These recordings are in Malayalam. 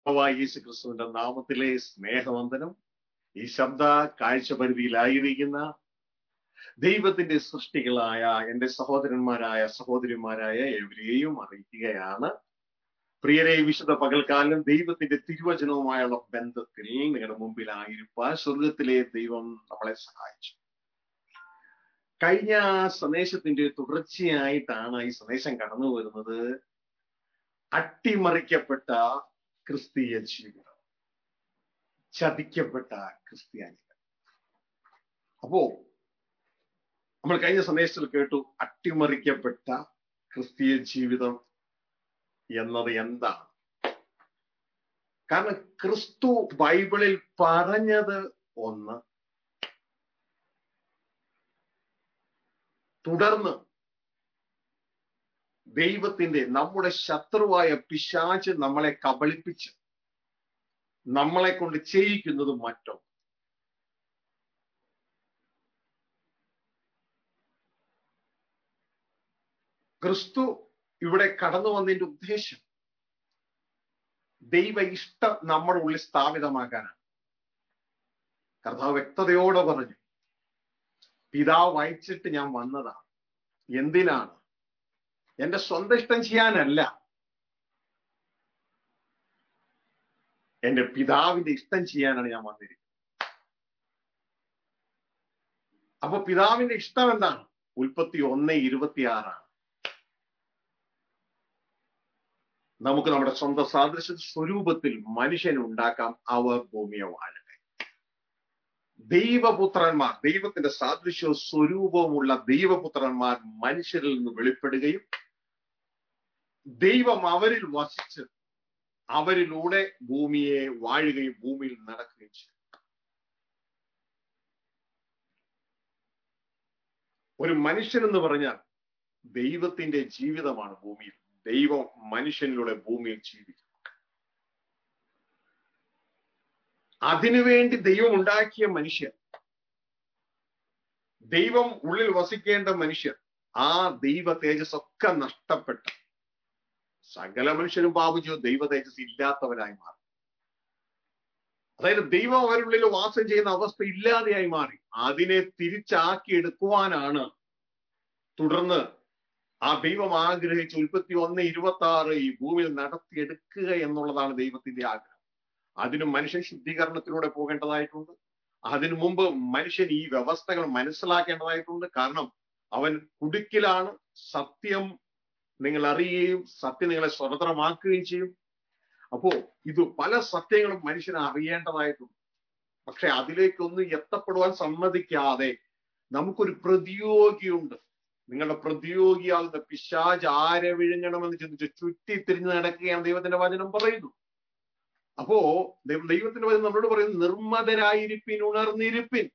കർത്താവായ യേശു ക്രിസ്തുവിന്റെ നാമത്തിലെ സ്നേഹവന്ദനം ഈ ശബ്ദ കാഴ്ചപരിധിയിലായിരിക്കുന്ന ദൈവത്തിന്റെ സൃഷ്ടികളായ എന്റെ സഹോദരന്മാരായ സഹോദരിമാരായ എവരെയും അറിയിക്കുകയാണ് പ്രിയരെ വിശുദ്ധ പകൽക്കാലം ദൈവത്തിന്റെ തിരുവചനവുമായുള്ള ബന്ധത്തിൽ നിങ്ങളുടെ മുമ്പിലായിരിക്കാൻ സ്വർഗത്തിലെ ദൈവം നമ്മളെ സഹായിച്ചു കഴിഞ്ഞ സന്ദേശത്തിന്റെ തുടർച്ചയായിട്ടാണ് ഈ സന്ദേശം കടന്നു വരുന്നത് അട്ടിമറിക്കപ്പെട്ട ക്രിസ്തീയ ജീവിതം ചതിക്കപ്പെട്ട ക്രിസ്ത്യാനികൾ അപ്പോ നമ്മൾ കഴിഞ്ഞ സന്ദേശത്തിൽ കേട്ടു അട്ടിമറിക്കപ്പെട്ട ക്രിസ്തീയ ജീവിതം എന്നത് എന്താണ് കാരണം ക്രിസ്തു ബൈബിളിൽ പറഞ്ഞത് ഒന്ന് തുടർന്ന് ദൈവത്തിന്റെ നമ്മുടെ ശത്രുവായ പിശാച്ച് നമ്മളെ കബളിപ്പിച്ച് നമ്മളെ കൊണ്ട് ചെയ്യിക്കുന്നത് മറ്റോ ക്രിസ്തു ഇവിടെ കടന്നു വന്നതിന്റെ ഉദ്ദേശം ദൈവ ഇഷ്ടം നമ്മുടെ ഉള്ളിൽ സ്ഥാപിതമാക്കാനാണ് കർത്താവ് വ്യക്തതയോടെ പറഞ്ഞു പിതാവ് വായിച്ചിട്ട് ഞാൻ വന്നതാണ് എന്തിനാണ് എന്റെ സ്വന്തം ഇഷ്ടം ചെയ്യാനല്ല എന്റെ പിതാവിന്റെ ഇഷ്ടം ചെയ്യാനാണ് ഞാൻ വന്നിരിക്കുന്നത് അപ്പൊ പിതാവിന്റെ ഇഷ്ടം എന്താണ് ഉൽപ്പത്തി ഒന്ന് ഇരുപത്തിയാറാണ് നമുക്ക് നമ്മുടെ സ്വന്തം സാദൃശ്യ സ്വരൂപത്തിൽ മനുഷ്യനെ ഉണ്ടാക്കാം അവർ ഭൂമിയെ വാഴട്ടെ ദൈവപുത്രന്മാർ ദൈവത്തിന്റെ സാദൃശ്യവും സ്വരൂപവുമുള്ള ദൈവപുത്രന്മാർ മനുഷ്യരിൽ നിന്ന് വെളിപ്പെടുകയും ദൈവം അവരിൽ വസിച്ച് അവരിലൂടെ ഭൂമിയെ വാഴുകയും ഭൂമിയിൽ നടക്കുകയും ചെയ്യും ഒരു മനുഷ്യൻ എന്ന് പറഞ്ഞാൽ ദൈവത്തിന്റെ ജീവിതമാണ് ഭൂമിയിൽ ദൈവം മനുഷ്യനിലൂടെ ഭൂമിയിൽ ജീവിക്കും അതിനുവേണ്ടി ദൈവം ഉണ്ടാക്കിയ മനുഷ്യർ ദൈവം ഉള്ളിൽ വസിക്കേണ്ട മനുഷ്യർ ആ ദൈവ തേജസ് ഒക്കെ നഷ്ടപ്പെട്ടു സകല മനുഷ്യരും പാപിച്ചു ദൈവ തേജസ് ഇല്ലാത്തവരായി മാറി അതായത് ദൈവം അവരുള്ളിൽ വാസം ചെയ്യുന്ന അവസ്ഥ ഇല്ലാതെയായി മാറി അതിനെ തിരിച്ചാക്കി എടുക്കുവാനാണ് തുടർന്ന് ആ ദൈവം ആഗ്രഹിച്ച ഉൽപ്പത്തി ഒന്ന് ഇരുപത്തി ആറ് ഈ ഭൂമിയിൽ നടത്തിയെടുക്കുക എന്നുള്ളതാണ് ദൈവത്തിന്റെ ആഗ്രഹം അതിന് മനുഷ്യൻ ശുദ്ധീകരണത്തിലൂടെ പോകേണ്ടതായിട്ടുണ്ട് അതിനു മുമ്പ് മനുഷ്യൻ ഈ വ്യവസ്ഥകൾ മനസ്സിലാക്കേണ്ടതായിട്ടുണ്ട് കാരണം അവൻ കുടുക്കിലാണ് സത്യം നിങ്ങൾ അറിയുകയും സത്യം നിങ്ങളെ സ്വതന്ത്രമാക്കുകയും ചെയ്യും അപ്പോ ഇത് പല സത്യങ്ങളും മനുഷ്യനെ അറിയേണ്ടതായിട്ടുണ്ട് പക്ഷെ അതിലേക്കൊന്നും എത്തപ്പെടുവാൻ സമ്മതിക്കാതെ നമുക്കൊരു പ്രതിയോഗിയുണ്ട് നിങ്ങളുടെ പ്രതിയോഗിയാകുന്ന പിശാജ് ആരെ വിഴുങ്ങണമെന്ന് ചിന്തിച്ച് ചുറ്റി തിരിഞ്ഞു നടക്കുകയാണ് ദൈവത്തിന്റെ വചനം പറയുന്നു അപ്പോ ദൈവത്തിന്റെ വചനം നമ്മളോട് പറയുന്നു നിർമ്മതരായിരിപ്പിൻ ഉണർന്നിരിപ്പിൻ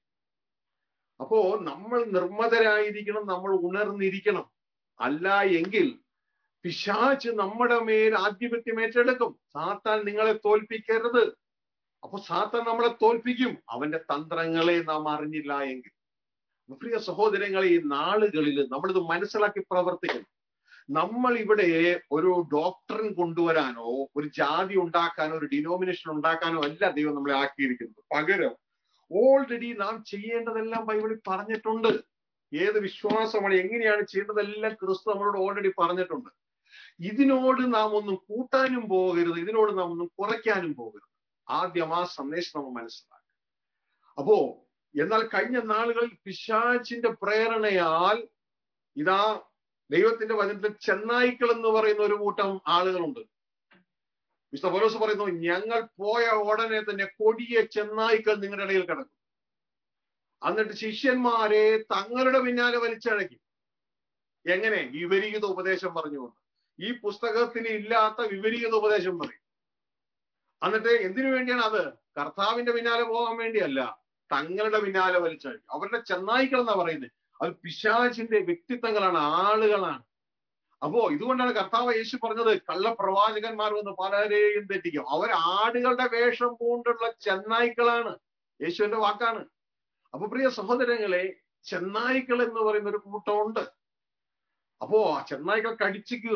അപ്പോ നമ്മൾ നിർമ്മതരായിരിക്കണം നമ്മൾ ഉണർന്നിരിക്കണം അല്ല എങ്കിൽ പിശാച്ച് നമ്മുടെ മേൽ ആധിപത്യം ഏറ്റെടുക്കും സാത്താൻ നിങ്ങളെ തോൽപ്പിക്കരുത് അപ്പൊ സാത്താൻ നമ്മളെ തോൽപ്പിക്കും അവന്റെ തന്ത്രങ്ങളെ നാം അറിഞ്ഞില്ല എങ്കിൽ പ്രിയ സഹോദരങ്ങളെ ഈ നാളുകളിൽ നമ്മളിത് മനസ്സിലാക്കി പ്രവർത്തിക്കണം നമ്മൾ ഇവിടെ ഒരു ഡോക്ടറിൻ കൊണ്ടുവരാനോ ഒരു ജാതി ഉണ്ടാക്കാനോ ഒരു ഡിനോമിനേഷൻ ഉണ്ടാക്കാനോ അല്ല ദൈവം നമ്മളെ ആക്കിയിരിക്കുന്നത് പകരം ഓൾറെഡി നാം ചെയ്യേണ്ടതെല്ലാം ബൈബിളിൽ പറഞ്ഞിട്ടുണ്ട് ഏത് വിശ്വാസമാണ് എങ്ങനെയാണ് ചെയ്യേണ്ടതെല്ലാം ക്രിസ്തു നമ്മളോട് ഓൾറെഡി പറഞ്ഞിട്ടുണ്ട് ഇതിനോട് നാം ഒന്നും കൂട്ടാനും പോകരുത് ഇതിനോട് നാം ഒന്നും കുറയ്ക്കാനും പോകരുത് ആദ്യം ആ സന്ദേശം നമ്മൾ മനസ്സിലാക്കുക അപ്പോ എന്നാൽ കഴിഞ്ഞ നാളുകളിൽ പിശാച്ചിന്റെ പ്രേരണയാൽ ഇതാ ദൈവത്തിന്റെ വചനത്തിൽ ചെന്നായ്ക്കൾ എന്ന് പറയുന്ന ഒരു കൂട്ടം ആളുകളുണ്ട് വിശുദ്ധ പൗലോസ് പറയുന്നു ഞങ്ങൾ പോയ ഉടനെ തന്നെ കൊടിയ ചെന്നായ്ക്കൾ നിങ്ങളുടെ ഇടയിൽ കിടക്കും എന്നിട്ട് ശിഷ്യന്മാരെ തങ്ങളുടെ പിന്നാലെ വലിച്ചഴക്കും എങ്ങനെ വിപരീത ഉപദേശം പറഞ്ഞുകൊണ്ട് ഈ പുസ്തകത്തിൽ ഇല്ലാത്ത വിപരീത ഉപദേശം പറയും എന്നിട്ട് എന്തിനു വേണ്ടിയാണ് അത് കർത്താവിന്റെ പിന്നാലെ പോകാൻ വേണ്ടിയല്ല തങ്ങളുടെ പിന്നാലെ വലിച്ചഴിക്കും അവരുടെ ചെന്നായ്ക്കൾ എന്നാ പറയുന്നത് അത് പിശാചിന്റെ വ്യക്തിത്വങ്ങളാണ് ആളുകളാണ് അപ്പോ ഇതുകൊണ്ടാണ് കർത്താവ് യേശു പറഞ്ഞത് കള്ളപ്രവാചകന്മാർ വന്ന് പലരെയും തെറ്റിക്കും അവർ ആടുകളുടെ വേഷം പൂണ്ടുള്ള ചെന്നായ്ക്കളാണ് യേശുവിന്റെ വാക്കാണ് അപ്പൊ പ്രിയ സഹോദരങ്ങളെ ചെന്നായ്ക്കൾ എന്ന് പറയുന്ന ഒരു കൂട്ടമുണ്ട് അപ്പോ ആ ചെന്നായ്ക്കൾ കടിച്ചു കീറും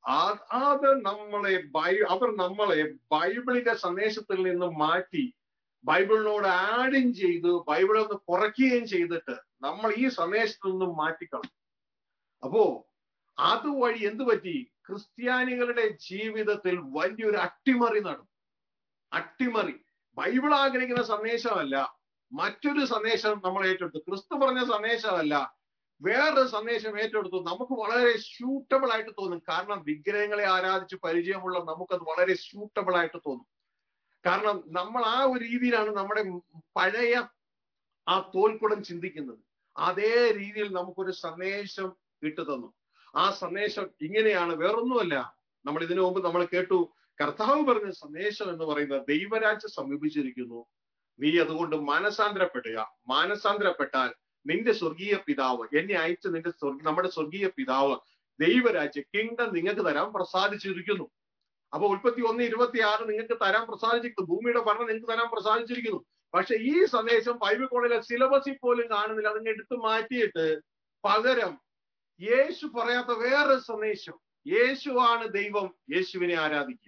ആ- അത് നമ്മളെ ബൈ അവർ നമ്മളെ ബൈബിളിന്റെ സന്ദേശത്തിൽ നിന്ന് മാറ്റി ബൈബിളിനോട് ആഡും ചെയ്ത് ബൈബിളിൽ നിന്ന് കുറയ്ക്കുകയും ചെയ്തിട്ട് നമ്മൾ ഈ സന്ദേശത്തിൽ നിന്നും മാറ്റിക്കളഞ്ഞു അപ്പോ അതുവഴി എന്ത് പറ്റി ക്രിസ്ത്യാനികളുടെ ജീവിതത്തിൽ വലിയൊരു അട്ടിമറി നടന്നു അട്ടിമറി ബൈബിൾ ആഗ്രഹിക്കുന്ന സന്ദേശമല്ല മറ്റൊരു സന്ദേശം നമ്മൾ ഏറ്റെടുത്തു ക്രിസ്തു പറഞ്ഞ സന്ദേശമല്ല വേറൊരു സന്ദേശം ഏറ്റെടുത്തു നമുക്ക് വളരെ സ്യൂട്ടബിൾ ആയിട്ട് തോന്നും കാരണം വിഗ്രഹങ്ങളെ ആരാധിച്ച് പരിചയമുള്ള നമുക്കത് വളരെ സ്യൂട്ടബിൾ ആയിട്ട് തോന്നും കാരണം നമ്മൾ ആ ഒരു രീതിയിലാണ് നമ്മുടെ പഴയ ആ തോൽക്കുടം ചിന്തിക്കുന്നത് അതേ രീതിയിൽ നമുക്കൊരു സന്ദേശം ഇട്ടു തന്നു ആ സന്ദേശം ഇങ്ങനെയാണ് വേറൊന്നുമല്ല നമ്മൾ ഇതിനു മുമ്പ് നമ്മൾ കേട്ടു കർത്താവ് പറഞ്ഞ സന്ദേശം എന്ന് പറയുന്നത് ദൈവരാജ്യം സമീപിച്ചിരിക്കുന്നു നീ അതുകൊണ്ട് മാനസാന്തരപ്പെടുക മാനസാന്തരപ്പെട്ടാൽ നിന്റെ സ്വർഗീയ പിതാവ് എന്നെ അയച്ച നിന്റെ സ്വർഗ നമ്മുടെ സ്വർഗീയ പിതാവ് ദൈവരാജ്യ കിങ്ഡം നിങ്ങൾക്ക് തരാൻ പ്രസാദിച്ചിരിക്കുന്നു അപ്പൊ ഉൽപ്പത്തി ഒന്ന് ഇരുപത്തി ആറ് നിങ്ങൾക്ക് തരാൻ പ്രസാദിച്ചിരിക്കുന്നു ഭൂമിയുടെ ഭരണം നിങ്ങൾക്ക് തരാൻ പ്രസാദിച്ചിരിക്കുന്നു പക്ഷെ ഈ സന്ദേശം ബൈബിൾ കോളേജിലെ സിലബസിൽ പോലും കാണുന്നില്ല അതിനെ എടുത്തു മാറ്റിയിട്ട് പകരം യേശു പറയാത്ത വേറൊരു സന്ദേശം യേശുവാണ് ദൈവം യേശുവിനെ ആരാധിക്കുക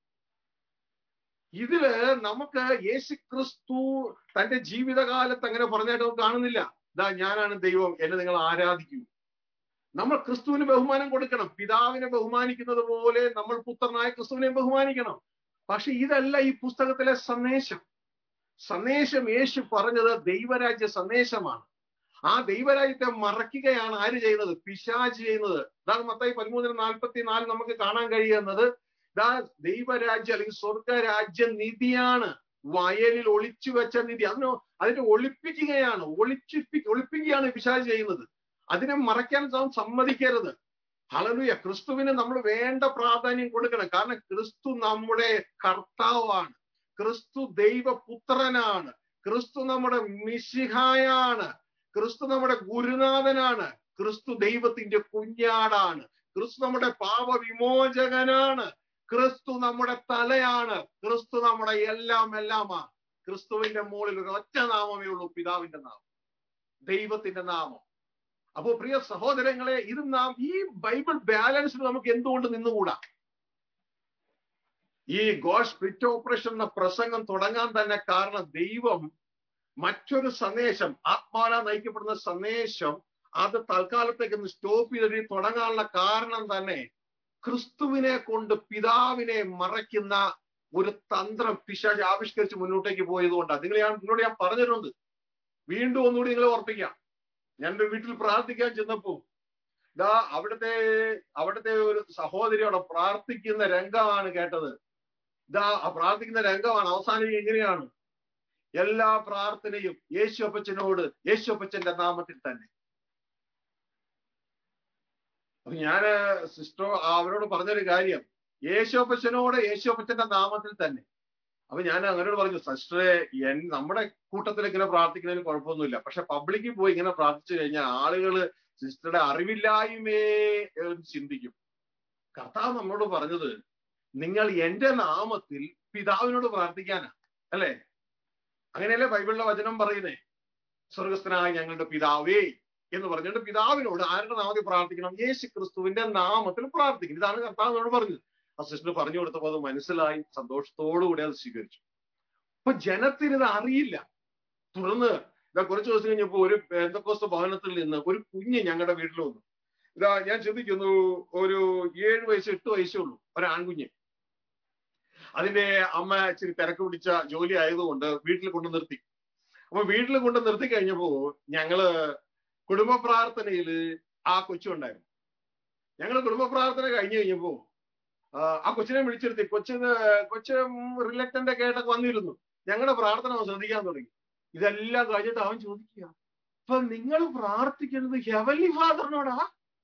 ഇതില് നമുക്ക് യേശു ക്രിസ്തു തന്റെ ജീവിതകാലത്ത് അങ്ങനെ പറഞ്ഞായിട്ട് നമുക്ക് കാണുന്നില്ല ഇതാ ഞാനാണ് ദൈവം എന്നെ നിങ്ങൾ ആരാധിക്കൂ നമ്മൾ ക്രിസ്തുവിന് ബഹുമാനം കൊടുക്കണം പിതാവിനെ ബഹുമാനിക്കുന്നത് പോലെ നമ്മൾ പുത്രനായ ക്രിസ്തുവിനെ ബഹുമാനിക്കണം പക്ഷെ ഇതല്ല ഈ പുസ്തകത്തിലെ സന്ദേശം സന്ദേശം യേശു പറഞ്ഞത് ദൈവരാജ്യ സന്ദേശമാണ് ആ ദൈവരാജ്യത്തെ മറയ്ക്കുകയാണ് ആര് ചെയ്യുന്നത് പിശാജ് ചെയ്യുന്നത് ഇതാണ് മത്തായി പതിമൂന്നിന് നാൽപ്പത്തി നാല് നമുക്ക് കാണാൻ കഴിയുന്നത് ഇതാ ദൈവരാജ്യം അല്ലെങ്കിൽ സ്വർഗരാജ്യ നിധിയാണ് വയലിൽ ഒളിച്ചു വെച്ച നിധി അതിന് അതിനെ ഒളിപ്പിക്കുകയാണ് ഒളിച്ചിപ്പി ഒളിപ്പിക്കുകയാണ് പിശാജ് ചെയ്യുന്നത് അതിനെ മറയ്ക്കാൻ നാം സമ്മതിക്കരുത് ഹളലുയ ക്രിസ്തുവിന് നമ്മൾ വേണ്ട പ്രാധാന്യം കൊടുക്കണം കാരണം ക്രിസ്തു നമ്മുടെ കർത്താവാണ് ക്രിസ്തു ദൈവപുത്രനാണ് ക്രിസ്തു നമ്മുടെ മിശിഹായാണ് ക്രിസ്തു നമ്മുടെ ഗുരുനാഥനാണ് ക്രിസ്തു ദൈവത്തിന്റെ കുഞ്ഞാടാണ് ക്രിസ്തു നമ്മുടെ പാപവിമോചകനാണ് ക്രിസ്തു നമ്മുടെ തലയാണ് ക്രിസ്തു നമ്മുടെ എല്ലാം എല്ലാമാണ് ക്രിസ്തുവിന്റെ മുകളിൽ ഒരു ഒറ്റ നാമമേ ഉള്ളൂ പിതാവിന്റെ നാമം ദൈവത്തിന്റെ നാമം അപ്പോ പ്രിയ സഹോദരങ്ങളെ ഇത് നാം ഈ ബൈബിൾ ബാലൻസിൽ നമുക്ക് എന്തുകൊണ്ട് നിന്നുകൂടാ ഈ ഗോഡ് സ്പിരിറ്റ് ഓപ്പറേഷൻ എന്ന പ്രസംഗം തുടങ്ങാൻ തന്നെ കാരണം ദൈവം മറ്റൊരു സന്ദേശം ആത്മാന നയിക്കപ്പെടുന്ന സന്ദേശം അത് തൽക്കാലത്തേക്ക് ഒന്ന് സ്റ്റോപ്പ് ചെയ്തിട്ട് തുടങ്ങാനുള്ള കാരണം തന്നെ ക്രിസ്തുവിനെ കൊണ്ട് പിതാവിനെ മറയ്ക്കുന്ന ഒരു തന്ത്രം പിശാജ് ആവിഷ്കരിച്ച് മുന്നോട്ടേക്ക് പോയതുകൊണ്ടാണ് നിങ്ങൾ ഞാൻ നിങ്ങളോട് ഞാൻ പറഞ്ഞിട്ടുണ്ട് വീണ്ടും ഒന്നുകൂടി നിങ്ങളെ ഓർപ്പിക്കാം ഞാൻ എൻ്റെ വീട്ടിൽ പ്രാർത്ഥിക്കാൻ ചെന്നപ്പോ ഇതാ അവിടുത്തെ അവിടുത്തെ ഒരു സഹോദരി അവിടെ പ്രാർത്ഥിക്കുന്ന രംഗമാണ് കേട്ടത് ഇതാ ആ പ്രാർത്ഥിക്കുന്ന രംഗമാണ് അവസാനം എങ്ങനെയാണ് എല്ലാ പ്രാർത്ഥനയും യേശു അപ്പച്ചനോട് യേശു അപ്പച്ചന്റെ നാമത്തിൽ തന്നെ അപ്പൊ ഞാന് സിസ്റ്റർ അവരോട് പറഞ്ഞൊരു കാര്യം യേശു അപ്പച്ചനോട് യേശു അപ്പച്ചന്റെ നാമത്തിൽ തന്നെ അപ്പൊ ഞാൻ അങ്ങനോട് പറഞ്ഞു സിസ്റ്ററെ എൻ നമ്മുടെ കൂട്ടത്തിൽ ഇങ്ങനെ പ്രാർത്ഥിക്കുന്നതിന് കുഴപ്പമൊന്നുമില്ല പക്ഷെ പബ്ലിക്കിൽ പോയി ഇങ്ങനെ പ്രാർത്ഥിച്ചു കഴിഞ്ഞാൽ ആളുകള് സിസ്റ്ററുടെ അറിവില്ലായ്മേ എന്ന് ചിന്തിക്കും കർത്താവ് നമ്മളോട് പറഞ്ഞത് നിങ്ങൾ എന്റെ നാമത്തിൽ പിതാവിനോട് പ്രാർത്ഥിക്കാനാ അല്ലേ അങ്ങനെയല്ലേ ബൈബിളിലെ വചനം പറയുന്നേ സ്വർഗസ്ഥനായ ഞങ്ങളുടെ പിതാവേ എന്ന് പറഞ്ഞിട്ട് പിതാവിനോട് ആരുടെ നാമത്തിൽ പ്രാർത്ഥിക്കണം യേശു ക്രിസ്തുവിന്റെ നാമത്തിൽ പ്രാർത്ഥിക്കണം ഇതാണ് കർത്താവിനോട് പറഞ്ഞത് ആ സിസ്റ്റർ പറഞ്ഞു കൊടുത്തപ്പോൾ അത് മനസ്സിലായി സന്തോഷത്തോടുകൂടി അത് സ്വീകരിച്ചു അപ്പൊ ജനത്തിന് ഇത് അറിയില്ല തുടർന്ന് ഇതാ കുറച്ച് ദിവസം കഴിഞ്ഞപ്പോ ഒരു എന്തൊക്കെ ഭവനത്തിൽ നിന്ന് ഒരു കുഞ്ഞ് ഞങ്ങളുടെ വീട്ടിൽ വന്നു ഇതാ ഞാൻ ചിന്തിക്കുന്നു ഒരു ഏഴ് വയസ്സ് എട്ട് വയസ്സേ ഉള്ളൂ ഒരു ആൺകുഞ്ഞ് അതിന്റെ അമ്മ ഇച്ചിരി തിരക്ക് പിടിച്ച ജോലി ആയതുകൊണ്ട് വീട്ടിൽ കൊണ്ട് നിർത്തി അപ്പൊ വീട്ടിൽ കൊണ്ട് നിർത്തി കഴിഞ്ഞപ്പോ ഞങ്ങള് കുടുംബ പ്രാർത്ഥനയില് ആ കൊച്ചുണ്ടായിരുന്നു ഞങ്ങൾ കുടുംബ പ്രാർത്ഥന കഴിഞ്ഞു കഴിഞ്ഞപ്പോ ആ കൊച്ചിനെ വിളിച്ചിരുത്തി കൊച്ചിന് കൊച്ച് റിലക്റ്റന്റ് ഒക്കെ ആയിട്ടൊക്കെ വന്നിരുന്നു ഞങ്ങളുടെ പ്രാർത്ഥന അവൻ ശ്രദ്ധിക്കാൻ തുടങ്ങി ഇതെല്ലാം കഴിഞ്ഞിട്ട് അവൻ ചോദിക്കുക അപ്പൊ നിങ്ങൾ പ്രാർത്ഥിക്കുന്നത് ഹെവലി ഫാദറിനോടാ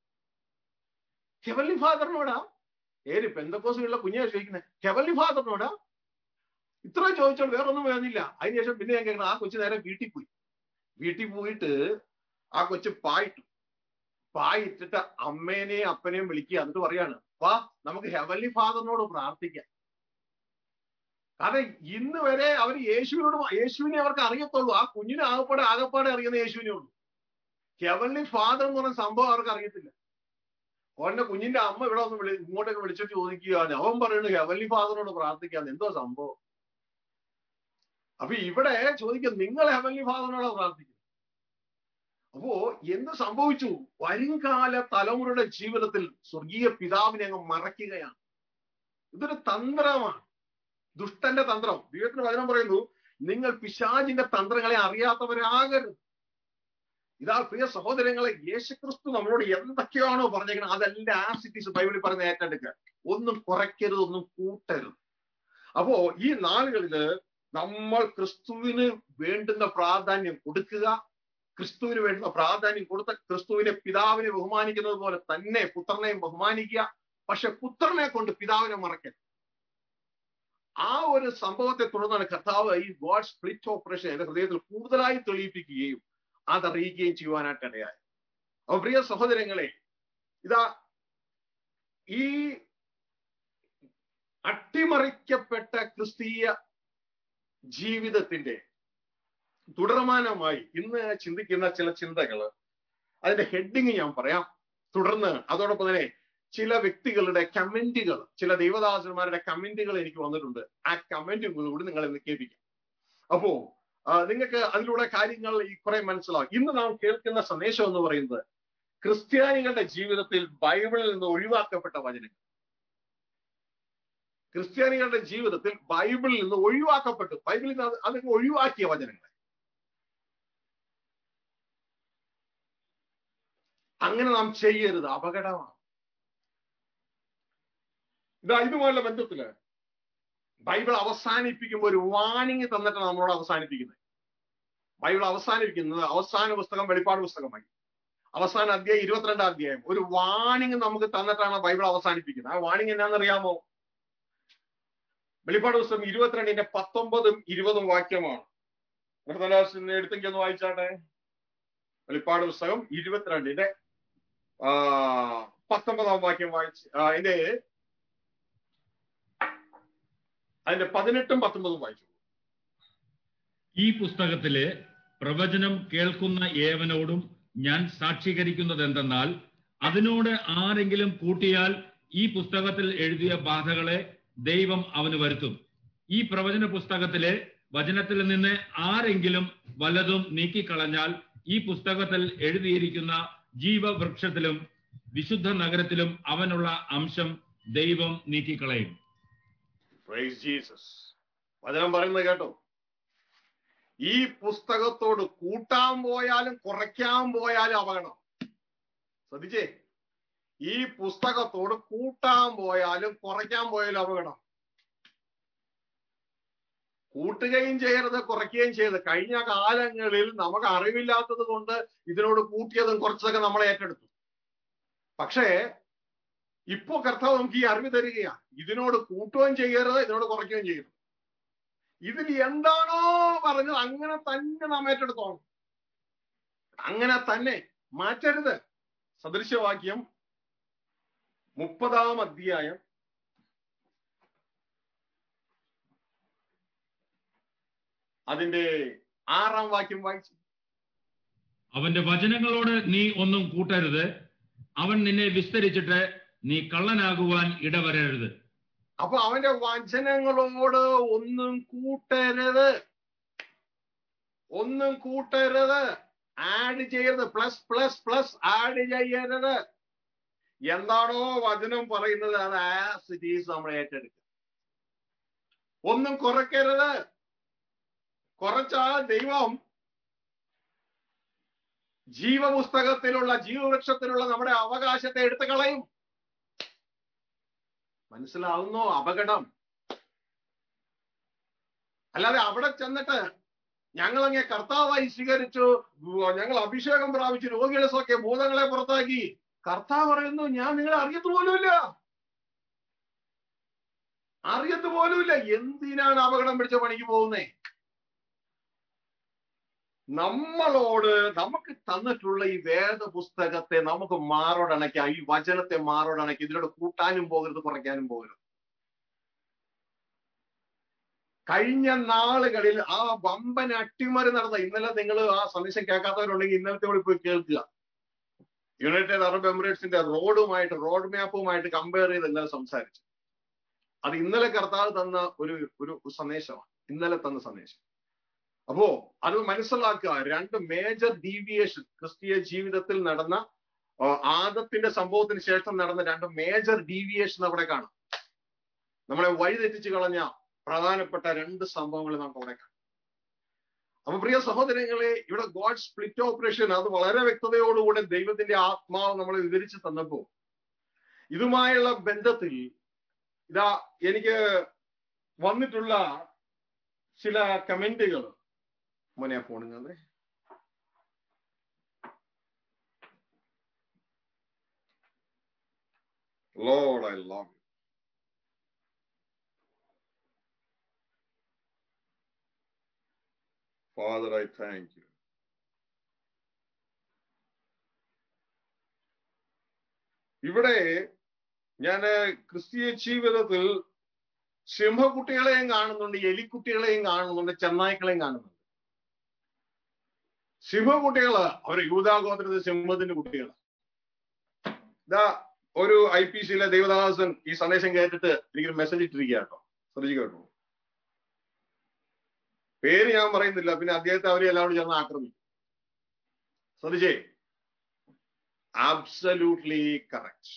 ഹെവലി ഫാദറിനോടാ ഏര് പെന്തക്കോസുള്ള കുഞ്ഞാ ചോദിക്കുന്നത് ഹെവലി ഫാദറിനോടാ ഇത്ര ചോദിച്ചോളൂ വേറെ ഒന്നും വേണമെന്നില്ല അതിനുശേഷം പിന്നെ ഞാൻ കേൾക്കണം ആ കൊച്ചു നേരെ വീട്ടിൽ പോയി വീട്ടിൽ പോയിട്ട് ആ കൊച്ചു പായിട്ടു പായിട്ടിട്ട് അമ്മേനെയും അപ്പനെയും വിളിക്കുക എന്നിട്ട് പറയാണ് വാ നമുക്ക് ഹെവലി ഫാദറിനോട് പ്രാർത്ഥിക്കാം കാരണം ഇന്ന് വരെ അവർ യേശുവിനോട് യേശുവിനെ അവർക്ക് അറിയത്തുള്ളൂ ആ കുഞ്ഞിനെ ആകപ്പാടെ ആകപ്പാടെ അറിയുന്ന യേശുവിനെ ഉള്ളൂ ഹെവൻലി ഫാദർ എന്ന് പറയുന്ന സംഭവം അവർക്ക് അറിയത്തില്ല ഓന്റെ കുഞ്ഞിന്റെ അമ്മ ഇവിടെ ഒന്ന് വിളി ഇങ്ങോട്ടൊക്കെ വിളിച്ചിട്ട് ചോദിക്കുകയാണ് അവൻ പറയുന്നു ഹെവൻലി ഫാദറിനോട് പ്രാർത്ഥിക്കാൻ എന്തോ സംഭവം അപ്പൊ ഇവിടെ ചോദിക്കും നിങ്ങൾ ഹെവൻലി ഫാദറിനോട് പ്രാർത്ഥിക്കും അപ്പോ എന്ത് സംഭവിച്ചു വരുംകാല തലമുറയുടെ ജീവിതത്തിൽ സ്വർഗീയ പിതാവിനെ അങ്ങ് മറയ്ക്കുകയാണ് ഇതൊരു തന്ത്രമാണ് ദുഷ്ടന്റെ തന്ത്രം ദൈവത്തിന് വചനം പറയുന്നു നിങ്ങൾ പിശാചിന്റെ തന്ത്രങ്ങളെ അറിയാത്തവരാകരുത് ഇതാ പ്രിയ സഹോദരങ്ങളെ യേശുക്രിസ്തു നമ്മളോട് എന്തൊക്കെയാണോ പറഞ്ഞേക്കുന്നത് അതെല്ലാം ആസിറ്റീസ് ബൈബിളിൽ പറഞ്ഞ ഏറ്റെടുക്കുക ഒന്നും കുറയ്ക്കരുത് ഒന്നും കൂട്ടരുത് അപ്പോ ഈ നാളുകളില് നമ്മൾ ക്രിസ്തുവിന് വേണ്ടുന്ന പ്രാധാന്യം കൊടുക്കുക ക്രിസ്തുവിന് വേണ്ടുന്ന പ്രാധാന്യം കൊടുത്ത ക്രിസ്തുവിനെ പിതാവിനെ ബഹുമാനിക്കുന്നത് പോലെ തന്നെ പുത്രനെയും ബഹുമാനിക്കുക പക്ഷെ പുത്രനെ കൊണ്ട് പിതാവിനെ മറക്കരുത് ആ ഒരു സംഭവത്തെ തുടർന്നാണ് കർത്താവ് ഈ ഗോഡ് സ്പ്ലിറ്റ് ഓപ്പറേഷൻ എന്റെ ഹൃദയത്തിൽ കൂടുതലായി തെളിയിപ്പിക്കുകയും അതറിയിക്കുകയും ചെയ്യുവാനായിട്ട് ഇടയായി അപ്പൊ പ്രിയ സഹോദരങ്ങളെ ഇതാ ഈ അട്ടിമറിക്കപ്പെട്ട ക്രിസ്തീയ ജീവിതത്തിന്റെ തുടർമാനമായി ഇന്ന് ചിന്തിക്കുന്ന ചില ചിന്തകള് അതിന്റെ ഹെഡിങ് ഞാൻ പറയാം തുടർന്ന് അതോടൊപ്പം തന്നെ ചില വ്യക്തികളുടെ കമന്റുകൾ ചില ദൈവദാസന്മാരുടെ കമന്റുകൾ എനിക്ക് വന്നിട്ടുണ്ട് ആ കമന്റുകൾ കൂടി നിങ്ങൾ ഇന്ന് കേൾപ്പിക്കാം അപ്പോ നിങ്ങൾക്ക് അതിലൂടെ കാര്യങ്ങൾ ഈ കുറെ മനസ്സിലാവും ഇന്ന് നാം കേൾക്കുന്ന സന്ദേശം എന്ന് പറയുന്നത് ക്രിസ്ത്യാനികളുടെ ജീവിതത്തിൽ ബൈബിളിൽ നിന്ന് ഒഴിവാക്കപ്പെട്ട വചനങ്ങൾ ക്രിസ്ത്യാനികളുടെ ജീവിതത്തിൽ ബൈബിളിൽ നിന്ന് ഒഴിവാക്കപ്പെട്ടു ബൈബിളിൽ നിന്ന് അത് ഒഴിവാക്കിയ വചനങ്ങൾ അങ്ങനെ നാം ചെയ്യരുത് അപകടമാണ് ഇതാ ഇതുപോലുള്ള ബന്ധത്തില് ബൈബിൾ അവസാനിപ്പിക്കുമ്പോൾ ഒരു വാണിംഗ് തന്നിട്ടാണ് നമ്മളോട് അവസാനിപ്പിക്കുന്നത് ബൈബിൾ അവസാനിപ്പിക്കുന്നത് അവസാന പുസ്തകം വെളിപ്പാട് പുസ്തകമായി അവസാന അധ്യായം ഇരുപത്തിരണ്ടാം അധ്യായം ഒരു വാണിംഗ് നമുക്ക് തന്നിട്ടാണ് ബൈബിൾ അവസാനിപ്പിക്കുന്നത് ആ വാണിംഗ് എന്നാണെന്നറിയാമോ വെളിപ്പാട് പുസ്തകം ഇരുപത്തിരണ്ടിന്റെ പത്തൊമ്പതും ഇരുപതും വാക്യമാണ് എടുത്തെങ്കിൽ ഒന്ന് വായിച്ചാട്ടെ വെളിപ്പാട് പുസ്തകം ഇരുപത്തിരണ്ടിന്റെ ആ പത്തൊമ്പതാം വാക്യം വായിച്ച് അതിന്റെ അതിന്റെ പതിനെട്ടും പത്തൊമ്പതും വായിച്ചു ഈ പുസ്തകത്തിലെ പ്രവചനം കേൾക്കുന്ന ഏവനോടും ഞാൻ സാക്ഷീകരിക്കുന്നത് എന്തെന്നാൽ അതിനോട് ആരെങ്കിലും കൂട്ടിയാൽ ഈ പുസ്തകത്തിൽ എഴുതിയ ബാധകളെ ദൈവം അവന് വരുത്തും ഈ പ്രവചന പുസ്തകത്തിലെ വചനത്തിൽ നിന്ന് ആരെങ്കിലും വല്ലതും നീക്കിക്കളഞ്ഞാൽ ഈ പുസ്തകത്തിൽ എഴുതിയിരിക്കുന്ന ജീവവൃക്ഷത്തിലും വിശുദ്ധ നഗരത്തിലും അവനുള്ള അംശം ദൈവം നീക്കിക്കളയും ജീസസ് വചനം പറയുന്നത് കേട്ടോ ഈ പുസ്തകത്തോട് കൂട്ടാൻ പോയാലും കുറയ്ക്കാൻ പോയാലും അപകടം ശ്രദ്ധിച്ചേ ഈ പുസ്തകത്തോട് കൂട്ടാൻ പോയാലും കുറയ്ക്കാൻ പോയാലും അപകടം കൂട്ടുകയും ചെയ്യരുത് കുറയ്ക്കുകയും ചെയ്യരുത് കഴിഞ്ഞ കാലങ്ങളിൽ നമുക്ക് അറിവില്ലാത്തത് കൊണ്ട് ഇതിനോട് കൂട്ടിയതും കുറച്ചതൊക്കെ നമ്മളെ ഏറ്റെടുത്തു പക്ഷേ ഇപ്പോ കർത്താവ് നമുക്ക് ഈ അറിവ് തരികയാണ് ഇതിനോട് കൂട്ടുകയും ചെയ്യരുത് ഇതിനോട് കുറയ്ക്കുകയും ചെയ്യരുത് ഇതിൽ എന്താണോ പറഞ്ഞത് അങ്ങനെ തന്നെ നാം ഏറ്റെടുത്തോണം അങ്ങനെ തന്നെ മാറ്റരുത് സദൃശവാക്യം മുപ്പതാം അധ്യായം അതിന്റെ ആറാം വാക്യം വായിച്ചു അവന്റെ വചനങ്ങളോട് നീ ഒന്നും കൂട്ടരുത് അവൻ നിന്നെ വിസ്തരിച്ചിട്ട് നീ കള്ളനാകുവാൻ ഇടവരരുത് അപ്പൊ അവന്റെ വചനങ്ങളോട് ഒന്നും കൂട്ടരുത് ഒന്നും കൂട്ടരുത് ആഡ് ചെയ്യരുത് പ്ലസ് പ്ലസ് പ്ലസ് ആഡ് ചെയ്യരുത് എന്താണോ വചനം പറയുന്നത് അത് ആസ് ഇറ്റ് ഈസ് നമ്മൾ ഏറ്റെടുക്കുക ഒന്നും കുറയ്ക്കരുത് കുറച്ചാൽ ദൈവം ജീവപുസ്തകത്തിലുള്ള ജീവവൃക്ഷത്തിലുള്ള നമ്മുടെ അവകാശത്തെ എടുത്തു കളയും മനസ്സിലാവുന്നോ അപകടം അല്ലാതെ അവിടെ ചെന്നിട്ട് ഞങ്ങൾ അങ്ങേ കർത്താവായി സ്വീകരിച്ചു ഞങ്ങൾ അഭിഷേകം പ്രാപിച്ചു രോഗികളെ സൊക്കെ ഭൂതങ്ങളെ പുറത്താക്കി കർത്താവ് പറയുന്നു ഞാൻ നിങ്ങളെ അറിയത്ത് പോലുമില്ല അറിയത്ത് പോലുമില്ല എന്തിനാണ് അപകടം പിടിച്ച പണിക്ക് പോകുന്നേ നമ്മളോട് നമുക്ക് തന്നിട്ടുള്ള ഈ വേദ പുസ്തകത്തെ നമുക്ക് മാറോടണയ്ക്കാം ഈ വചനത്തെ മാറോടണയ്ക്കാം ഇതിനോട് കൂട്ടാനും പോകരുത് കുറയ്ക്കാനും പോകരുത് കഴിഞ്ഞ നാളുകളിൽ ആ വമ്പൻ അട്ടിമറി നടന്ന ഇന്നലെ നിങ്ങൾ ആ സന്ദേശം കേൾക്കാത്തവരുണ്ടെങ്കിൽ ഇന്നലത്തെ കൂടി പോയി കേൾക്കുക യുണൈറ്റഡ് അറബ് എമിറേറ്റ്സിന്റെ റോഡുമായിട്ട് റോഡ് മാപ്പുമായിട്ട് കമ്പയർ ചെയ്ത് ഇന്നലെ സംസാരിച്ചു അത് ഇന്നലെ കർത്താവ് തന്ന ഒരു ഒരു സന്ദേശമാണ് ഇന്നലെ തന്ന സന്ദേശം അപ്പോ അത് മനസ്സിലാക്കുക രണ്ട് മേജർ ഡീവിയേഷൻ ക്രിസ്തീയ ജീവിതത്തിൽ നടന്ന ആ, ആദത്തിന്റെ സംഭവത്തിന് ശേഷം നടന്ന രണ്ട് മേജർ ഡീവിയേഷൻ അവിടെ കാണാം നമ്മളെ വഴിതെറ്റിച്ച് കളഞ്ഞ പ്രധാനപ്പെട്ട രണ്ട് സംഭവങ്ങൾ നമുക്ക് അവിടെ കാണാം അപ്പൊ പ്രിയ സഹോദരങ്ങളെ ഇവിടെ ഗോഡ് സ്പ്ലിറ്റ് ഓപ്പറേഷൻ അത് വളരെ വ്യക്തതയോടുകൂടെ ദൈവത്തിന്റെ ആത്മാവ് നമ്മളെ വിവരിച്ച് തന്നപ്പോ ഇതുമായുള്ള ബന്ധത്തിൽ ഇതാ എനിക്ക് വന്നിട്ടുള്ള ചില കമന്റുകൾ മോനെ ഫോണിങ്ങാതെ Lord, I love you. Father, I thank you. ഇവിടെ ഞാൻ ക്രിസ്തീയ ജീവിതത്തിൽ സിംഹക്കുട്ടികളെയും കാണുന്നുണ്ട് എലിക്കുട്ടികളെയും കാണുന്നുണ്ട് ചെന്നായ്ക്കളെയും കാണുന്നുണ്ട് സിംഹക്കുട്ടികള് അവർ യൂതാഗോത്രത്തിൽ സിംഹത്തിന്റെ കുട്ടികൾ ഇതാ ഒരു ഐ പി സിയിലെ ദേവദാസൻ ഈ സന്ദേശം കേട്ടിട്ട് എനിക്കൊരു മെസ്സേജ് ഇട്ടിരിക്കുക കേട്ടോ ശ്രദ്ധിച്ചു കേട്ടോ പേര് ഞാൻ പറയുന്നില്ല പിന്നെ അദ്ദേഹത്തെ അവരെ എല്ലാവരും ചേർന്ന് ആക്രമിക്കും ശ്രദ്ധിച്ചേ ആബ്സല്യൂട്ട്ലി കറക്റ്റ്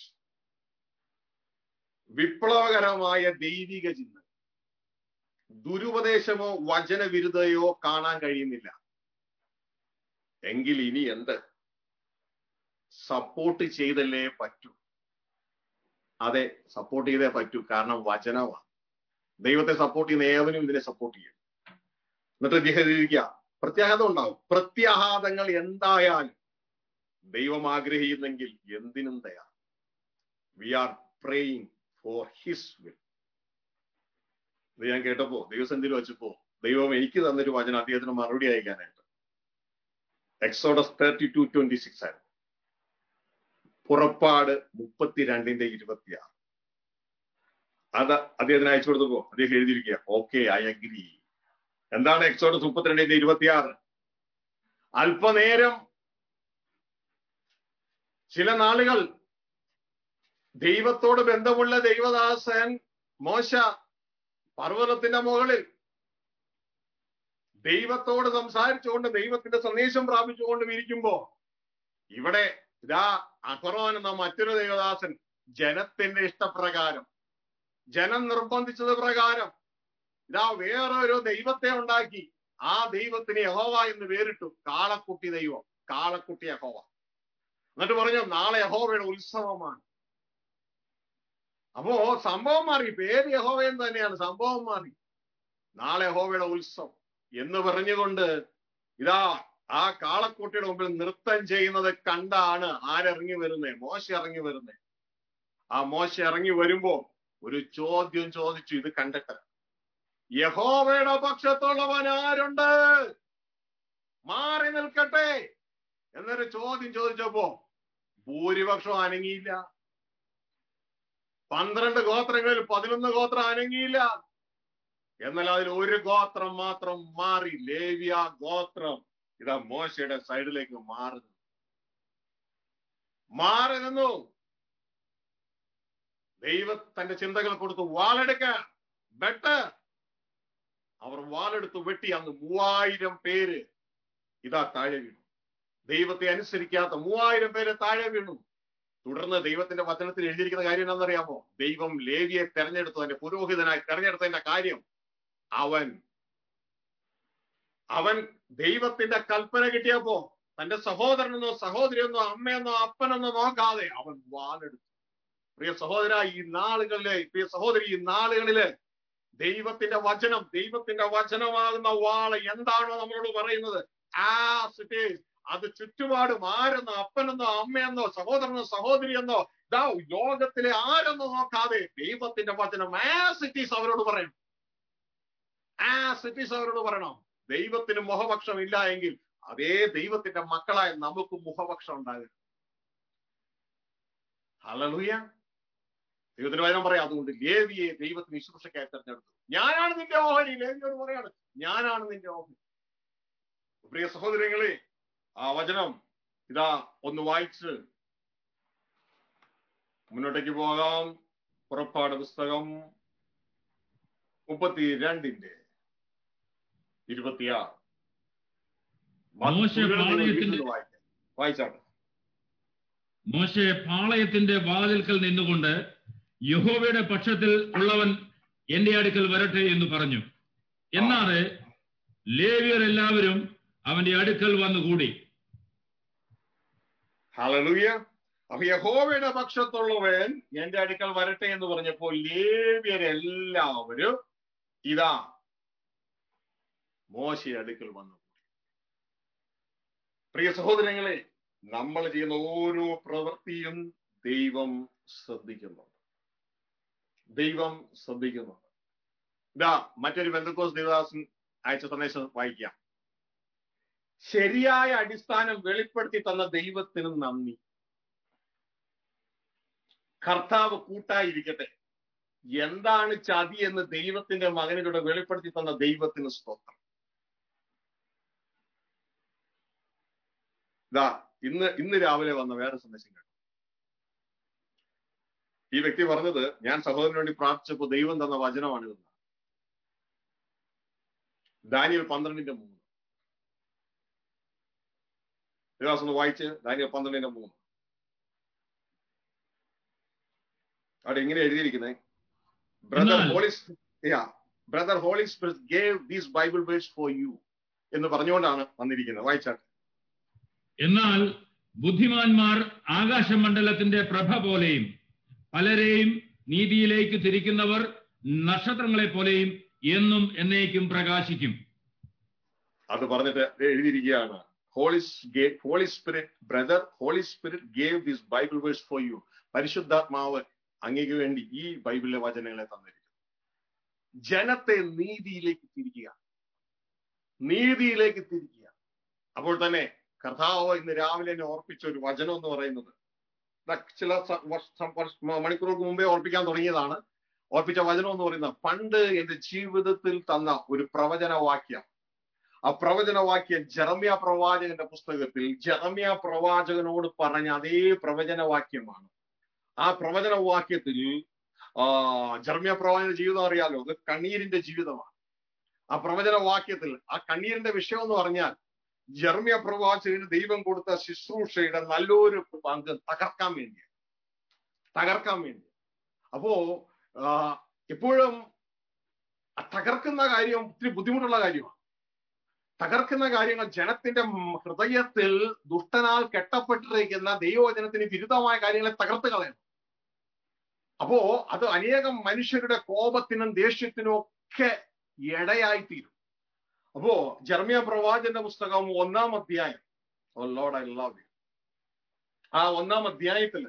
വിപ്ലവകരമായ ദൈവിക ചിന്ത ദുരുപദേശമോ വചനവിരുദ്ധയോ കാണാൻ കഴിയുന്നില്ല എങ്കിൽ ഇനി എന്ത് സപ്പോർട്ട് ചെയ്തല്ലേ പറ്റൂ അതെ സപ്പോർട്ട് ചെയ്തേ പറ്റൂ കാരണം വചനമാണ് ദൈവത്തെ സപ്പോർട്ട് ചെയ്യുന്ന ഏവനും ഇതിനെ സപ്പോർട്ട് ചെയ്യും എന്നിട്ട് ഇരിക്കുക പ്രത്യാഘാതം ഉണ്ടാവും പ്രത്യാഘാതങ്ങൾ എന്തായാലും ദൈവം ആഗ്രഹിക്കുന്നെങ്കിൽ എന്തിനും തയ്യാർ we are praying for his will ഇത് ഞാൻ കേട്ടപ്പോ ദൈവസന്ധിയിൽ വെച്ചപ്പോ ദൈവം എനിക്ക് തന്നൊരു വചനം അദ്ദേഹത്തിന് മറുപടി അയക്കാനായിട്ട് Exodus thirty two twenty six ആയിരുന്നു പുറപ്പാട് മുപ്പത്തിരണ്ടിന്റെ ഇരുപത്തിയാറ് അത് അദ്ദേഹത്തിന് അയച്ചു കൊടുത്തപ്പോ അദ്ദേഹം എഴുതിയിരിക്കുക ഓക്കെ ഐ അഗ്രി എന്താണ് എക്സോഡസ് മുപ്പത്തിരണ്ടിന്റെ ഇരുപത്തിയാറ് അല്പനേരം ചില നാളുകൾ ദൈവത്തോട് ബന്ധമുള്ള ദൈവദാസൻ മോശ പർവ്വതത്തിന്റെ മുകളിൽ ദൈവത്തോട് സംസാരിച്ചുകൊണ്ട് ദൈവത്തിന്റെ സന്ദേശം പ്രാപിച്ചുകൊണ്ടും ഇരിക്കുമ്പോ ഇവിടെ ഇതാ അഹറോൻ എന്ന മറ്റൊരു ദൈവദാസൻ ജനത്തിന്റെ ഇഷ്ടപ്രകാരം ജനം നിർബന്ധിച്ചത് പ്രകാരം ഇതാ വേറൊരു ദൈവത്തെ ഉണ്ടാക്കി ആ ദൈവത്തിന് യഹോവ എന്ന് പേരിട്ടു കാളക്കുട്ടി ദൈവം കാളക്കുട്ടി യഹോവ എന്നിട്ട് പറഞ്ഞു നാളെ യഹോവയുടെ ഉത്സവമാണ് അപ്പോ സംഭവം മാറി പേര് യഹോവയെന്ന് തന്നെയാണ് സംഭവം മാറി നാളെ യഹോവയുടെ ഉത്സവം എന്ന് പറഞ്ഞുകൊണ്ട് ഇതാ ആ കാളക്കുട്ടിയുടെ മുമ്പിൽ നൃത്തം ചെയ്യുന്നത് കണ്ടാണ് ആരിറങ്ങി വരുന്നത് മോശ ഇറങ്ങി വരുന്നത് ആ മോശ ഇറങ്ങി വരുമ്പോ ഒരു ചോദ്യം ചോദിച്ചു ഇത് കണ്ടിട്ട് യഹോവയുടെ പക്ഷത്തുള്ളവൻ ആരുണ്ട് മാറി നിൽക്കട്ടെ എന്നൊരു ചോദ്യം ചോദിച്ചപ്പോ ഭൂരിപക്ഷം അനങ്ങിയില്ല പന്ത്രണ്ട് ഗോത്രങ്ങളിൽ പതിനൊന്ന് ഗോത്രം അനങ്ങിയില്ല എന്നാൽ അതിൽ ഒരു ഗോത്രം മാത്രം മാറി ലേവ്യ ഗോത്രം ഇതാ മോശയുടെ സൈഡിലേക്ക് മാറി നിന്നു മാറി നിന്നു ദൈവ തന്റെ ചിന്തകൾ കൊടുത്തു വാളെടുക്ക ബെട്ട് അവർ വാളെടുത്ത് വെട്ടി അന്ന് മൂവായിരം പേര് ഇതാ താഴെ വീണു ദൈവത്തെ അനുസരിക്കാത്ത മൂവായിരം പേര് താഴെ വീണു തുടർന്ന് ദൈവത്തിന്റെ വചനത്തിൽ എഴുതിയിരിക്കുന്ന കാര്യം എന്താണെന്നറിയാമോ ദൈവം ലേവിയെ തെരഞ്ഞെടുത്തു അതിന്റെ പുരോഹിതനായി തെരഞ്ഞെടുത്തതിന്റെ കാര്യം അവൻ അവൻ ദൈവത്തിന്റെ കൽപ്പന കിട്ടിയപ്പോ തന്റെ സഹോദരനെന്നോ സഹോദരിയെന്നോ അമ്മയെന്നോ അപ്പനെന്നോ നോക്കാതെ അവൻ വാലെടുത്തു പ്രിയ സഹോദര ഈ നാളുകളിലെ പ്രിയ സഹോദരി ഈ നാളുകളില് ദൈവത്തിന്റെ വചനം ദൈവത്തിന്റെ വചനമാകുന്ന വാള് എന്താണോ നമ്മളോട് പറയുന്നത് ആസ് ഇറ്റ് ഈസ് അത് ചുറ്റുപാടും ആരെന്നോ അപ്പനെന്നോ അമ്മയെന്നോ സഹോദരനോ സഹോദരിയെന്നോ ഇതാ ലോകത്തിലെ ആരെന്നോ നോക്കാതെ ദൈവത്തിന്റെ വചനം ആസ് ഇറ്റ് ഈസ് അവരോട് പറയണം ആസ് ഇറ്റ് ഈസ് അവരോട് പറയണം ദൈവത്തിന് മുഖപക്ഷം ഇല്ല എങ്കിൽ അതേ ദൈവത്തിന്റെ മക്കളായ നമുക്ക് മുഖപക്ഷം ഉണ്ടാകും ഹലലുയ ദൈവത്തിന് വചനം പറയാം അതുകൊണ്ട് ലേവിയെ ദൈവത്തിന് ശുശ്രൂഷയ്ക്കായി തെരഞ്ഞെടുത്തു ഞാനാണ് നിന്റെ ഓഹരി ലേവിയോട് പറയാണ് ഞാനാണ് നിന്റെ ഓഹരി പ്രിയ സഹോദരങ്ങളെ ആ വചനം ഇതാ ഒന്ന് വായിച്ച് മുന്നോട്ടേക്ക് പോകാം പുറപ്പാട് പുസ്തകം മുപ്പത്തി രണ്ടിന്റെ ഇരുപത്തിയാറ് മോശെ പാളയത്തിന്റെ- വായിച്ചാട്ടെ മോശെ പാളയത്തിന്റെ വാതിൽക്കൽ നിന്നുകൊണ്ട് യഹോവയുടെ പക്ഷത്തിൽ ഉള്ളവൻ എന്റെ അടുക്കൽ വരട്ടെ എന്ന് പറഞ്ഞു എന്നാറ് ലേവിയർ എല്ലാവരും അവന്റെ അടുക്കൽ വന്നുകൂടി ഹലലുയ അപ്പൊ യഹോവയുടെ പക്ഷത്തുള്ളവൻ എന്റെ അടുക്കൽ വരട്ടെ എന്ന് പറഞ്ഞപ്പോൾ ലേവ്യരെല്ലാവരും ഇതാ മോശ അടുക്കൽ വന്നു പ്രിയ സഹോദരങ്ങളെ നമ്മൾ ചെയ്യുന്ന ഓരോ പ്രവൃത്തിയും ദൈവം ശ്രദ്ധിക്കുന്നുണ്ട് ദൈവം ശ്രദ്ധിക്കുന്നുണ്ട് ഇതാ മറ്റൊരു ബന്ധക്കോസ് ദേവദാസൻ അയച്ച സന്ദേശം വായിക്കാം ശരിയായ അടിസ്ഥാനം വെളിപ്പെടുത്തി തന്ന ദൈവത്തിന് നന്ദി കർത്താവ് കൂട്ടായിരിക്കട്ടെ എന്താണ് ചതി എന്ന് ദൈവത്തിന്റെ മകനിലൂടെ വെളിപ്പെടുത്തി തന്ന ദൈവത്തിന് സ്തോത്രം ഇതാ ഇന്ന് ഇന്ന് രാവിലെ വന്ന വേറെ സന്ദേശം കേട്ടു ഈ വ്യക്തി പറഞ്ഞത് ഞാൻ സഹോദരന് വേണ്ടി പ്രാർത്ഥിച്ചപ്പോൾ ദൈവം തന്ന വചനമാണിതെന്ന് ദാനിയൽ പന്ത്രണ്ടിന്റെ മൂന്ന് ദേവാസ് ഒന്ന് വായിച്ച് ദാനിയൽ പന്ത്രണ്ടിന്റെ മൂന്ന് അവിടെ ഇങ്ങനെ എഴുതിയിരിക്കുന്നത് ബ്രദർ എന്നാൽ- holy brother Holy Spirit gave these Bible words for you എന്ന് പറഞ്ഞുകൊണ്ടാണ് വന്നിരിക്കുന്നത് വായിച്ചാട്ടെ എന്നാൽ ബുദ്ധിമാന്മാർ ആകാശമണ്ഡലത്തിന്റെ പ്രഭ പോലെയും പലരെയും നീതിയിലേക്ക് തിരിക്കുന്നവർ നക്ഷത്രങ്ങളെ പോലെയും എന്നും എന്നേക്കും പ്രകാശിക്കും അത് പറഞ്ഞിട്ട് എഴുതിയിരിക്കുകയാണ് holy Holy Spirit brother Holy Spirit gave this Bible verse for you പരിശുദ്ധാത്മാവ് അങ്ങേക്ക് വേണ്ടി ഈ ബൈബിളിലെ വചനങ്ങളെ തന്നിരിക്കുന്നു ജനത്തെ നീതിയിലേക്ക് തിരിക്കുക നീതിയിലേക്ക് തിരിക്കുക അപ്പോൾ തന്നെ കർത്താവ് ഇന്ന് രാവിലെ എന്നെ ഓർപ്പിച്ച ഒരു വചനം എന്ന് പറയുന്നത് ദാ ചില സ- വർഷം വർഷ- മണിക്കൂറുകൾക്ക് മുമ്പേ ഓർപ്പിക്കാൻ തുടങ്ങിയതാണ് ഓർപ്പിച്ച വചനം എന്ന് പറയുന്നത് പണ്ട് എന്റെ ജീവിതത്തിൽ തന്ന ഒരു പ്രവചന വാക്യം ആ പ്രവചന വാക്യം ജെറമ്യ പ്രവാചകന്റെ പുസ്തകത്തിൽ ജെറമ്യ പ്രവാചകനോട് പറഞ്ഞ അതേ പ്രവചന വാക്യമാണ് ആ പ്രവചന വാക്യത്തിൽ ആ ജെറമ്യ പ്രവാചകന്റെ ജീവിതം അറിയാലോ അത് കണ്ണീരിന്റെ ജീവിതമാണ് ആ പ്രവചന വാക്യത്തിൽ ആ കണ്ണീരിന്റെ വിഷയം എന്ന് പറഞ്ഞാൽ ജെർമ്യ പ്രവാചകന് ദൈവം കൊടുത്ത ശുശ്രൂഷയുടെ നല്ലൊരു പങ്ക് തകർക്കാൻ വേണ്ടി തകർക്കാൻ വേണ്ടി അപ്പോ ആ, എപ്പോഴും ആ തകർക്കുന്ന കാര്യം ഒത്തിരി ബുദ്ധിമുട്ടുള്ള കാര്യമാണ് തകർക്കുന്ന കാര്യങ്ങൾ ജനത്തിന്റെ ഉം ഹൃദയത്തിൽ ദുഷ്ടനാൽ കെട്ടപ്പെട്ടിരിക്കുന്ന ദൈവവചനത്തിന് വിരുദ്ധമായ കാര്യങ്ങളെ തകർത്ത് കളയണം അപ്പോ അത് അനേകം മനുഷ്യരുടെ കോപത്തിനും ദേഷ്യത്തിനും ഒക്കെ ഇടയായിത്തീരും അപ്പോ ജർമ്മിയ പ്രവാചന്റെ പുസ്തകം ഒന്നാം അധ്യായം Oh Lord, I love you. ആ ഒന്നാം അധ്യായത്തില്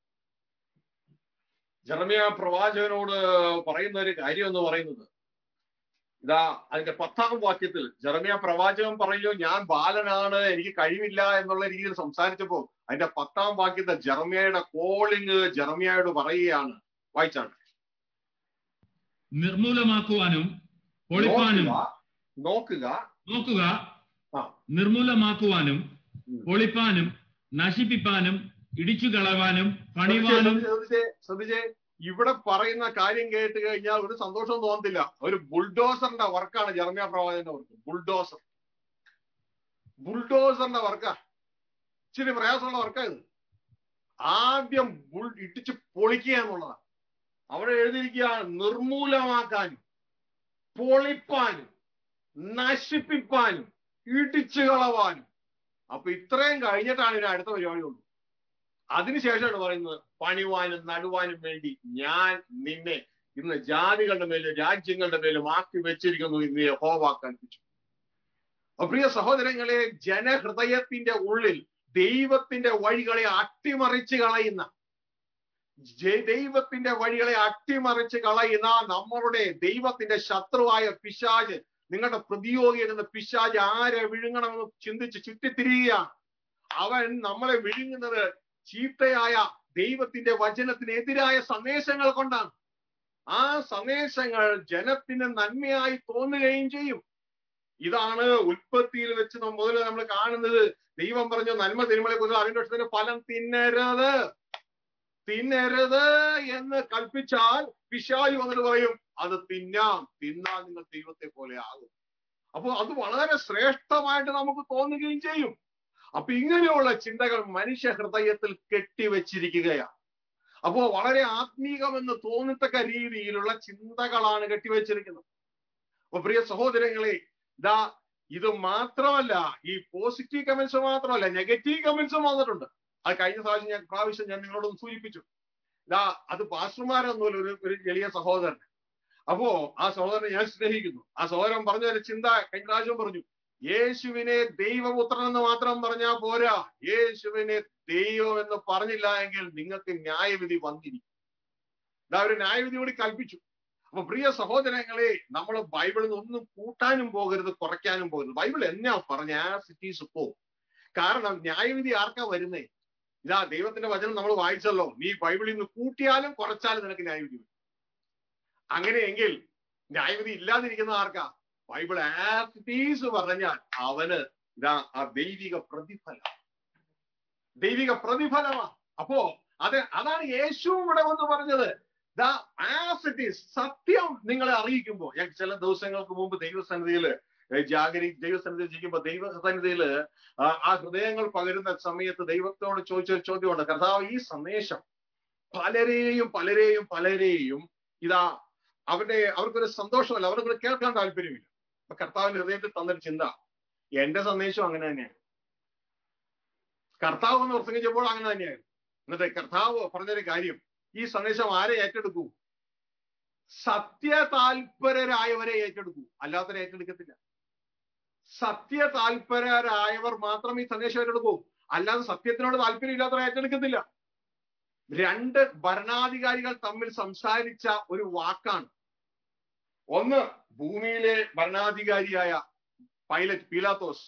ജർമ്മിയ പ്രവാചകനോട് പറയുന്ന ഒരു കാര്യം എന്ന് പറയുന്നത് ഇതാ അതിന്റെ പത്താം വാക്യത്തിൽ ജെറമിയ പ്രവാചകൻ പറയൂ ഞാൻ ബാലനാണ് എനിക്ക് കഴിവില്ല എന്നുള്ള രീതിയിൽ സംസാരിച്ചപ്പോ അതിന്റെ പത്താം വാക്യത്തിൽ ജെറമിയയുടെ കോളിങ് ജെറമിയയോട് പറയുകയാണ് വായിച്ചാണ് നിർമൂലമാക്കുവാനും പൊളിപ്പാനും നോക്കുക, നോക്കുക നോക്കുക ആ. നിർമൂലമാക്കുവാനും ഉം. പൊളിപ്പാനും നശിപ്പിപ്പാനും ഇടിച്ചു കളവാനും ശ്രദ്ധിച്ചേ, പണിവാനും ശ്രദ്ധിച്ചേ ശ്രദ്ധിച്ചേ ഇവിടെ പറയുന്ന കാര്യം കേട്ട് കഴിഞ്ഞാൽ ഒരു സന്തോഷവും തോന്നത്തില്ല ഒരു ബുൾഡോസറിന്റെ വർക്കാണ് ജെറമിയ പ്രവാചകന്റെ വർക്ക് ബുൾഡോസർ ബുൾഡോസറിന്റെ വർക്കാ ഇച്ചിരി പ്രയാസമുള്ള വർക്കാ ഇത് ആദ്യം ബുൾ ഇടിച്ച് പൊളിക്കുക എന്നുള്ളതാണ് അവിടെ എഴുതിയിരിക്കുകയാണ് നിർമൂലമാക്കാനും പൊളിപ്പാനും നശിപ്പിപ്പാനും ഇടിച്ചു കളവാനും അപ്പൊ ഇത്രയും കഴിഞ്ഞിട്ടാണ് ഇതിന് അടുത്ത പരിപാടിയുള്ളൂ അതിനുശേഷമാണ് പറയുന്നത് പണിവാനും നടുവാനും വേണ്ടി ഞാൻ നിന്നെ ഇന്ന് ജാതികളുടെ മേലും രാജ്യങ്ങളുടെ മേലും ആക്കി വെച്ചിരിക്കുന്നു ഇന്ന് യഹോവ കൽപ്പിച്ചു അപ്പൊ പ്രിയ സഹോദരങ്ങളെ ജനഹൃദയത്തിന്റെ ഉള്ളിൽ ദൈവത്തിന്റെ വഴികളെ അട്ടിമറിച്ച് കളയുന്ന ജെ- ദൈവത്തിന്റെ വഴികളെ അട്ടിമറിച്ച് കളയുന്ന നമ്മളുടെ ദൈവത്തിന്റെ ശത്രുവായ പിശാജ് നിങ്ങളുടെ പ്രതിയോഗിയെന്ന പിശാജ് ആരെ വിഴുങ്ങണമെന്ന് ചിന്തിച്ച് ചുറ്റിത്തിരിയുകയാണ് അവൻ നമ്മളെ വിഴുങ്ങുന്നത് ചീത്തയായ ദൈവത്തിന്റെ വചനത്തിനെതിരായ സന്ദേശങ്ങൾ കൊണ്ടാണ് ആ സന്ദേശങ്ങൾ ജനത്തിന് നന്മയായി തോന്നുകയും ചെയ്യും ഇതാണ് ഉൽപ്പത്തിയിൽ വെച്ച് നം- മുതൽ നമ്മൾ കാണുന്നത് ദൈവം പറഞ്ഞു നന്മ തിന്മകളെ കുറിച്ച് അതിന്റെ വർഷത്തിന് ഫലം തിന്നരുത് തിന്നരുത് എന്ന് കൽപ്പിച്ചാൽ പിശായി വന്നിട്ട് പറയും അത് തിന്നാം തിന്നാൽ നിങ്ങൾ ദൈവത്തെ പോലെ ആകും അപ്പോൾ അത് വളരെ ശ്രേഷ്ഠമായിട്ട് നമുക്ക് തോന്നുകയും ചെയ്യും അപ്പൊ ഇങ്ങനെയുള്ള ചിന്തകൾ മനുഷ്യ ഹൃദയത്തിൽ കെട്ടിവെച്ചിരിക്കുകയാണ് അപ്പോ വളരെ ആത്മീകമെന്ന് തോന്നത്തക്ക രീതിയിലുള്ള ചിന്തകളാണ് കെട്ടിവെച്ചിരിക്കുന്നത് അപ്പൊ പ്രിയ സഹോദരങ്ങളെ ഇതാ ഇത് മാത്രമല്ല ഈ പോസിറ്റീവ് കമന്റ്സ് മാത്രമല്ല നെഗറ്റീവ് കമന്റ്സും വന്നിട്ടുണ്ട് അത് കഴിഞ്ഞ പ്രാവശ്യം ഞാൻ പ്രാവശ്യം ഞാൻ നിങ്ങളോടൊന്ന് സൂചിപ്പിച്ചു ഇതാ അത് പാസ്റ്റർമാരൊന്നുമില്ല ഒരു ഒരു എളിയ സഹോദരൻ അപ്പോ ആ സഹോദരനെ ഞാൻ സ്നേഹിക്കുന്നു ആ സഹോദരൻ പറഞ്ഞ ഒരു ചിന്ത കഴിഞ്ഞ പ്രാവശ്യം പറഞ്ഞു യേശുവിനെ ദൈവപുത്രൻ എന്ന് മാത്രം പറഞ്ഞാൽ പോരാ യേശുവിനെ ദൈവം എന്ന് പറഞ്ഞില്ല എങ്കിൽ നിങ്ങൾക്ക് ന്യായവിധി വന്നിരിക്കും ഇതാ ഒരു ന്യായവിധി കൂടി കൽപ്പിച്ചു അപ്പൊ പ്രിയ സഹോദരങ്ങളെ നമ്മൾ ബൈബിളിൽ നിന്ന് ഒന്നും കൂട്ടാനും പോകരുത് കുറയ്ക്കാനും പോകരുത് ബൈബിൾ എന്നാ പറഞ്ഞ ആസ് ഇറ്റ് ഈസ് പോ കാരണം ന്യായവിധി ആർക്കാ വരുന്നേ ഇതാ ദൈവത്തിന്റെ വചനം നമ്മൾ വായിച്ചല്ലോ നീ ബൈബിളിൽ നിന്ന് കൂട്ടിയാലും കുറച്ചാലും നിനക്ക് ന്യായവിധി വരും അങ്ങനെയെങ്കിൽ ന്യായവിധി ഇല്ലാതിരിക്കുന്ന ആർക്കാ ബൈബിൾ ആസ് ഇറ്റ് ഈസ് പറഞ്ഞാൽ അവന് ഇതാ ആ ദൈവിക പ്രതിഫലം ദൈവിക പ്രതിഫലമാണ് അപ്പോ അത് അതാണ് യേശു ഇവിടെ വന്ന് പറഞ്ഞത് ദാ ആസ് ഇറ്റ് ഈസ് സത്യം നിങ്ങളെ അറിയിക്കുമ്പോൾ ഞാൻ ചില ദിവസങ്ങൾക്ക് മുമ്പ് ദൈവസന്നിധിയില് ജാഗരി ദൈവസന്നിധിയിൽ ചെയ്യുമ്പോൾ ദൈവസന്നിധിയില് ആ ഹൃദയങ്ങൾ പകരുന്ന സമയത്ത് ദൈവത്തോട് ചോദിച്ച ഒരു ചോദ്യമുണ്ട് കർത്താവ് ഈ സന്ദേശം പലരെയും പലരെയും പലരെയും ഇതാ അവരുടെ അവർക്കൊരു സന്തോഷമല്ല അവർക്ക് കേൾക്കാൻ താല്പര്യമില്ല അപ്പൊ കർത്താവിന്റെ ഹൃദയത്തിൽ തന്നൊരു ചിന്ത എന്റെ സന്ദേശം അങ്ങനെ തന്നെയാണ് കർത്താവ് എന്ന് പ്രസംഗിച്ചപ്പോൾ അങ്ങനെ തന്നെയായിരുന്നു എന്നിട്ട് കർത്താവ് പറഞ്ഞൊരു കാര്യം ഈ സന്ദേശം ആരെ ഏറ്റെടുക്കൂ സത്യ താല്പരരായവരെ ഏറ്റെടുക്കൂ അല്ലാത്തവരെ ഏറ്റെടുക്കത്തില്ല സത്യ താല്പരരായവർ മാത്രം ഈ സന്ദേശം ഏറ്റെടുക്കൂ അല്ലാതെ സത്യത്തിനോട് താല്പര്യം ഇല്ലാത്തവരെ ഏറ്റെടുക്കത്തില്ല രണ്ട് ഭരണാധികാരികൾ തമ്മിൽ സംസാരിച്ച ഒരു വാക്കാണ് ഒന്ന് ഭൂമിയിലെ ഭരണാധികാരിയായ പൈലറ്റ് പീലാത്തോസ്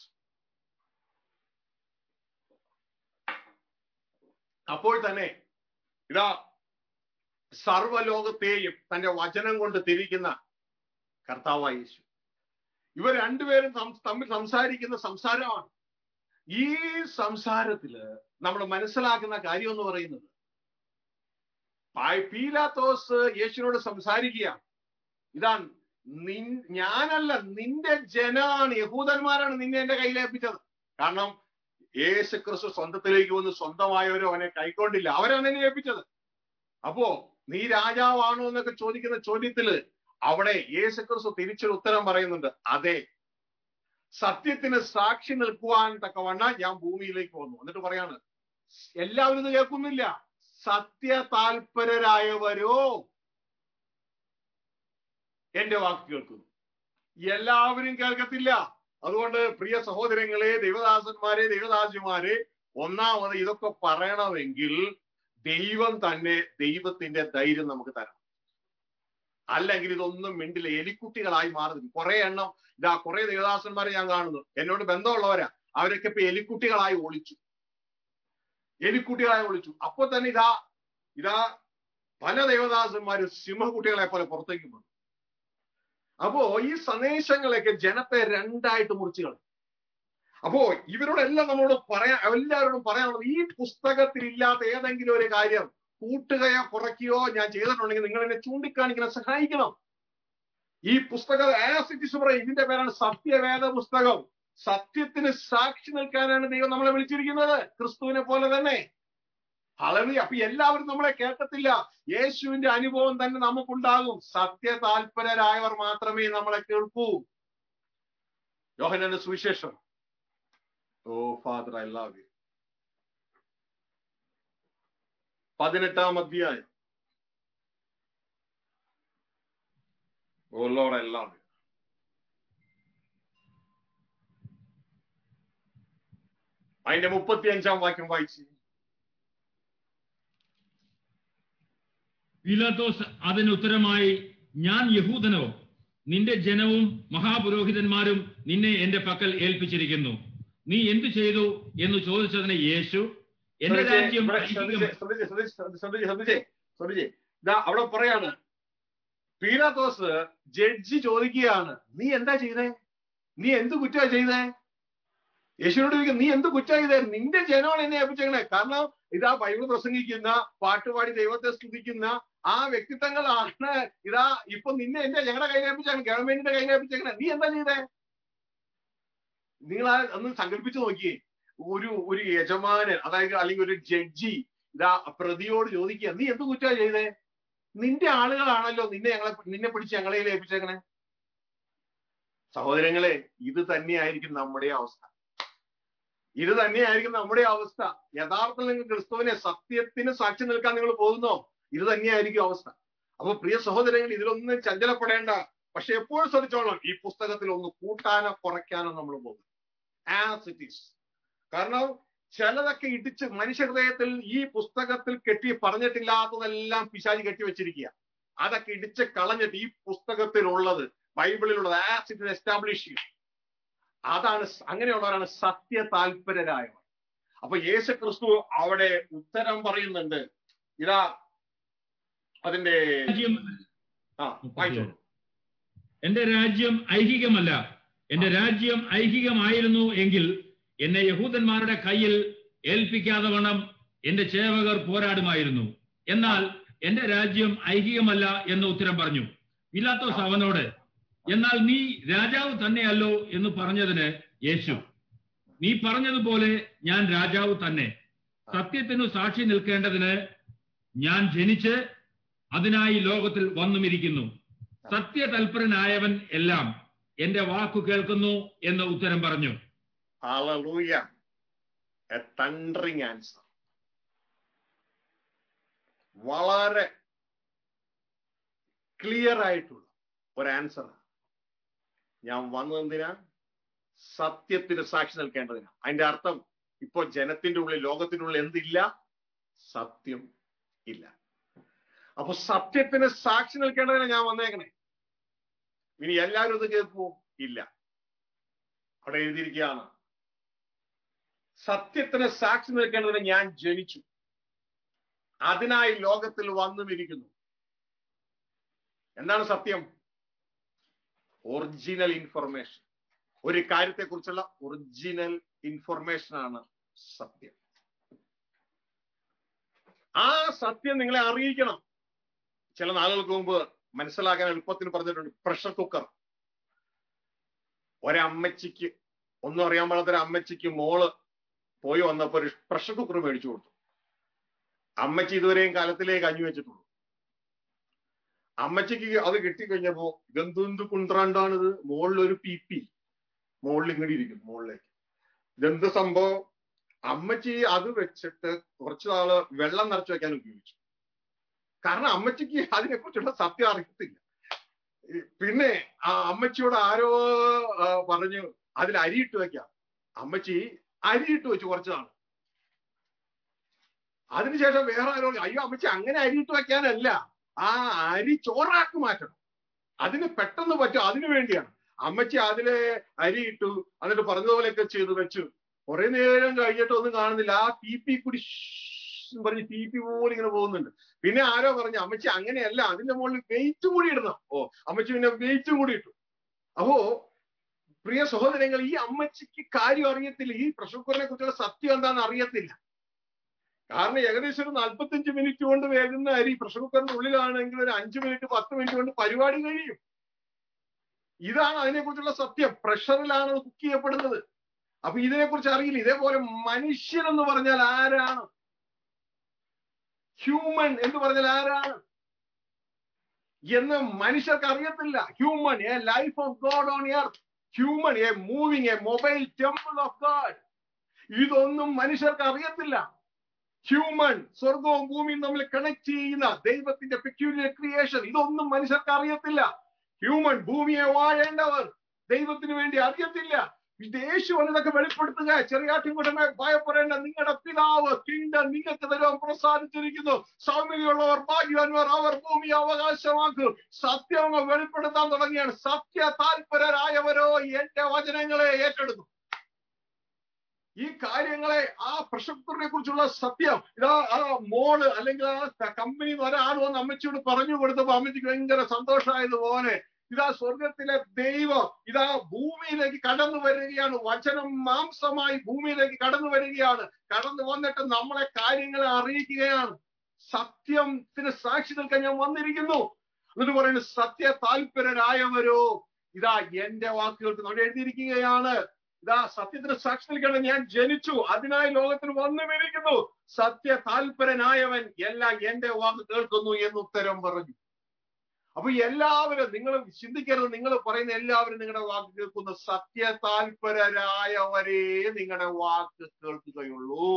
അപ്പോൾ തന്നെ ഇതാ സർവലോകത്തെയും തന്റെ വചനം കൊണ്ട് തിരിക്കുന്ന കർത്താവായ യേശു ഇവർ രണ്ടുപേരും തമ്മിൽ സംസാരിക്കുന്ന സംസാരമാണ് ഈ സംസാരത്തില് നമ്മൾ മനസ്സിലാക്കുന്ന കാര്യം എന്ന് പറയുന്നത് പീലാത്തോസ് യേശുവിനോട് സംസാരിക്കുകയാണ് ഇതാ നിൻ ഞാനല്ല നിന്റെ ജനാണ് യഹൂദന്മാരാണ് നിന്നെ എന്റെ കയ്യിലേൽപ്പിച്ചത് കാരണം യേശു ക്രിസ്തു സ്വന്തത്തിലേക്ക് വന്ന് സ്വന്തമായവരോ അവനെ കൈക്കൊണ്ടില്ല അവരാണ് എന്നെ ഏൽപ്പിച്ചത് അപ്പോ നീ രാജാവാണോ എന്നൊക്കെ ചോദിക്കുന്ന ചോദ്യത്തില് അവിടെ യേശു ക്രിസ്തു തിരിച്ചൊരു ഉത്തരം പറയുന്നുണ്ട് അതെ സത്യത്തിന് സാക്ഷി നിൽക്കുവാൻ തക്കവണ്ണ ഞാൻ ഭൂമിയിലേക്ക് വന്നു എന്നിട്ട് പറയാണ് എല്ലാവരും ഇത് കേൾക്കുന്നില്ല സത്യ താല്പരരായവരോ എന്റെ വാക്ക് കേൾക്കുന്നു എല്ലാവരും കേൾക്കത്തില്ല അതുകൊണ്ട് പ്രിയ സഹോദരങ്ങളെ ദൈവദാസന്മാരെ ദൈവദാസിമാരെ ഒന്നാമത് ഇതൊക്കെ പറയണമെങ്കിൽ ദൈവം തന്നെ ദൈവത്തിന്റെ ധൈര്യം നമുക്ക് തരണം അല്ലെങ്കിൽ ഇതൊന്നും മിണ്ടില്ല എലിക്കുട്ടികളായി മാറുന്നു കുറെ എണ്ണം ഇതാ കുറെ ദേവദാസന്മാരെ ഞാൻ കാണുന്നു എന്നോട് ബന്ധമുള്ളവരാ അവരൊക്കെ ഇപ്പൊ എലിക്കുട്ടികളായി ഒളിച്ചു എലിക്കുട്ടികളായി ഒളിച്ചു അപ്പൊ തന്നെ ഇതാ ഇതാ പല ദേവദാസന്മാരും സിംഹക്കുട്ടികളെ പോലെ പുറത്തേക്ക് വന്നു അപ്പോ ഈ സന്ദേശങ്ങളൊക്കെ ജനത്തെ രണ്ടായിട്ട് മുറിച്ചു കളയും അപ്പോ ഇവരോടെല്ലാം നമ്മളോട് പറയാ എല്ലാവരോടും പറയാനുള്ളത് ഈ പുസ്തകത്തിൽ ഇല്ലാത്ത ഏതെങ്കിലും ഒരു കാര്യം കൂട്ടുകയോ കുറയ്ക്കുകയോ ഞാൻ ചെയ്തിട്ടുണ്ടെങ്കിൽ നിങ്ങൾ എന്നെ ചൂണ്ടിക്കാണിക്കണം സഹായിക്കണം ഈ പുസ്തകം ആസിറ്റിസ് പറയും ഇതിന്റെ പേരാണ് സത്യവേദ പുസ്തകം സത്യത്തിന് സാക്ഷി നിൽക്കാനാണ് ദൈവം നമ്മളെ വിളിച്ചിരിക്കുന്നത് ക്രിസ്തുവിനെ പോലെ തന്നെ അളവി അപ്പൊ എല്ലാവരും നമ്മളെ കേൾക്കത്തില്ല യേശുവിന്റെ അനുഭവം തന്നെ നമുക്കുണ്ടാകും സത്യ താല്പരരായവർ മാത്രമേ നമ്മളെ കേൾക്കൂ യോഹനന്റെ സുവിശേഷം O Father I love you പതിനെട്ടാം അധ്യായം O Lord I love you അതിന്റെ മുപ്പത്തി അഞ്ചാം വാക്യം വായിച്ചു പീലാത്തോസ് അതിന് ഉത്തരമായി ഞാൻ യഹൂദനോ നിന്റെ ജനവും മഹാപുരോഹിതന്മാരും നിന്നെ എന്റെ പക്കൽ ഏൽപ്പിച്ചിരിക്കുന്നു നീ എന്തു ചെയ്തു എന്ന് ചോദിച്ചതിന് യേശു എന്റെ രാജ്യം ശ്രദ്ധിച്ചേ ഇതാ അവിടെ പറയാണ് പീലാത്തോസ് ജഡ്ജി ചോദിക്കുകയാണ് നീ എന്താ ചെയ്തേ നീ എന്ത് കുറ്റമാ ചെയ്തേ യേശുവിനോട് ചോദിക്കും നീ എന്ത് കുറ്റം ചെയ്തേ നിന്റെ ജനമാണ് എന്നെ ഏൽപ്പിച്ചേക്കണേ കാരണം ഇതാ ബൈബിൾ പ്രസംഗിക്കുന്ന പാട്ടുപാടി ദൈവത്തെ സ്തുതിക്കുന്ന ആ വ്യക്തിത്വങ്ങളാണ് ഇതാ ഇപ്പൊ നിന്നെ എന്റെ ഞങ്ങളുടെ കയ്യിൽ ഏൽപ്പിച്ചേക്കണം ഗവൺമെന്റിന്റെ കയ്യിൽ ഏൽപ്പിച്ചേക്കണേ നീ എന്താ ചെയ്തേ നിങ്ങൾ ആ ഒന്ന് സങ്കല്പിച്ചു നോക്കിയേ ഒരു ഒരു യജമാനൻ അതായത് അല്ലെങ്കിൽ ഒരു ജഡ്ജി ഇതാ പ്രതിയോട് ചോദിക്കുക നീ എന്ത് കുറ്റാ ചെയ്തേ നിന്റെ ആളുകളാണല്ലോ നിന്നെ ഞങ്ങളെ നിന്നെ പിടിച്ച് ഞങ്ങളെ ഏൽപ്പിച്ചേക്കണേ സഹോദരങ്ങളെ ഇത് തന്നെയായിരിക്കും നമ്മുടെ അവസ്ഥ ഇത് തന്നെയായിരിക്കും നമ്മുടെ അവസ്ഥ യഥാർത്ഥത്തിൽ നിങ്ങൾ ക്രിസ്തുവിനെ സത്യത്തിന് സാക്ഷി നിൽക്കാൻ നിങ്ങൾ പോകുന്നോ ഇത് തന്നെയായിരിക്കും അവസ്ഥ അപ്പൊ പ്രിയ സഹോദരങ്ങൾ ഇതിലൊന്നും ചഞ്ചലപ്പെടേണ്ട പക്ഷെ എപ്പോഴും ശ്രദ്ധിച്ചോളാം ഈ പുസ്തകത്തിൽ ഒന്ന് കൂട്ടാനോ കുറയ്ക്കാനോ നമ്മൾ പോകും ആസ് ഇറ്റ് ഈസ് കാരണം ചിലതൊക്കെ ഇടിച്ച് മനുഷ്യഹൃദയത്തിൽ ഈ പുസ്തകത്തിൽ കെട്ടി പറഞ്ഞിട്ടില്ലാത്തതെല്ലാം പിശാചി കെട്ടി വെച്ചിരിക്കുക അതൊക്കെ ഇടിച്ച് കളഞ്ഞിട്ട് ഈ പുസ്തകത്തിലുള്ളത് ബൈബിളിലുള്ളത് ആസ് ഇറ്റ് എസ്റ്റാബ്ലിഷ് ചെയ്യും അതാണ് സ- അങ്ങനെയുള്ളവരാണ് സത്യ താല്പര്യരായവർ അപ്പൊ യേശു ക്രിസ്തു അവിടെ ഉത്തരം പറയുന്നുണ്ട് ഇതാ അതിന്റെ രാജ്യം ആ വായിച്ചോളൂ എന്റെ രാജ്യം ഐഹികമല്ല എന്റെ രാജ്യം ഐഹികമായിരുന്നു എങ്കിൽ എന്നെ യഹൂദന്മാരുടെ കയ്യിൽ ഏൽപ്പിക്കാതെ വണ്ണം എന്റെ സേവകർ പോരാടുമായിരുന്നു എന്നാൽ എന്റെ രാജ്യം ഐഹികമല്ല എന്ന് ഉത്തരം പറഞ്ഞു പിലാത്തോസ് അവനോട് എന്നാൽ നീ രാജാവ് തന്നെയല്ലോ എന്ന് പറഞ്ഞതിന് യേശു നീ പറഞ്ഞതുപോലെ ഞാൻ രാജാവ് തന്നെ സത്യത്തിനു സാക്ഷി നിൽക്കേണ്ടതിന് ഞാൻ ജനിച്ച് അതിനായി ലോകത്തിൽ വന്നുമിരിക്കുന്നു സത്യതൽപരനായവൻ എല്ലാം എന്റെ വാക്കു കേൾക്കുന്നു എന്ന് ഉത്തരം പറഞ്ഞു Hallelujah. A thundering answer. വളരെ ക്ലിയർ ആയിട്ടുള്ള ഒരു ആൻസർ ഞാൻ വന്നത് എന്തിനാ സത്യത്തിന് സാക്ഷി നിൽക്കേണ്ടതിനാ അതിന്റെ അർത്ഥം ഇപ്പൊ ജനത്തിന്റെ ഉള്ളിൽ ലോകത്തിന്റെ ഉള്ളിൽ എന്തില്ല സത്യം ഇല്ല അപ്പൊ സത്യത്തിന് സാക്ഷി നിൽക്കേണ്ടതിനാ ഞാൻ വന്നേക്കണേ ഇനി എല്ലാവരും ഇത് കേൾക്കുമോ ഇല്ല അവിടെ എഴുതിയിരിക്കുകയാണ് സത്യത്തിന് സാക്ഷി നിൽക്കേണ്ടതിന് ഞാൻ ജനിച്ചു അതിനായി ലോകത്തിൽ വന്നുമിരിക്കുന്നു എന്താണ് സത്യം ഒറിജിനൽ ഇൻഫർമേഷൻ ഒരു കാര്യത്തെക്കുറിച്ചുള്ള ഒറിജിനൽ ഇൻഫർമേഷൻ ആണ് സത്യം ആ സത്യം നിങ്ങളെ അറിയിക്കണം ചില നാളുകൾക്ക് മുമ്പ് മനസ്സിലാക്കാൻ എളുപ്പത്തിന് പറഞ്ഞിട്ടുണ്ട് പ്രഷർ കുക്കർ ഒരമ്മച്ചിക്ക് ഒന്നും അറിയാൻ പാടാത്തൊരു അമ്മച്ചിക്ക് മോള് പോയി വന്നപ്പോ ഒരു പ്രഷർ കുക്കർ മേടിച്ചു കൊടുത്തു അമ്മച്ചി ഇതുവരെയും കാലത്തിലേ കഞ്ഞി വെച്ചിട്ടുള്ളൂ അമ്മച്ചിക്ക് അത് കിട്ടിക്കഴിഞ്ഞപ്പോ ഇതെന്ത് കുന്ത്രണ്ടാണിത് മുകളിലൊരു പി പി മുകളിൽ ഇങ്ങോട്ട് ഇരിക്കും മുകളിലേക്ക് ഇതെന്ത് സംഭവം അമ്മച്ചി അത് വെച്ചിട്ട് കുറച്ചു നാള് വെള്ളം നിറച്ചു വെക്കാൻ ഉപയോഗിച്ചു കാരണം അമ്മച്ചിക്ക് അതിനെ കുറിച്ചുള്ള സത്യം അറിയത്തില്ല ഈ പിന്നെ ആ അമ്മച്ചിയോട് ആരോ ആ, പറഞ്ഞു അതിൽ അരിയിട്ട് വെക്കാം അമ്മച്ചി അരിയിട്ട് വെച്ചു കുറച്ചു നാള് അതിനുശേഷം വേറെ ആരോ പറഞ്ഞു, അയ്യോ അമ്മച്ചി അങ്ങനെ അരിയിട്ട് വെക്കാനല്ല ആ അരി ചോറാക്കി മാറ്റണം അതിന് പെട്ടെന്ന് പറ്റും അതിനു വേണ്ടിയാണ് അമ്മച്ചി അതിലെ അരി ഇട്ടു എന്നിട്ട് പറഞ്ഞതുപോലെയൊക്കെ ചെയ്തു വെച്ചു കുറെ നേരം കഴിഞ്ഞിട്ട് ഒന്നും കാണുന്നില്ല ആ പി പി കൂടി ഷ്ഷ് എന്ന് പറഞ്ഞ് പി പി പോലെ ഇങ്ങനെ പോകുന്നുണ്ട് പിന്നെ ആരോ പറഞ്ഞു അമ്മച്ചി അങ്ങനെയല്ല അതിന്റെ മുകളിൽ വെയിറ്റ് കൂടി ഇടണം ഓ അമ്മച്ചി പിന്നെ വെയിറ്റും കൂടി ഇട്ടു അപ്പോ പ്രിയ സഹോദരങ്ങൾ ഈ അമ്മച്ചിക്ക് കാര്യം അറിയത്തില്ല ഈ പ്രഷർ കുക്കറിനെ കുറിച്ചുള്ള സത്യം എന്താണെന്ന് അറിയത്തില്ല കാരണം ഏകദേശം ഒരു നാൽപ്പത്തഞ്ച് മിനിറ്റ് കൊണ്ട് വേകുന്ന അരി പ്രഷർ കുക്കറിന്റെ ഉള്ളിലാണെങ്കിൽ ഒരു അഞ്ചു മിനിറ്റ് പത്ത് മിനിറ്റ് കൊണ്ട് പരിപാടി കഴിയും ഇതാണ് അതിനെക്കുറിച്ചുള്ള സത്യം പ്രഷറിലാണ് അത് കുക്ക് ചെയ്യപ്പെടുന്നത് അപ്പൊ ഇതിനെക്കുറിച്ച് അറിയില്ല ഇതേപോലെ മനുഷ്യൻ എന്ന് പറഞ്ഞാൽ ആരാണ് ഹ്യൂമൻ എന്ന് പറഞ്ഞാൽ ആരാണ് എന്ന് മനുഷ്യർക്ക് അറിയത്തില്ല human a life of God on earth human a moving a mobile temple of God ഇതൊന്നും മനുഷ്യർക്ക് അറിയത്തില്ല ഹ്യൂമൻ സ്വർഗവും ഭൂമിയും തമ്മിൽ കണക്ട് ചെയ്യുന്ന ദൈവത്തിന്റെ പെക്യൂരിയർ ക്രിയേഷൻ ഇതൊന്നും മനുഷ്യർക്ക് അറിയത്തില്ല ഹ്യൂമൻ ഭൂമിയെ വാഴേണ്ടവർ ദൈവത്തിന് വേണ്ടി അറിയത്തില്ല ഇത് യേശുവാണ് ഇതൊക്കെ വെളിപ്പെടുത്തുക ചെറിയാട്ടിൻകുട്ടനെ ഭയപ്പെടേണ്ട നിങ്ങളുടെ പിതാവ് കിങ്ഡം നിങ്ങൾക്ക് തരുവാൻ പ്രസാദിച്ചിരിക്കുന്നു സൗമ്യതയുള്ളവർ ഭാഗ്യവാന്മാർ അവർ ഭൂമി അവകാശമാക്കും സത്യം അങ്ങ് വെളിപ്പെടുത്താൻ തുടങ്ങിയാണ് സത്യ താല്പരരായവരോ എന്റെ വചനങ്ങളെ ഏറ്റെടുക്കും ഈ കാര്യങ്ങളെ ആ പ്രശസ്തരെ കുറിച്ചുള്ള സത്യം ഇതാ ആ മോള് അല്ലെങ്കിൽ ആ കമ്പനി ഒരാൾ വന്ന് അമ്മച്ചിയോട് പറഞ്ഞു കൊടുത്തപ്പോ അമ്മച്ചിക്ക് ഭയങ്കര സന്തോഷമായതുപോലെ ഇതാ സ്വർഗത്തിലെ ദൈവം ഇതാ ഭൂമിയിലേക്ക് കടന്നു വരികയാണ് വചനം മാംസമായി ഭൂമിയിലേക്ക് കടന്നു വരികയാണ് കടന്നു വന്നിട്ട് നമ്മളെ കാര്യങ്ങളെ അറിയിക്കുകയാണ് സത്യത്തിന് സാക്ഷി നിൽക്കാൻ ഞാൻ വന്നിരിക്കുന്നു എന്നിട്ട് പറയുന്നു സത്യ താല്പര്യരായവരോ ഇതാ എന്റെ വാക്കുകൾക്ക് നമ്മൾ എഴുതിയിരിക്കുകയാണ് ഇതാ സത്യത്തിന് സാക്ഷി നിൽക്കണം ഞാൻ ജനിച്ചു അതിനായി ലോകത്തിന് വന്നു വരിക്കുന്നു സത്യ താല്പരനായവൻ എല്ലാം എന്റെ വാക്ക് കേൾക്കുന്നു എന്ന് ഉത്തരം പറഞ്ഞു അപ്പൊ എല്ലാവരും നിങ്ങൾ ചിന്തിക്കരുത് നിങ്ങൾ പറയുന്ന എല്ലാവരും നിങ്ങളുടെ വാക്ക് കേൾക്കുന്ന സത്യ താല്പരരായവരെ നിങ്ങളുടെ വാക്ക് കേൾക്കുകയുള്ളൂ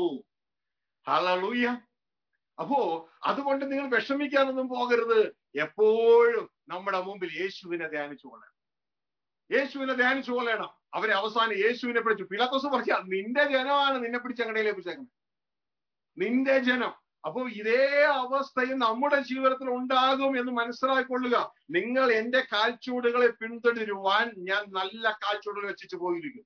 ഹലലൂയ അപ്പോ അതുകൊണ്ട് നിങ്ങൾ വിഷമിക്കാനൊന്നും പോകരുത് എപ്പോഴും നമ്മുടെ മുമ്പിൽ യേശുവിനെ ധ്യാനിച്ചു കൊള്ളണം യേശുവിനെ ധ്യാനിച്ചു കൊള്ളണം അവരെ അവസാനം യേശുവിനെ പിടിച്ചു പിലാത്തോസ് പറഞ്ഞ നിന്റെ ജനമാണ് നിന്നെ പിടിച്ച് അങ്ങടയിലേക്ക് പിടിച്ചേക്കുന്നത് നിന്റെ ജനം അപ്പോ ഇതേ അവസ്ഥയും നമ്മുടെ ജീവിതത്തിൽ ഉണ്ടാകും എന്ന് മനസ്സിലാക്കിക്കൊള്ളുക നിങ്ങൾ എന്റെ കാൽച്ചൂടുകളെ പിന്തുടരുവാൻ ഞാൻ നല്ല കാൽച്ചൂടുകൾ വെച്ചിട്ട് പോയിരിക്കും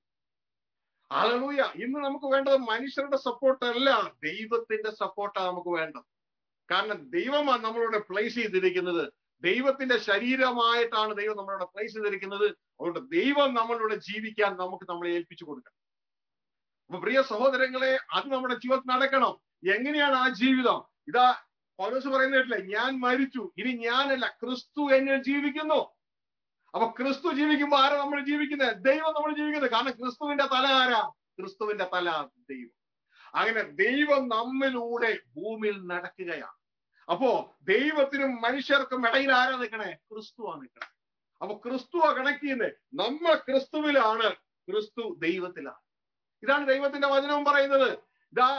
അലലൂയ ഇന്ന് നമുക്ക് വേണ്ടത് മനുഷ്യരുടെ സപ്പോർട്ട് അല്ല ദൈവത്തിന്റെ സപ്പോർട്ടാണ് നമുക്ക് വേണ്ടത് കാരണം ദൈവമാണ് നമ്മളോട് പ്ലേസ് ചെയ്തിരിക്കുന്നത് ദൈവത്തിന്റെ ശരീരമായിട്ടാണ് ദൈവം നമ്മളോട് പ്ലേസ് ചെയ്തിരിക്കുന്നത് അതുകൊണ്ട് ദൈവം നമ്മളോട് ജീവിക്കാൻ നമുക്ക് നമ്മളെ ഏൽപ്പിച്ചു കൊടുക്കണം അപ്പൊ പ്രിയ സഹോദരങ്ങളെ അത് നമ്മുടെ ജീവിതത്തിൽ നടക്കണം എങ്ങനെയാണ് ആ ജീവിതം ഇതാ പൗലോസ് പറയുന്ന കേട്ടില്ലേ ഞാൻ മരിച്ചു ഇനി ഞാനല്ല ക്രിസ്തു എന്നിൽ ജീവിക്കുന്നു അപ്പൊ ക്രിസ്തു ജീവിക്കുമ്പോ ആരാ നമ്മൾ ജീവിക്കുന്നത് ദൈവം നമ്മൾ ജീവിക്കുന്നത് കാരണം ക്രിസ്തുവിന്റെ തല ആരാ ക്രിസ്തുവിന്റെ തല ദൈവം അങ്ങനെ ദൈവം നമ്മിലൂടെ ഭൂമിയിൽ നടക്കുകയാണ് അപ്പോ ദൈവത്തിനും മനുഷ്യർക്കും ഇടയിൽ ആരാ നിൽക്കണേ ക്രിസ്തുവാ നിൽക്കണേ അപ്പൊ ക്രിസ്തുവാ കണക്ട് ചെയ്യുന്നത് നമ്മൾ ക്രിസ്തുവിലാണ് ക്രിസ്തു ദൈവത്തിലാണ് ഇതാണ് ദൈവത്തിന്റെ വചനവും പറയുന്നത് ഇതാ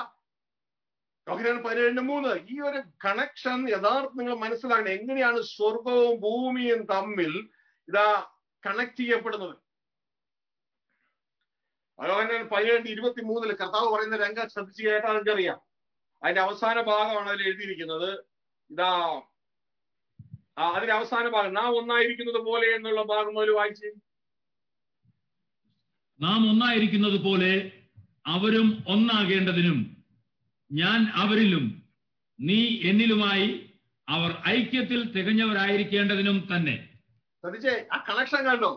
യോഹന്നാൻ പതിനേഴിന് മൂന്ന് ഈ ഒരു കണക്ഷൻ യഥാർത്ഥ നിങ്ങൾ മനസ്സിലാക്കണം എങ്ങനെയാണ് സ്വർഗവും ഭൂമിയും തമ്മിൽ ഇതാ കണക്ട് ചെയ്യപ്പെടുന്നത് യോഹന്നാൻ പതിനേഴ് ഇരുപത്തി മൂന്നില് കർത്താവ് പറയുന്ന രംഗം ശ്രദ്ധിച്ചു കേട്ടാൽ നിങ്ങൾക്കറിയാം അതിന്റെ അവസാന ഭാഗമാണ് അതിൽ എഴുതിയിരിക്കുന്നത് ഇതാ ആ അതിന്റെ അവസാന ഭാഗം നാം ഒന്നായിരിക്കുന്നത് പോലെ എന്നുള്ള ഭാഗം മുതൽ വായിച്ച് നാം ഒന്നായിരിക്കുന്നത് പോലെ അവരും ഒന്നാകേണ്ടതിനും ഞാൻ അവരിലും നീ എന്നിലുമായി അവർ ഐക്യത്തിൽ തികഞ്ഞവരായിരിക്കേണ്ടതിനും തന്നെ ശ്രദ്ധിച്ചേ ആ കണക്ഷൻ കണ്ടോ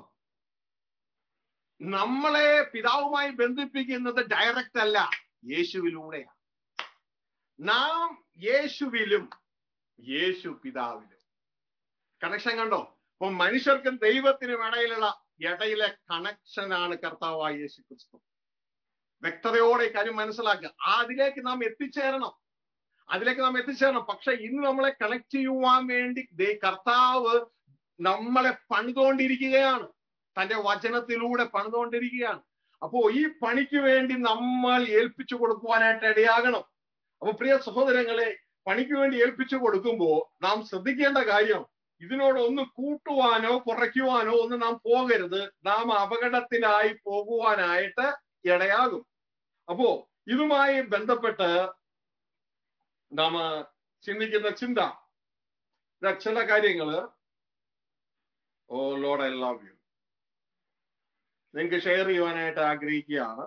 നമ്മളെ പിതാവുമായി ബന്ധിപ്പിക്കുന്നത് ഡയറക്റ്റ് അല്ല യേശുവിലൂടെയാണ് നാം യേശുവിലും യേശു പിതാവിലും കണക്ഷൻ കണ്ടോ അപ്പൊ മനുഷ്യർക്കും ദൈവത്തിനും ഇടയിലുള്ള ഇടയിലെ കണക്ഷനാണ് കർത്താവായ യേശു ക്രിസ്തു വ്യക്തതയോടെ ഈ കാര്യം മനസ്സിലാക്കുക അതിലേക്ക് നാം എത്തിച്ചേരണം അതിലേക്ക് നാം എത്തിച്ചേരണം പക്ഷെ ഇന്ന് നമ്മളെ കണക്ട് ചെയ്യുവാൻ വേണ്ടി ദേ- കർത്താവ് നമ്മളെ പണിതുകൊണ്ടിരിക്കുകയാണ് തന്റെ വചനത്തിലൂടെ പണിതുകൊണ്ടിരിക്കുകയാണ് അപ്പോ ഈ പണിക്ക് വേണ്ടി നമ്മൾ ഏൽപ്പിച്ചു കൊടുക്കുവാനായിട്ട് ഇടയാകണം അപ്പൊ പ്രിയ സഹോദരങ്ങളെ പണിക്ക് വേണ്ടി ഏൽപ്പിച്ചു കൊടുക്കുമ്പോ നാം ശ്രദ്ധിക്കേണ്ട കാര്യം ഇതിനോട് ഒന്ന് കൂട്ടുവാനോ കുറയ്ക്കുവാനോ ഒന്നും നാം പോകരുത് നാം അപകടത്തിലായി പോകുവാനായിട്ട് ഇടയാകും അപ്പോ ഇതുമായി ബന്ധപ്പെട്ട് നാം ചിന്തിക്കുന്ന ചിന്ത ഇതാ ചില കാര്യങ്ങള് O Lord I love you നിങ്ങൾക്ക് ഷെയർ ചെയ്യുവാനായിട്ട് ആഗ്രഹിക്കുകയാണ്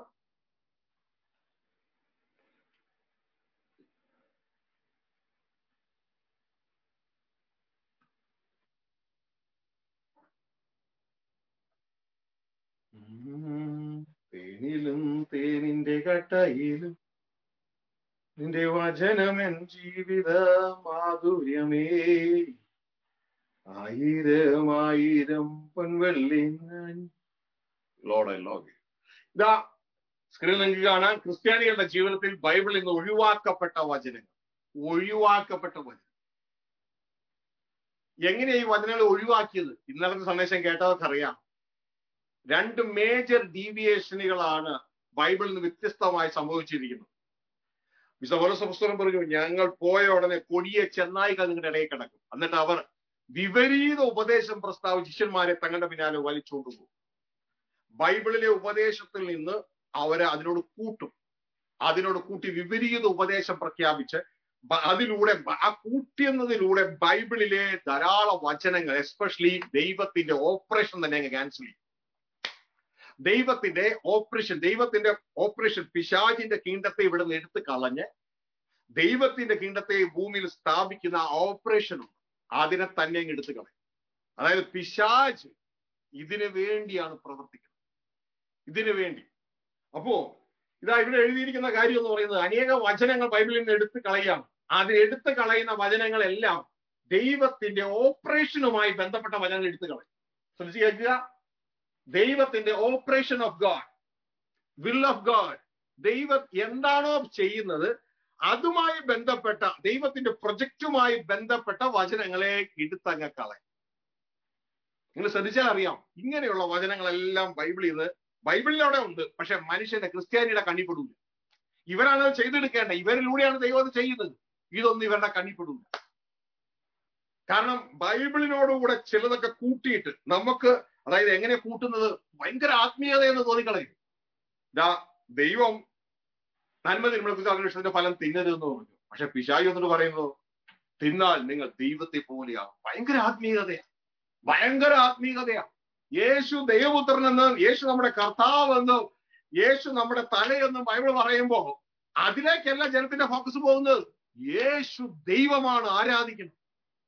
ഉം, തേനിലും തേനിന്റെ കട്ടയിലും നിന്റെ വചനമെൻ ജീവിത മാധുര്യമേ ആയിരം ആയിരം പൊൻവെള്ളി ലോഡ് ഐ ലവ് യു ഇതാ സ്ക്രീൻ നിങ്ങൾക്ക് കാണാം ക്രിസ്ത്യാനികളുടെ ജീവിതത്തിൽ ബൈബിളിൽ നിന്ന് ഒഴിവാക്കപ്പെട്ട വചനങ്ങൾ ഒഴിവാക്കപ്പെട്ട വചനം എങ്ങനെയാ ഈ വചനങ്ങൾ ഒഴിവാക്കിയത് ഇന്നലത്തെ സന്ദേശം കേട്ടവർക്ക് അറിയാം രണ്ട് മേജർ ഡീവിയേഷനുകളാണ് ബൈബിളിൽ നിന്ന് വ്യത്യസ്തമായി സംഭവിച്ചിരിക്കുന്നത് വിശവലസ പുസ്തകം പറഞ്ഞു ഞങ്ങൾ പോയ ഉടനെ കൊടിയ ചെന്നായികൾ നിങ്ങളുടെ ഇടയിൽ കിടക്കും എന്നിട്ട് അവർ വിപരീത ഉപദേശം പ്രസ്താവിച്ച് ശിഷ്യന്മാരെ തങ്ങളുടെ പിന്നാലെ വലിച്ചുകൊണ്ടുപോകും ബൈബിളിലെ ഉപദേശത്തിൽ നിന്ന് അവരെ അതിനോട് കൂട്ടും അതിനോട് കൂട്ടി വിപരീത ഉപദേശം പ്രഖ്യാപിച്ച് ബ- അതിലൂടെ ബ- ആ കൂട്ടിയെന്നതിലൂടെ ബൈബിളിലെ ധാരാളം വചനങ്ങൾ എസ്പെഷ്യലി ദൈവത്തിന്റെ ഓപ്പറേഷൻ തന്നെ അങ്ങ് ക്യാൻസൽ ചെയ്യും ദൈവത്തിന്റെ ഓപ്പറേഷൻ ദൈവത്തിന്റെ ഓപ്പറേഷൻ പിശാചിന്റെ കിണ്ടത്തെ ഇവിടെ നിന്ന് എടുത്ത് കളഞ്ഞ് ദൈവത്തിന്റെ കിണ്ടത്തെ ഭൂമിയിൽ സ്ഥാപിക്കുന്ന ആ ഓപ്പറേഷൻ ഉണ്ട് അതിനെ തന്നെ അങ്ങ് എടുത്ത് കളയും അതായത് പിശാജ് ഇതിനു വേണ്ടിയാണ് പ്രവർത്തിക്കുന്നത് ഇതിനു വേണ്ടി അപ്പോ ഇതാ ഇവിടെ എഴുതിയിരിക്കുന്ന കാര്യം എന്ന് പറയുന്നത് അനേക വചനങ്ങൾ ബൈബിളിൽ നിന്ന് എടുത്തു കളയാണ് അത് എടുത്തു കളയുന്ന വചനങ്ങളെല്ലാം ദൈവത്തിന്റെ ഓപ്പറേഷനുമായി ബന്ധപ്പെട്ട വചനങ്ങൾ എടുത്തു കളയും ശ്രദ്ധിച്ചു കേൾക്കുക ദൈവത്തിന്റെ operation of God will of God ദൈവം എന്താണോ ചെയ്യുന്നത് അതുമായി ബന്ധപ്പെട്ട ദൈവത്തിന്റെ പ്രൊജക്റ്റുമായി ബന്ധപ്പെട്ട വചനങ്ങളെ എടുത്തങ്ങ് കളയും നിങ്ങൾ ശ്രദ്ധിച്ചാൽ അറിയാം ഇങ്ങനെയുള്ള വചനങ്ങളെല്ലാം ബൈബിളിൽ നിന്ന് ബൈബിളിലൂടെ ഉണ്ട് പക്ഷെ മനുഷ്യന്റെ ക്രിസ്ത്യാനിയുടെ കണ്ണിപ്പെടില്ല ഇവരാണ് അത് ചെയ്തെടുക്കേണ്ട ഇവരിലൂടെയാണ് ദൈവം അത് ചെയ്യുന്നത് ഇതൊന്നും ഇവരുടെ കണ്ണിപ്പെടില്ല കാരണം ബൈബിളിനോടുകൂടെ ചിലതൊക്കെ കൂട്ടിയിട്ട് നമുക്ക് അതായത് എങ്ങനെ കൂട്ടുന്നത് ഭയങ്കര ആത്മീയത എന്ന് തോന്നിക്കളയും ദാ ദൈവം നന്മ തിന്മകളെ അന്വേഷണത്തിന്റെ ഫലം തിന്നരുതെന്ന് പറഞ്ഞു പക്ഷെ പിശായി എന്നിട്ട് പറയുന്നത് തിന്നാൽ നിങ്ങൾ ദൈവത്തെ പോലെയാകും ഭയങ്കര ആത്മീയതയാ ഭയങ്കര ആത്മീയതയാ യേശു ദൈവപുത്രനെന്ന് യേശു നമ്മുടെ കർത്താവെന്ന് യേശു നമ്മുടെ തലയെന്ന് ബൈബിൾ പറയുമ്പോ അതിലേക്കല്ല ജനത്തിന്റെ ഫോക്കസ് പോകുന്നത് യേശു ദൈവമാണ് ആരാധിക്കുന്നത്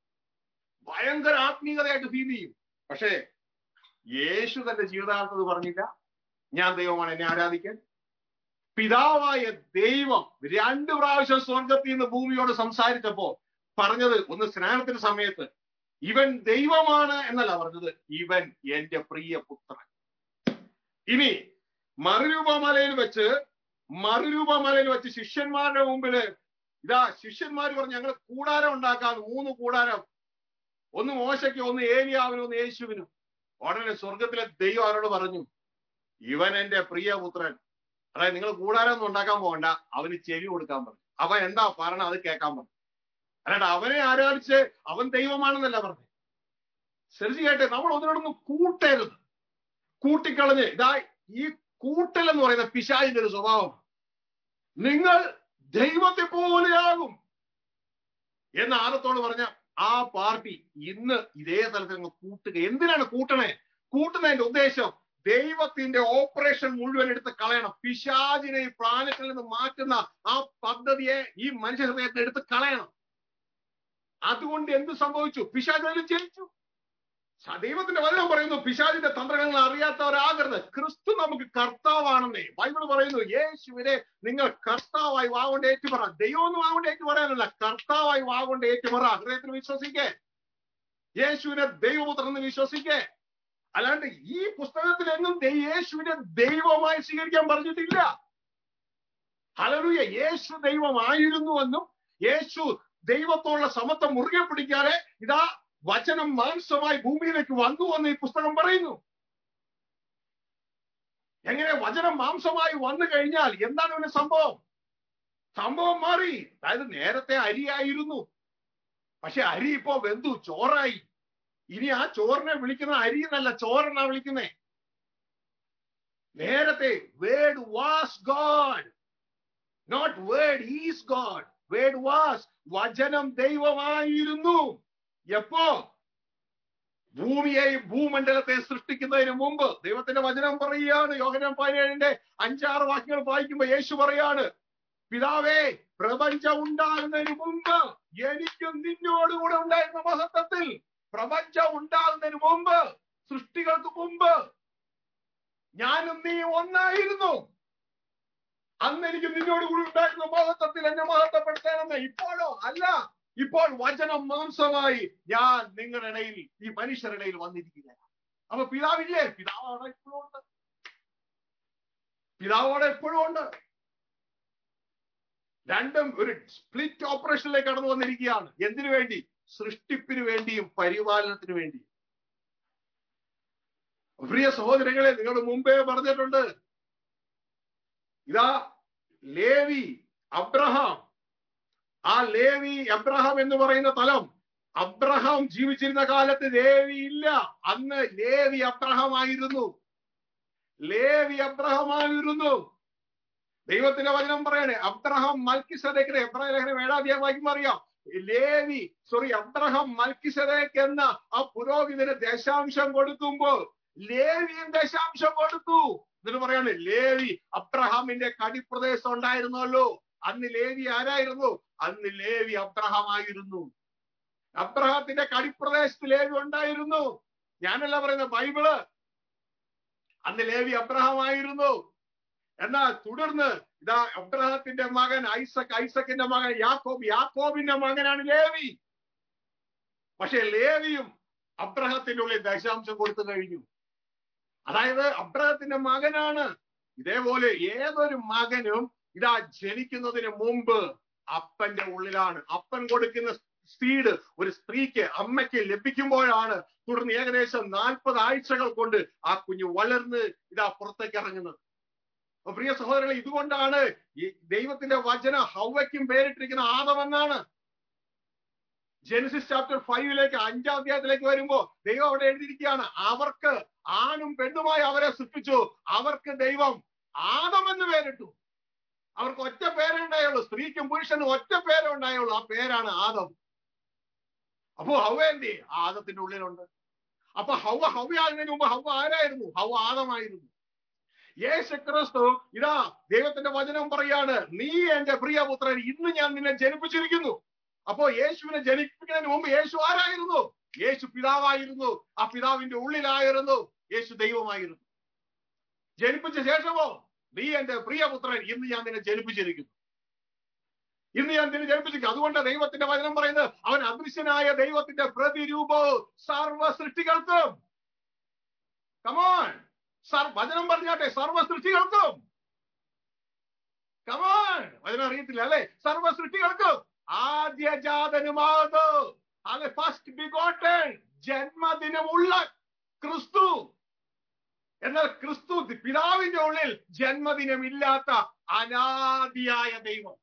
ഭയങ്കര ആത്മീയതയായിട്ട് ഫീൽ ചെയ്യും പക്ഷേ യേശു തന്റെ ജീവിതാർത്ഥത് പറഞ്ഞില്ല ഞാൻ ദൈവമാണ് എന്നെ ആരാധിക്കാൻ പിതാവായ ദൈവം രണ്ട് പ്രാവശ്യം സ്വർഗത്തിൽ നിന്ന് ഭൂമിയോട് സംസാരിച്ചപ്പോ പറഞ്ഞത് ഒന്ന് സ്നാനത്തിന്റെ സമയത്ത് ഇവൻ ദൈവമാണ് എന്നല്ല പറഞ്ഞത് ഇവൻ എന്റെ പ്രിയ പുത്രൻ ഇനി മറുരൂപമലയിൽ വെച്ച് മറുരൂപമലയിൽ വെച്ച് ശിഷ്യന്മാരുടെ മുമ്പില് ഇതാ ശിഷ്യന്മാർ പറഞ്ഞു ഞങ്ങൾ കൂടാരം ഉണ്ടാക്കാൻ മൂന്ന് കൂടാരം ഒന്ന് മോശയ്ക്ക് ഒന്ന് ഏലിയാവിനും ഒന്ന് യേശുവിനും ഉടനെ സ്വർഗത്തിലെ ദൈവം അവരോട് പറഞ്ഞു ഇവൻ എന്റെ പ്രിയപുത്രൻ അതായത് നിങ്ങൾ കൂടാരം ഒന്നും ഉണ്ടാക്കാൻ പോകണ്ട അവന് ചെവി കൊടുക്കാൻ പറഞ്ഞു അവൻ എന്താ പറഞ്ഞ അത് കേൾക്കാൻ പറഞ്ഞു അല്ലാണ്ട് അവനെ ആരാധിച്ച് അവൻ ദൈവമാണെന്നല്ല പറഞ്ഞു ശ്രദ്ധിച്ച് കേട്ടെ നമ്മൾ ഒന്നിനോടൊന്നും കൂട്ടരുത് കൂട്ടിക്കളഞ്ഞ് ഇതാ ഈ കൂട്ടൽ എന്ന് പറയുന്ന പിശാചിന്റെ ഒരു സ്വഭാവം നിങ്ങൾ ദൈവത്തെ പോലെയാകും എന്ന് ആദത്തോട് പറഞ്ഞ ആ പാർട്ടി ഇന്ന് ഇതേ തലത്തിൽ അങ്ങ് കൂട്ടുക എന്തിനാണ് കൂട്ടണേ കൂട്ടുന്നതിന്റെ ഉദ്ദേശം ദൈവത്തിന്റെ ഓപ്പറേഷൻ മുഴുവൻ എടുത്ത് കളയണം പിശാചിനെ ഈ പ്ലാനറ്റിൽ നിന്ന് മാറ്റുന്ന ആ പദ്ധതിയെ ഈ മനുഷ്യ ഹൃദയത്തിൽ എടുത്ത് കളയണം അതുകൊണ്ട് എന്ത് സംഭവിച്ചു പിശാച് അതിൽ ജയിച്ചു സ- ദൈവത്തിന്റെ വചനം പറയുന്നു പിശാചിന്റെ തന്ത്രങ്ങൾ അറിയാത്തവരാകരുത് ക്രിസ്തു നമുക്ക് കർത്താവാണെന്നേ ബൈബിൾ പറയുന്നു യേശുവിനെ നിങ്ങൾ കർത്താവായി വാഗൊണ്ട് ഏറ്റുപറ ദൈവമൊന്നും വാഗൊണ്ട് ഏറ്റു പറയാനല്ല കർത്താവായി വാഗൊണ്ട് ഏറ്റുപറ ഹൃദയത്തിൽ വിശ്വസിക്കേ യേശുവിനെ ദൈവപുത്രൻ എന്ന് വിശ്വസിക്കേ അല്ലാണ്ട് ഈ പുസ്തകത്തിൽ എങ്ങും ദൈ- യേശുവിനെ ദൈവമായി സ്വീകരിക്കാൻ പറഞ്ഞിട്ടില്ല ഹലലുയ യേശു ദൈവമായിരുന്നുവെന്നും യേശു ദൈവത്തോടുള്ള സമത്വം മുറുകെ പിടിക്കാതെ ഇതാ വചനം മാംസമായി ഭൂമിയിലേക്ക് വന്നു എന്ന് ഈ പുസ്തകം പറയുന്നു എങ്ങനെ വചനം മാംസമായി വന്നു കഴിഞ്ഞാൽ എന്താണ് ഇവിടെ സംഭവം സംഭവം മാറി അതായത് നേരത്തെ അരിയായിരുന്നു പക്ഷെ അരി ഇപ്പോ വെന്തു ചോറായി ഇനി ആ ചോറിനെ വിളിക്കുന്ന അരി എന്നല്ല ചോറെന്നാ വിളിക്കുന്നേ നേരത്തെ word was God not word is God word was വചനം ദൈവമായിരുന്നു എപ്പോ ഭൂമിയെയും ഭൂമണ്ഡലത്തെ സൃഷ്ടിക്കുന്നതിന് മുമ്പ് ദൈവത്തിന്റെ വചനം പറയുകയാണ് യോഹനം പതിനേഴിന്റെ അഞ്ചാറ് വാക്യങ്ങൾ വായിക്കുമ്പോ യേശു പറയാണ് പിതാവേ പ്രപഞ്ചം ഉണ്ടാകുന്നതിന് മുമ്പ് എനിക്കും നിന്നോടുകൂടെ ഉണ്ടായിരുന്ന മഹത്വത്തിൽ പ്രപഞ്ചം ഉണ്ടാകുന്നതിന് മുമ്പ് സൃഷ്ടികൾക്ക് മുമ്പ് ഞാനും നീ ഒന്നായിരുന്നു അന്ന് എനിക്ക് നിന്നോട് കൂടി ഉണ്ടായിരുന്ന മഹത്വത്തിൽ എന്നെ മഹത്വപ്പെടുത്തണമെന്ന് ഇപ്പോഴോ അല്ല ഇപ്പോൾ വചനം മാംസമായി ഞാൻ നിങ്ങളുടെ ഇടയിൽ ഈ മനുഷ്യരുടെ ഇടയിൽ വന്നിരിക്കുക അപ്പൊ പിതാവില്ലേ പിതാവ് അവിടെ എപ്പോഴും ഉണ്ട് പിതാവ് അവിടെ എപ്പോഴും ഉണ്ട് രണ്ടും ഒരു സ്പ്ലിറ്റ് ഓപ്പറേഷനിലേക്ക് കടന്നു വന്നിരിക്കുകയാണ് എന്തിനു വേണ്ടി സൃഷ്ടിപ്പിന് വേണ്ടിയും പരിപാലനത്തിന് വേണ്ടിയും പ്രിയ സഹോദരങ്ങളെ നിങ്ങൾ മുമ്പേ പറഞ്ഞിട്ടുണ്ട് ഇതാ ലേവി അബ്രഹാം ആ ലേവി അബ്രഹാം എന്ന് പറയുന്ന തലം അബ്രഹാം ജീവിച്ചിരുന്ന കാലത്ത് ലേവി ഇല്ല അന്ന് ലേവി അബ്രഹാം ആയിരുന്നു ലേവി അബ്രഹാം ആയിരുന്നു ദൈവത്തിന്റെ വചനം പറയണേ അബ്രഹാം മൽക്കിസദേക്കിനെ എബ്രാഹിം ലേഖനം ഏഴാം അധ്യായം വായിക്കുമ്പോൾ അറിയാം ലേവി സോറി അബ്രഹാം മൽക്കിസദേക്ക് എന്ന ആ പുരോഹിതന് ദശാംശം കൊടുക്കുമ്പോൾ ലേവിയും ദശാംശം കൊടുത്തു എന്നിട്ട് പറയാണ് ലേവി അബ്രഹാമിന്റെ കടിപ്രദേശം ഉണ്ടായിരുന്നല്ലോ അന്ന് ലേവി ആരായിരുന്നു അന്ന് ലേവി അബ്രഹാം ആയിരുന്നു അബ്രഹാത്തിന്റെ കടിപ്രദേശത്ത് ലേവി ഉണ്ടായിരുന്നു ഞാനല്ല പറയുന്നത് ബൈബിള് അന്ന് ലേവി അബ്രഹാമായിരുന്നു എന്നാൽ തുടർന്ന് ഇതാ അബ്രഹത്തിന്റെ മകൻ ഐസക് ഐസക്കിന്റെ മകൻ യാക്കോബ് യാക്കോബിന്റെ മകനാണ് ലേവി പക്ഷെ ലേവിയും അബ്രഹത്തിന്റെ ഉള്ളിൽ ദശാംശം കൊടുത്തു കഴിഞ്ഞു അതായത് അബ്രഹത്തിന്റെ മകനാണ് ഇതേപോലെ ഏതൊരു മകനും ഇതാ ജനിക്കുന്നതിന് മുമ്പ് അപ്പന്റെ ഉള്ളിലാണ് അപ്പൻ കൊടുക്കുന്ന സീഡ് ഒരു സ്ത്രീക്ക് അമ്മയ്ക്ക് ലഭിക്കുമ്പോഴാണ് തുടർന്ന് ഏകദേശം നാൽപ്പത് ആഴ്ചകൾ കൊണ്ട് ആ കുഞ്ഞ് വളർന്ന് ഇതാ പുറത്തേക്ക് ഇറങ്ങുന്നത് അപ്പൊ പ്രിയ സഹോദരങ്ങളെ ഇതുകൊണ്ടാണ് ഈ ദൈവത്തിന്റെ വചന ഹൗവയ്ക്കും പേരിട്ടിരിക്കുന്ന ആദമെന്നാണ് ജെനസിസ് ചാപ്റ്റർ ഫൈവിലേക്ക് അഞ്ചാം അധ്യായത്തിലേക്ക് വരുമ്പോ ദൈവം അവിടെ എഴുതിയിരിക്കുകയാണ് അവർക്ക് ആണും പെണ്ണുമായി അവരെ സൃഷ്ടിച്ചു അവർക്ക് ദൈവം ആദം എന്ന് പേരിട്ടു അവർക്ക് ഒറ്റ പേരേ ഉണ്ടായുള്ളൂ സ്ത്രീക്കും പുരുഷനും ഒറ്റ പേരേ ഉണ്ടായുള്ളൂ ആ പേരാണ് ആദം അപ്പോ ഹവ എന്തി ആദത്തിന്റെ ഉള്ളിലുണ്ട് അപ്പൊ ഹവ ഹവയാകുന്നതിന് മുമ്പ് ഹവ ആരായിരുന്നു ഹവ ആദമായിരുന്നു യേശു ക്രിസ്തു ഇതാ ദൈവത്തിന്റെ വചനം പറയാണ് നീ എന്റെ പ്രിയപുത്രൻ ഇന്ന് ഞാൻ നിന്നെ ജനിപ്പിച്ചിരിക്കുന്നു അപ്പോ യേശുവിനെ ജനിപ്പിക്കുന്നതിന് മുമ്പ് യേശു ആരായിരുന്നു യേശു പിതാവായിരുന്നു ആ പിതാവിന്റെ ഉള്ളിലായിരുന്നു യേശു ദൈവമായിരുന്നു ജനിപ്പിച്ച ശേഷമോ നീ എന്റെ പ്രിയപുത്രൻ ഇന്ന് ഞാൻ നിന്നെ ജനിപ്പിച്ചിരിക്കുന്നു ഇന്ന് ഞാൻ നിന്നെ ജനിപ്പിച്ചിരിക്കുന്നു അതുകൊണ്ട് ദൈവത്തിന്റെ വചനം പറയുന്നത് അവൻ അദൃശ്യനായ ദൈവത്തിന്റെ പ്രതിരൂപവും സർവ സൃഷ്ടികൾക്കും കമോൺ സർ വചനം പറഞ്ഞാട്ടെ സർവ സൃഷ്ടികൾക്കും കമോൺ വചനം അറിയത്തില്ല അല്ലെ സർവ സൃഷ്ടികൾക്കും ആദ്യജാതനുമാകുന്നു അല്ലെ ഫസ്റ്റ് ബിഗോട്ടൻ ജന്മദിനമുള്ള ക്രിസ്തു എന്നാൽ ക്രിസ്തു പിതാവിന്റെ ഉള്ളിൽ ജന്മദിനമില്ലാത്ത അനാദിയായ ദൈവം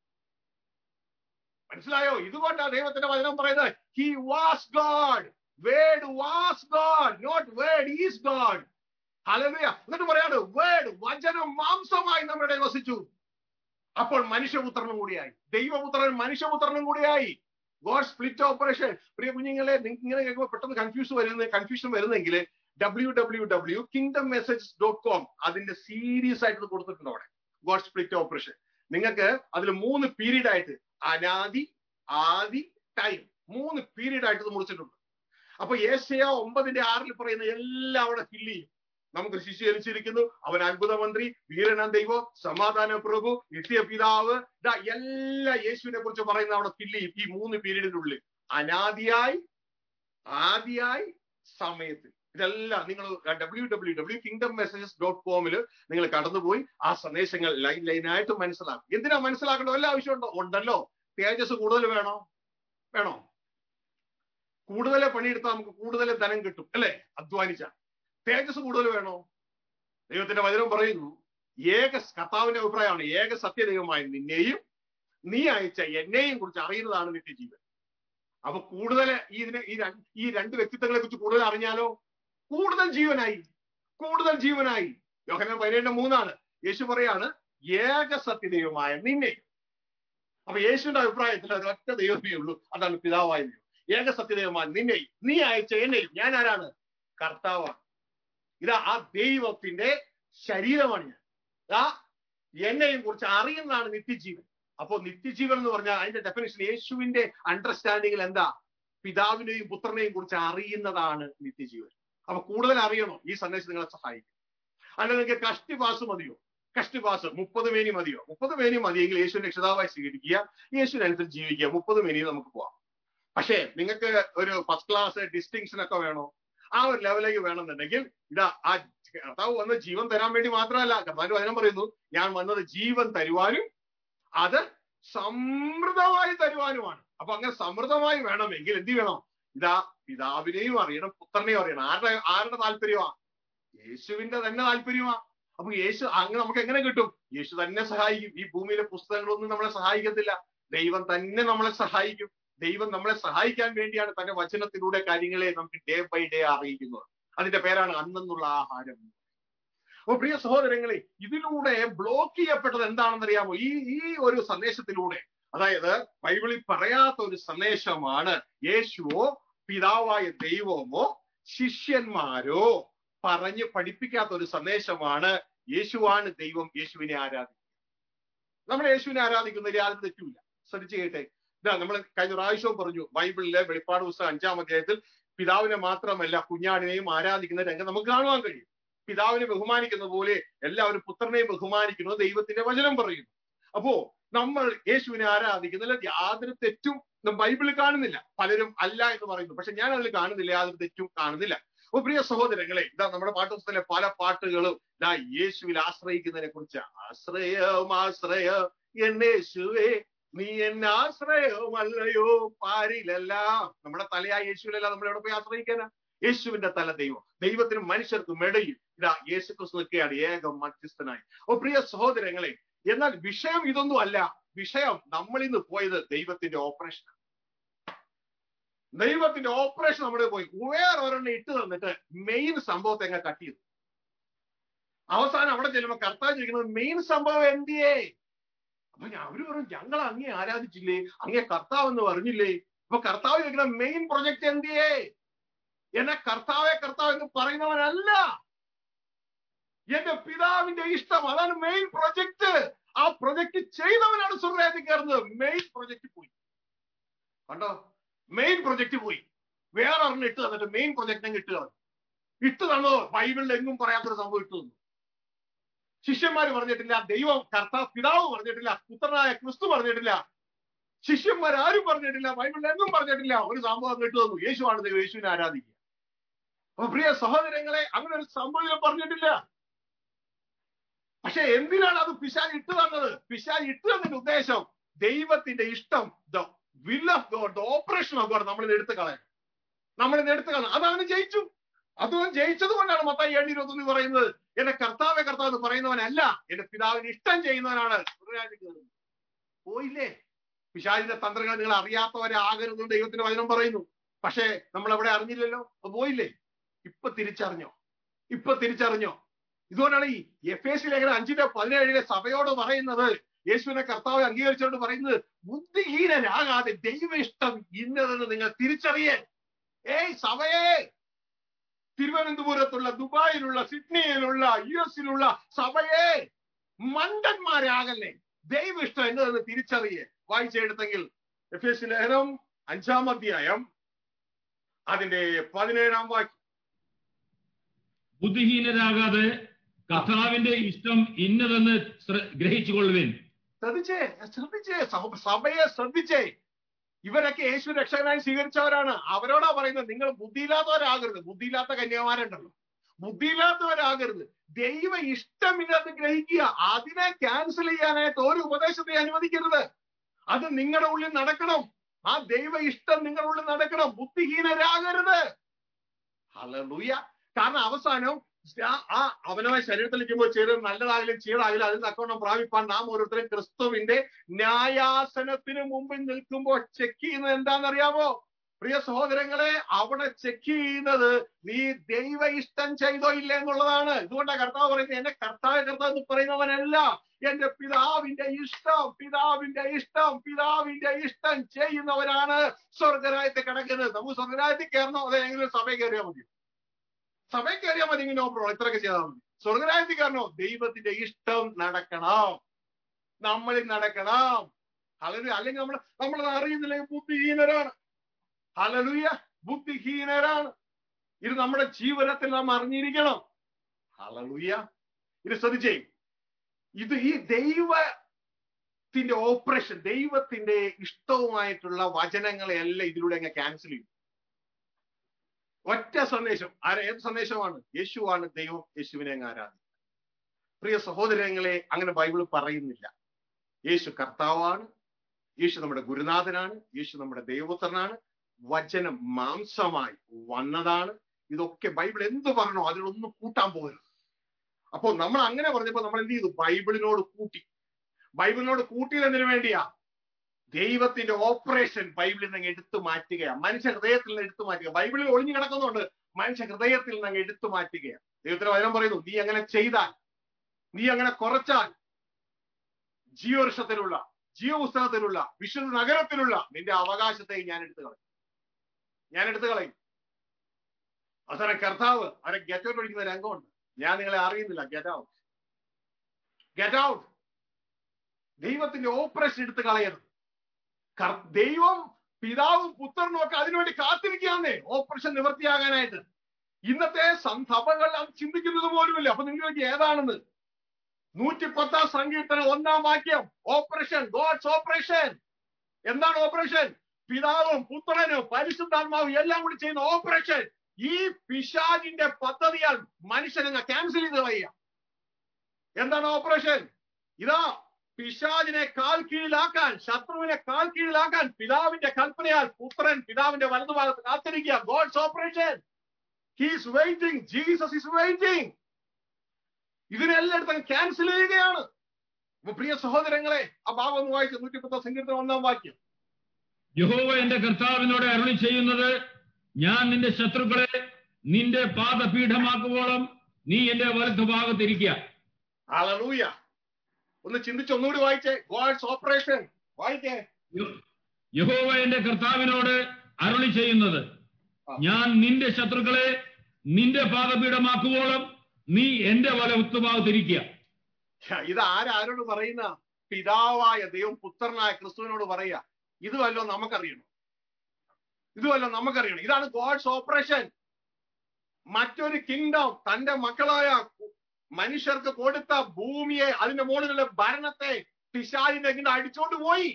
മനസ്സിലായോ ഇതുകൊണ്ടാണ് ദൈവത്തിന്റെ വചനം പറയുന്നത് he was God word was God not word is God hallelujah എന്നിട്ട് പറയാണ് വേഡ് വചനം മാംസമായി നമ്മുടെ വസിച്ചു അപ്പോൾ മനുഷ്യപുത്രനും കൂടിയായി ദൈവപുത്രൻ മനുഷ്യപുത്രനും കൂടിയായി ഗോഡ് സ്പ്ലിറ്റ് ഓപ്പറേഷൻ പ്രിയ കുഞ്ഞുങ്ങളെ നിങ്ങൾക്ക് ഇങ്ങനെ കേൾക്കുമ്പോൾ പെട്ടെന്ന് കൺഫ്യൂസ് വരുന്ന കൺഫ്യൂഷൻ വരുന്നെങ്കിൽ W W W kingdom message dot com അതിന്റെ സീരീസ് ആയിട്ട് കൊടുത്തിട്ടുണ്ട് അവിടെ ഗോഡ് സ്പ്ലിറ്റ് ഓപ്പറേഷൻ നിങ്ങൾക്ക് അതിൽ മൂന്ന് പീരീഡ് ആയിട്ട് അനാദി ആദി ടൈം മൂന്ന് പീരീഡ് ആയിട്ട് ഇത് മുറിച്ചിട്ടുണ്ട് അപ്പൊ ഏഷ്യ ഒമ്പതിന്റെ ആറിൽ പറയുന്ന എല്ലാം അവിടെ ഫില്ല് ചെയ്യും നമുക്ക് ശിശു ജനിച്ചിരിക്കുന്നു അവൻ അത്ഭുത മന്ത്രി വീരനാം ദൈവം സമാധാന പ്രഭു നിത്യ പിതാവ് ഇതാ എല്ലാ യേശുവിനെ കുറിച്ച് പറയുന്ന അവിടെ ഫില്ല് ചെയ്യും ഈ മൂന്ന് പീരീഡിനുള്ളിൽ അനാദിയായി ആദിയായി സമയത്തിൽ ഇതെല്ലാം നിങ്ങൾ W W W kingdom messages dot കോമിൽ നിങ്ങൾ കടന്നുപോയി ആ സന്ദേശങ്ങൾ ലൈൻ ലൈനായിട്ട് മനസ്സിലാക്കും എന്തിനാ മനസ്സിലാക്കേണ്ട വല്ല ആവശ്യമുണ്ടോ ഉണ്ടല്ലോ തേജസ് കൂടുതൽ വേണോ വേണോ കൂടുതൽ പണിയെടുത്താൽ നമുക്ക് കൂടുതൽ ധനം കിട്ടും അല്ലെ അധ്വാനിച്ച തേജസ് കൂടുതൽ വേണോ ദൈവത്തിന്റെ വചനം പറയുന്നു ഏക കർത്താവിന്റെ അഭിപ്രായമാണ് ഏക സത്യദൈവമായ നിന്നെയും നീ അയച്ച എന്നെയും കുറിച്ച് അറിയുന്നതാണ് നിത്യജീവൻ അപ്പൊ കൂടുതൽ ഈ ഇതിനെ ഈ രണ്ട് ഈ രണ്ട് വ്യക്തിത്വങ്ങളെ കുറിച്ച് കൂടുതൽ അറിഞ്ഞാലോ കൂടുതൽ ജീവനായി കൂടുതൽ ജീവനായി യോഹന പതിനേഴ് മൂന്നാണ് യേശു പറയാണ് ഏക സത്യദൈവമായ നിന്നെ അപ്പൊ യേശുവിന്റെ അഭിപ്രായത്തിൽ അത് ഒറ്റ ദൈവമേ ഉള്ളൂ അതാണ് പിതാവായ ദൈവം ഏക സത്യദൈവമായ നിന്നെയും നീ അയച്ച എന്നെയും ഞാൻ ആരാണ് കർത്താവാണ് ഇതാ ആ ദൈവത്തിന്റെ ശരീരമാണ് ഞാൻ ആ എന്നെയും കുറിച്ച് അറിയുന്നതാണ് നിത്യജീവൻ അപ്പോ നിത്യജീവൻ എന്ന് പറഞ്ഞാൽ അതിന്റെ ഡെഫിനേഷൻ യേശുവിന്റെ അണ്ടർസ്റ്റാൻഡിങ്ങിൽ എന്താ പിതാവിനെയും പുത്രനെയും കുറിച്ച് അറിയുന്നതാണ് നിത്യജീവൻ അപ്പൊ കൂടുതൽ അറിയണോ ഈ സന്ദേശം നിങ്ങളെ സഹായിക്കും അല്ല നിങ്ങൾക്ക് കഷ്ടി പാസ് മതിയോ കഷ്ടി പാസ് മുപ്പത് മേനി മതിയോ മുപ്പത് മേനി മതിയെങ്കിൽ യേശുവിനെ രക്ഷിതാവായി സ്വീകരിക്കുക യേശുവിനനുസരിച്ച് ജീവിക്കുക മുപ്പത് മേനി നമുക്ക് പോവാം പക്ഷേ നിങ്ങൾക്ക് ഒരു ഫസ്റ്റ് ക്ലാസ് ഡിസ്റ്റിങ്ഷൻ ഒക്കെ വേണോ ആ ഒരു ലെവലിലേക്ക് വേണമെന്നുണ്ടെങ്കിൽ ഇതാ ആ കർത്താവ് വന്ന് ജീവൻ തരാൻ വേണ്ടി മാത്രമല്ല കർത്താവിന്റെ വചനം പറയുന്നു ഞാൻ വന്നത് ജീവൻ തരുവാനും അത് സമൃദ്ധമായി തരുവാനുമാണ് അപ്പൊ അങ്ങനെ സമൃദ്ധമായി വേണമെങ്കിൽ എന്ത് വേണം ഇതാ പിതാവിനെയും അറിയണം പുത്രനെയും അറിയണം ആരുടെ ആരുടെ താല്പര്യമാ യേശുവിന്റെ തന്നെ താല്പര്യമാ അപ്പൊ യേശു അങ്ങനെ നമുക്ക് എങ്ങനെ കിട്ടും യേശു തന്നെ സഹായിക്കും ഈ ഭൂമിയിലെ പുസ്തകങ്ങളൊന്നും നമ്മളെ സഹായിക്കത്തില്ല ദൈവം തന്നെ നമ്മളെ സഹായിക്കും ദൈവം നമ്മളെ സഹായിക്കാൻ വേണ്ടിയാണ് തന്റെ വചനത്തിലൂടെ കാര്യങ്ങളെ നമുക്ക് ഡേ ബൈ ഡേ അറിയിക്കുന്നത് അതിന്റെ പേരാണ് അന്നെന്നുള്ള ആഹാരം അപ്പൊ പ്രിയ സഹോദരങ്ങളെ ഇതിലൂടെ ബ്ലോക്ക് ചെയ്യപ്പെട്ടത് എന്താണെന്ന് അറിയാമോ ഈ ഈ ഒരു സന്ദേശത്തിലൂടെ അതായത് ബൈബിളിൽ പറയാത്ത ഒരു സന്ദേശമാണ് യേശുവോ പിതാവായ ദൈവമോ ശിഷ്യന്മാരോ പറഞ്ഞ് പഠിപ്പിക്കാത്ത ഒരു സന്ദേശമാണ് യേശുവാണ് ദൈവം യേശുവിനെ ആരാധിക്കുക നമ്മൾ യേശുവിനെ ആരാധിക്കുന്നതിൽ യാതൊരു തെറ്റുമില്ല ശ്രദ്ധിച്ചു കേട്ടെ ഇതാ നമ്മൾ കഴിഞ്ഞ പ്രാവശ്യവും പറഞ്ഞു ബൈബിളിലെ വെളിപ്പാട് പുസ്തകം അഞ്ചാം അധ്യായത്തിൽ പിതാവിനെ മാത്രമല്ല കുഞ്ഞാടിനെയും ആരാധിക്കുന്ന രംഗം നമുക്ക് കാണുവാൻ കഴിയും പിതാവിനെ ബഹുമാനിക്കുന്ന പോലെ എല്ലാവരും പുത്രനെയും ബഹുമാനിക്കുന്നു ദൈവത്തിന്റെ വചനം പറയുന്നു അപ്പോ നമ്മൾ യേശുവിനെ ആരാധിക്കുന്നതിൽ യാതൊരു തെറ്റും ബൈബിളിൽ കാണുന്നില്ല പലരും അല്ല എന്ന് പറയുന്നു പക്ഷെ ഞാൻ അതിൽ കാണുന്നില്ല യാതൊരു തെറ്റും കാണുന്നില്ല അപ്പൊ പ്രിയ സഹോദരങ്ങളെ ഇതാ നമ്മുടെ പാഠപുസ്തകത്തിലെ പല പാട്ടുകളും ഇതാ യേശുവിൽ ആശ്രയിക്കുന്നതിനെ കുറിച്ച് ആശ്രയം ആശ്രയ എന്നേശുവേ നീ എന്നെ ആശ്രയമല്ലയോ പാരിലല്ല നമ്മുടെ തലയായ യേശുവിലല്ല നമ്മൾ എവിടെ പോയി ആശ്രയിക്കാനാ യേശുവിന്റെ തല ദൈവം ദൈവത്തിനും മനുഷ്യർക്കും ഇടയിൽ ഇതാ യേശു ക്രിസ്തു നിൽക്കുകയാണ് ഏക മധ്യസ്ഥനായി ഓ പ്രിയ സഹോദരങ്ങളെ എന്നാൽ വിഷയം ഇതൊന്നും അല്ല വിഷയം നമ്മൾ ഇന്ന് പോയത് ദൈവത്തിന്റെ ഓപ്പറേഷൻ ദൈവത്തിന്റെ ഓപ്പറേഷൻ നമ്മൾ പോയി വേറെ ഒരെണ്ണം ഇട്ട് തന്നിട്ട് മെയിൻ സംഭവത്തെ അങ്ങ് കട്ട് ചെയ്തു അവസാനം അവിടെ ചെല്ലുമ്പോ കർത്താവ് ചോദിക്കുന്നത് മെയിൻ സംഭവം എന്തിയേ അപ്പൊ ഞാൻ അവര് പറഞ്ഞു ഞങ്ങൾ അങ്ങേ ആരാധിച്ചില്ലേ അങ്ങേ കർത്താവ് എന്ന് പറഞ്ഞില്ലേ അപ്പൊ കർത്താവ് ചോദിക്കുന്ന മെയിൻ പ്രൊജക്ട് എന്തിയേ എന്നെ കർത്താവെ കർത്താവ് എന്ന് പറയുന്നവനല്ല എന്റെ പിതാവിന്റെ ഇഷ്ടം അതാണ് മെയിൻ പ്രൊജക്ട് ആ പ്രൊജക്ട് ചെയ്തവനാണ് സ്വർഗത്തിൽ കയറുന്നത് മെയിൻ പ്രൊജക്ട് പോയി കണ്ടോ മെയിൻ പ്രൊജക്ട് പോയി വേറെ ഒരെണ്ണം ഇട്ട് തന്നിട്ട് മെയിൻ പ്രൊജക്ട് അങ്ങ് ഇട്ട് തന്നു ഇട്ട് തന്നോ ബൈബിളിൽ എങ്ങും പറയാത്തൊരു സംഭവം ഇട്ട് തന്നു ശിഷ്യന്മാർ പറഞ്ഞിട്ടില്ല ദൈവം കർത്താവ് പിതാവ് പറഞ്ഞിട്ടില്ല പുത്രനായ ക്രിസ്തു പറഞ്ഞിട്ടില്ല ശിഷ്യന്മാർ ആരും പറഞ്ഞിട്ടില്ല ബൈബിളിൽ എങ്ങും പറഞ്ഞിട്ടില്ല ഒരു സംഭവം ഇട്ട് തന്നു യേശുവാണ് ദൈവം യേശുവിനെ ആരാധിക്കുക അപ്പൊ പ്രിയ സഹോദരങ്ങളെ അങ്ങനെ ഒരു സംഭവം പറഞ്ഞിട്ടില്ല പക്ഷെ എന്തിനാണ് അത് പിശാജ് ഇട്ട് തന്നത് പിശാജ് ഇട്ട് തന്നതിന്റെ ഉദ്ദേശം ദൈവത്തിന്റെ ഇഷ്ടം the will of God the operation of God നമ്മൾ എടുത്തു കളയാൻ നമ്മൾ എടുത്തു കളയണം അതവന് ജയിച്ചു അതും ജയിച്ചത് കൊണ്ടാണ് മത്തായി ഏഴ് ഇരുപത്തൊന്ന് പറയുന്നത് എന്റെ കർത്താവെ കർത്താവ് എന്ന് പറയുന്നവനല്ല എന്റെ പിതാവിന് ഇഷ്ടം ചെയ്യുന്നവനാണ് പോയില്ലേ പിശാചിന്റെ തന്ത്രങ്ങൾ നിങ്ങൾ അറിയാത്തവരെ ആകരുതെന്ന് ദൈവത്തിന്റെ വചനം പറയുന്നു പക്ഷേ നമ്മൾ അവിടെ അറിഞ്ഞില്ലല്ലോ അത് പോയില്ലേ ഇപ്പൊ തിരിച്ചറിഞ്ഞോ ഇപ്പൊ തിരിച്ചറിഞ്ഞോ ഇതുകൊണ്ടാണ് ഈ എഫ് എസ് ലേഖനം അഞ്ചിന്റെ പതിനേഴിലെ സഭയോട് പറയുന്നത് യേശുവിനെ കർത്താവ് അംഗീകരിച്ചുകൊണ്ട് പറയുന്നത് ബുദ്ധിഹീനരാകാതെ ദൈവ ഇഷ്ടം ഇന്നതെന്ന് നിങ്ങൾ തിരിച്ചറിയേ ഏയ് സഭയെ തിരുവനന്തപുരത്തുള്ള ദുബായിലുള്ള സിഡ്നിയിലുള്ള യു എസിലുള്ള സഭയെ മണ്ടന്മാരാകല്ലേ ദൈവ ഇഷ്ടം എന്നതെന്ന് തിരിച്ചറിയേ വായിച്ചെടുത്തെങ്കിൽ എഫ് എസ് ലേഖനം അഞ്ചാം അധ്യായം അതിന്റെ പതിനേഴാം വാക്യം ബുദ്ധിഹീനരാകാതെ കർത്താവിന്റെ ഇഷ്ടം ഇന്നതെന്ന് ഗ്രഹിച്ചുകൊള്ളുവിൻ ശ്രദ്ധിച്ചേ ശ്രദ്ധിച്ചേ സഭയെ ശ്രദ്ധിച്ചേ ഇവരൊക്കെ യേശു രക്ഷകനായി സ്വീകരിച്ചവരാണ് അവരോടാ പറയുന്നത് നിങ്ങൾ ബുദ്ധിയില്ലാത്തവരാകരുത് ബുദ്ധിയില്ലാത്ത കന്യാമാരുണ്ടല്ലോ ബുദ്ധിയില്ലാത്തവരാകരുത് ദൈവ ഇഷ്ടം ഇന്നത് ഗ്രഹിക്കുക അതിനെ ക്യാൻസൽ ചെയ്യാനായിട്ട് ഒരു ഉപദേശത്തെ അനുവദിക്കരുത് അത് നിങ്ങളുടെ ഉള്ളിൽ നടക്കണം ആ ദൈവ ഇഷ്ടം നിങ്ങളുടെ ഉള്ളിൽ നടക്കണം ബുദ്ധിഹീനരാകരുത് ഹലൂയ കാരണം അവസാനം ആ അവനവൻ ശരീരത്തിൽ ഇരിക്കുമ്പോൾ ചെയ്തത് നല്ലതായാലും ചെയ്തായാലും അതിൽ തക്കവണ്ണം പ്രാപിപ്പാൻ നാം ഓരോരുത്തരും ക്രിസ്തുവിന്റെ ന്യായാസനത്തിന് മുമ്പിൽ നിൽക്കുമ്പോൾ ചെക്ക് ചെയ്യുന്നത് എന്താണെന്നറിയാമോ പ്രിയ സഹോദരങ്ങളെ അവിടെ ചെക്ക് ചെയ്യുന്നത് നീ ദൈവ ഇഷ്ടം ചെയ്തോ ഇല്ല എന്നുള്ളതാണ് ഇതുകൊണ്ടാണ് കർത്താവ് പറയുന്നത് എന്നെ കർത്താവ് കർത്താവ് എന്ന് പറയുന്നവനല്ല എന്റെ പിതാവിന്റെ ഇഷ്ടം പിതാവിന്റെ ഇഷ്ടം പിതാവിന്റെ ഇഷ്ടം ചെയ്യുന്നവരാണ് സ്വർഗരായത്തിൽ കിടക്കുന്നത് നമുക്ക് സ്വർഗരായത്തിൽ കയറണോ അതെങ്കിലും സഭയിൽ കയറിയാൽ മതി സഭയിൽ കയറിയാൽ മതി ഇങ്ങനെ ഓപ്പറോ ഇത്രയൊക്കെ ചെയ്താൽ മതി സ്വർഗരായത്തിൽ കയറണോ ദൈവത്തിന്റെ ഇഷ്ടം നടക്കണം നമ്മളിൽ നടക്കണം അല്ലെങ്കിൽ അല്ലെങ്കിൽ നമ്മൾ നമ്മളത് അറിയുന്നില്ലെങ്കിൽ ബുദ്ധിഹീനരാണ് ഹലലുയ ബുദ്ധിഹീനരാണ് ഇത് നമ്മുടെ ജീവിതത്തിൽ നാം അറിഞ്ഞിരിക്കണം ഹലലുയ ഇത് ശ്രദ്ധിച്ചേ ഇത് ഈ ദൈവത്തിന്റെ ഓപ്പറേഷൻ ദൈവത്തിന്റെ ഇഷ്ടവുമായിട്ടുള്ള വചനങ്ങളെല്ലാം ഇതിലൂടെ അങ്ങ് ക്യാൻസൽ ചെയ്യും ഒറ്റ സന്ദേശം ആരെ ഏത് സന്ദേശമാണ് യേശുവാണ് ദൈവം യേശുവിനെ അങ്ങ് ആരാധിക്കും പ്രിയ സഹോദരങ്ങളെ അങ്ങനെ ബൈബിൾ പറയുന്നില്ല യേശു കർത്താവാണ് യേശു നമ്മുടെ ഗുരുനാഥനാണ് യേശു നമ്മുടെ ദൈവപുത്രനാണ് വചനം മാംസമായി വന്നതാണ് ഇതൊക്കെ ബൈബിൾ എന്ത് പറഞ്ഞോ അതിലൊന്നും കൂട്ടാൻ പോകരുത് അപ്പോൾ നമ്മൾ അങ്ങനെ പറഞ്ഞപ്പോ നമ്മൾ എന്ത് ചെയ്തു ബൈബിളിനോട് കൂട്ടി ബൈബിളിനോട് കൂട്ടിയത് എന്തിനു വേണ്ടിയാ ദൈവത്തിന്റെ ഓപ്പറേഷൻ ബൈബിളിൽ നിന്ന് എടുത്തു മാറ്റുകയാണ് മനുഷ്യ ഹൃദയത്തിൽ നിന്ന് എടുത്തു മാറ്റുക ബൈബിളിൽ ഒളിഞ്ഞു കിടക്കുന്നുണ്ട് മനുഷ്യ ഹൃദയത്തിൽ നിന്ന് എടുത്തു മാറ്റുകയാണ് ദൈവത്തിന്റെ വചനം പറയുന്നു നീ അങ്ങനെ ചെയ്താൽ നീ അങ്ങനെ കുറച്ചാൽ ജീവവൃക്ഷത്തിലുള്ള ജീവപുസ്തകത്തിലുള്ള വിശുദ്ധ നഗരത്തിലുള്ള നിന്റെ അവകാശത്തെ ഞാൻ എടുത്തു കളയും ഞാൻ എടുത്തു കളയും അവസാനം കർത്താവ് അവരെ ഗെറ്റ് ഔട്ട് പഠിക്കുന്ന രംഗമുണ്ട് ഞാൻ നിങ്ങളെ അറിയുന്നില്ല ഗെറ്റ് ഔട്ട് ഗെറ്റ് ഔട്ട് ദൈവത്തിന്റെ ഓപ്പറേഷൻ എടുത്ത് കളയരുത് കർ- ദൈവം പിതാവും പുത്രനും ഒക്കെ അതിനുവേണ്ടി കാത്തിരിക്കുകയാന്നേ ഓപ്പറേഷൻ നിവർത്തിയാകാനായിട്ട് ഇന്നത്തെ സം- സഭകൾ അത് ചിന്തിക്കുന്നത് പോലുമില്ല അപ്പൊ നിങ്ങൾക്ക് ഏതാണെന്ന് നൂറ്റി പത്താം സങ്കീർത്തനം ഒന്നാം വാക്യം ഓപ്പറേഷൻ ഗോഡ്സ് ഓപ്പറേഷൻ എന്താണ് ഓപ്പറേഷൻ പിതാവും പുത്രനും പരിശുദ്ധാത്മാവും എല്ലാം കൂടി ചെയ്യുന്ന ഓപ്പറേഷൻ ഈ പിശാജിന്റെ പദ്ധതിയാൽ മനുഷ്യനങ്ങ് ക്യാൻസൽ ചെയ്ത് കളയുക എന്താണ് ഓപ്പറേഷൻ ഇതാ പിശാജിനെ കാൽ കീഴിലാക്കാൻ ശത്രുവിനെ കാൽ കീഴിലാക്കാൻ പിതാവിന്റെ കൽപ്പനയാൽ പുത്രൻ പിതാവിന്റെ വലതുഭാഗത്ത് കാത്തിരിക്കുക God's operation he's waiting Jesus is waiting ഇതിനെല്ലായിടത്തും ക്യാൻസൽ ചെയ്യുകയാണ് അപ്പൊ പ്രിയ സഹോദരങ്ങളെ ആ ഭാഗം ഒന്ന് വായിച്ചു നൂറ്റി പത്താം സങ്കീർത്തനം ഒന്നാം വാക്യം യഹോവ എന്റെ കർത്താവിനോട് അരുളി ചെയ്യുന്നത് ഞാൻ നിന്റെ ശത്രുക്കളെ നിന്റെ പാദപീഠമാക്കുവോളം നീ എന്റെ വലത്തുഭാഗത്തിരിക്കുക ഹല്ലേലൂയ ഒന്ന് ചിന്തിച്ച് ഒന്നുകൂടി വായിച്ചേ ഗോഡ്സ് ഓപ്പറേഷൻ വായിക്കേ യ- യഹോവ എന്റെ കർത്താവിനോട് അരുളി ചെയ്യുന്നത് ഞാൻ നിന്റെ ശത്രുക്കളെ നിന്റെ പാദപീഠമാക്കുവോളം നീ എന്റെ വലത്തുഭാഗത്തിരിക്കുക ഇത് ആരാരോട് പറയുന്ന പിതാവായ ദൈവം പുത്രനായ ക്രിസ്തുവിനോട് പറയുക ഇത് വല്ലോ നമുക്കറിയണം ഇത് വല്ലോ നമുക്കറിയണം ഇതാണ് ഗോഡ്സ് ഓപ്പറേഷൻ മറ്റൊരു കിങ്ഡം തന്റെ മക്കളായ മനുഷ്യർക്ക് കൊടുത്ത ഭൂമിയെ അതിന്റെ മുകളിലുള്ള ഭരണത്തെ പിശാലിന്റെ ഇങ്ങനെ അടിച്ചോണ്ട് പോയി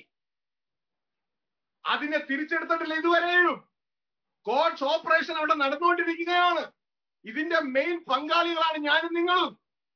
അതിനെ തിരിച്ചെടുത്തിട്ടില്ല ഇതുവരെയും ഗോഡ്സ് ഓപ്പറേഷൻ അവിടെ നടന്നുകൊണ്ടിരിക്കുകയാണ് ഇതിന്റെ മെയിൻ പങ്കാളികളാണ് ഞാനും നിങ്ങളും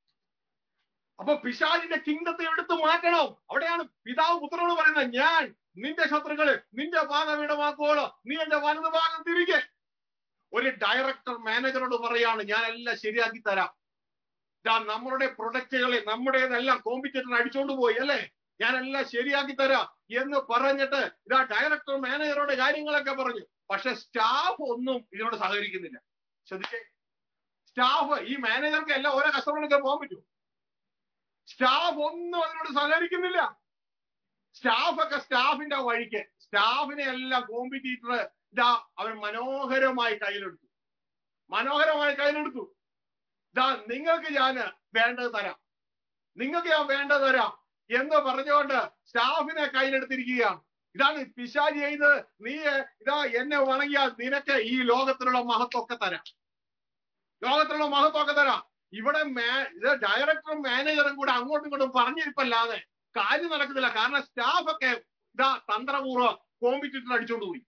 അപ്പൊ പിശാചിന്റെ കിങ്ഡത്തെ എടുത്തു മാറ്റണം അവിടെയാണ് പിതാവ് പുത്രനോട് പറയുന്നത് ഞാൻ നിന്റെ ശത്രുക്കള് നിന്റെ പാതപീഠമാക്കുവോളോ നീ എന്റെ വലതു ഭാഗം തിരികെ ഒരു ഡയറക്ടർ മാനേജറോട് പറയാണ് ഞാൻ എല്ലാം ശരിയാക്കി തരാം ദാ നമ്മുടെ പ്രൊഡക്റ്റുകളെ നമ്മുടേതെല്ലാം കോമ്പറ്റീറ്റർ അടിച്ചോണ്ട് പോയി അല്ലേ ഞാനെല്ലാം ശരിയാക്കി തരാം എന്ന് പറഞ്ഞിട്ട് ഇതാ ഡയറക്ടർ മാനേജറോട് കാര്യങ്ങളൊക്കെ പറഞ്ഞു പക്ഷെ സ്റ്റാഫ് ഒന്നും ഇതിനോട് സഹകരിക്കുന്നില്ല ശ്രദ്ധിച്ചേ സ്റ്റാഫ് ഈ മാനേജർക്ക് എല്ലാം ഓരോ കസ്റ്റമറിനൊക്കെ പോകാൻ പറ്റുമോ സ്റ്റാഫ് ഒന്നും അതിനോട് സഹകരിക്കുന്നില്ല സ്റ്റാഫൊക്കെ സ്റ്റാഫിന്റെ വഴിക്ക് സ്റ്റാഫിനെ എല്ലാം കോമ്പറ്റീറ്റർ ഇതാ അവൻ മനോഹരമായി കയ്യിലെടുത്തു മനോഹരമായി കയ്യിലെടുത്തു ഇതാ നിങ്ങൾക്ക് ഞാൻ വേണ്ടത് തരാം നിങ്ങൾക്ക് ഞാൻ വേണ്ടത് തരാം എന്ന് പറഞ്ഞുകൊണ്ട് സ്റ്റാഫിനെ കയ്യിലെടുത്തിരിക്കുകയാണ് ഇതാണ് പിശാജ് ചെയ്ത് നീ ഇതാ എന്നെ വണങ്ങിയാൽ നിനക്ക് ഈ ലോകത്തിലുള്ള മഹത്വമൊക്കെ തരാം ലോകത്തിലുള്ള മഹത്വമൊക്കെ തരാം ഇവിടെ മാ- ഇത് ഡയറക്ടറും മാനേജറും കൂടെ അങ്ങോട്ടും ഇങ്ങോട്ടും പറഞ്ഞിരിപ്പല്ലാതെ കാര്യം നടക്കുന്നില്ല കാരണം സ്റ്റാഫൊക്കെ ഇതാ തന്ത്രപൂർവ്വം കോമ്പറ്റീറ്റർ അടിച്ചോണ്ട് പോയി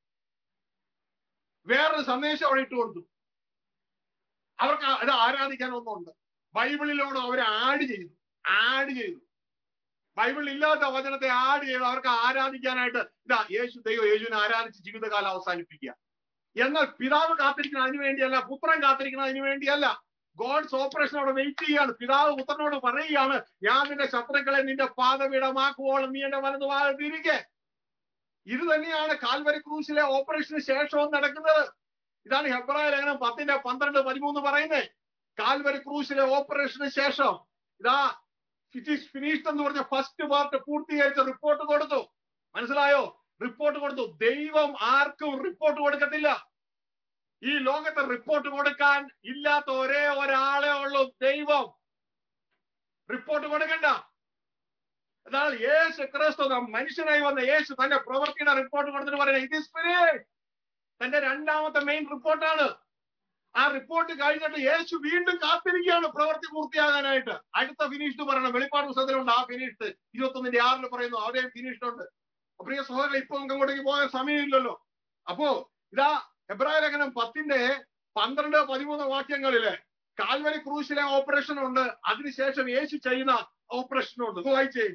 വേറൊരു സന്ദേശം അവിടെ ഇട്ട് കൊടുത്തു അവർക്ക് ഇത് ആരാധിക്കാൻ ഒന്നുണ്ട് ബൈബിളിലോട് അവർ ആഡ് ചെയ്തു ആഡ് ചെയ്തു ബൈബിളിൽ ഇല്ലാത്ത വചനത്തെ ആഡ് ചെയ്ത് അവർക്ക് ആരാധിക്കാനായിട്ട് ഇതാ യേശു ദൈവം യേശുവിനെ ആരാധിച്ച് ജീവിതകാലം അവസാനിപ്പിക്കുക എന്നാൽ പിതാവ് കാത്തിരിക്കുന്ന അതിനു വേണ്ടിയല്ല പുത്രൻ കാത്തിരിക്കുന്ന അതിനു വേണ്ടിയല്ല ഗോഡ്സ് ഓപ്പറേഷൻ അവിടെ വെയിറ്റ് ചെയ്യാണ് പിതാവ് പുത്രനോട് പറയുകയാണ് ഞാൻ നിന്റെ ശത്രുക്കളെ നിന്റെ പാതപീഠമാക്കുവോളം നീ എന്റെ വലതു ഭാഗത്തിരിക്കെ ഇത് തന്നെയാണ് കാൽവരി ക്രൂസിലെ ഓപ്പറേഷന് ശേഷവും നടക്കുന്നത് ഇതാണ് ഹെബ്രായ ലേഖനം പത്തിന്റെ പന്ത്രണ്ട് പതിമൂന്ന് പറയുന്നത് കാൽവരി ക്രൂസിലെ ഓപ്പറേഷന് ശേഷം ഇതാ ഇറ്റ് ഈസ് ഫിനിഷ്ഡ് എന്ന് പറഞ്ഞ ഫസ്റ്റ് പാർട്ട് പൂർത്തീകരിച്ച റിപ്പോർട്ട് കൊടുത്തു മനസ്സിലായോ റിപ്പോർട്ട് കൊടുത്തു ദൈവം ആർക്കും റിപ്പോർട്ട് കൊടുക്കത്തില്ല ഈ ലോകത്തെ റിപ്പോർട്ട് കൊടുക്കാൻ ഇല്ലാത്ത ഒരേ ഒരാളെ ഉള്ളൂ ദൈവം റിപ്പോർട്ട് കൊടുക്കണ്ട എന്നാൽ യേശു ക്രിസ്തു നാം മനുഷ്യനായി വന്ന യേശു തന്റെ പ്രവൃത്തിയുടെ റിപ്പോർട്ട് കൊടുത്തിട്ട് പറയുന്നത് ഇത് സ്പിരിറ്റ് തന്റെ രണ്ടാമത്തെ മെയിൻ റിപ്പോർട്ടാണ് ആ റിപ്പോർട്ട് കഴിഞ്ഞിട്ട് യേശു വീണ്ടും കാത്തിരിക്കുകയാണ് പ്രവൃത്തി പൂർത്തിയാകാനായിട്ട് അടുത്ത ഫിനിഷ്ഡ് പറയണം വെളിപ്പാട് പുസ്തകത്തിലുണ്ട് ആ ഫിനിഷ്ഡ് ഇരുപത്തൊന്നിന്റെ ആറിൽ പറയുന്നു അവിടെയും ഫിനിഷ്ഡ് ഉണ്ട് അപ്പൊ പ്രിയ സഹോദരൻ ഇപ്പൊ നമുക്ക് അങ്ങോട്ടേക്ക് പോകാൻ സമയമില്ലല്ലോ അപ്പോ ഇതാ എബ്രായ ലേഖനം പത്തിന്റെ പന്ത്രണ്ട് പതിമൂന്ന് വാക്യങ്ങളില് കാൽവരി ക്രൂശിലെ ഓപ്പറേഷൻ ഉണ്ട് അതിനുശേഷം യേശു ചെയ്യുന്ന ഓപ്പറേഷൻ ഉണ്ട് ഇത് വായിച്ചേ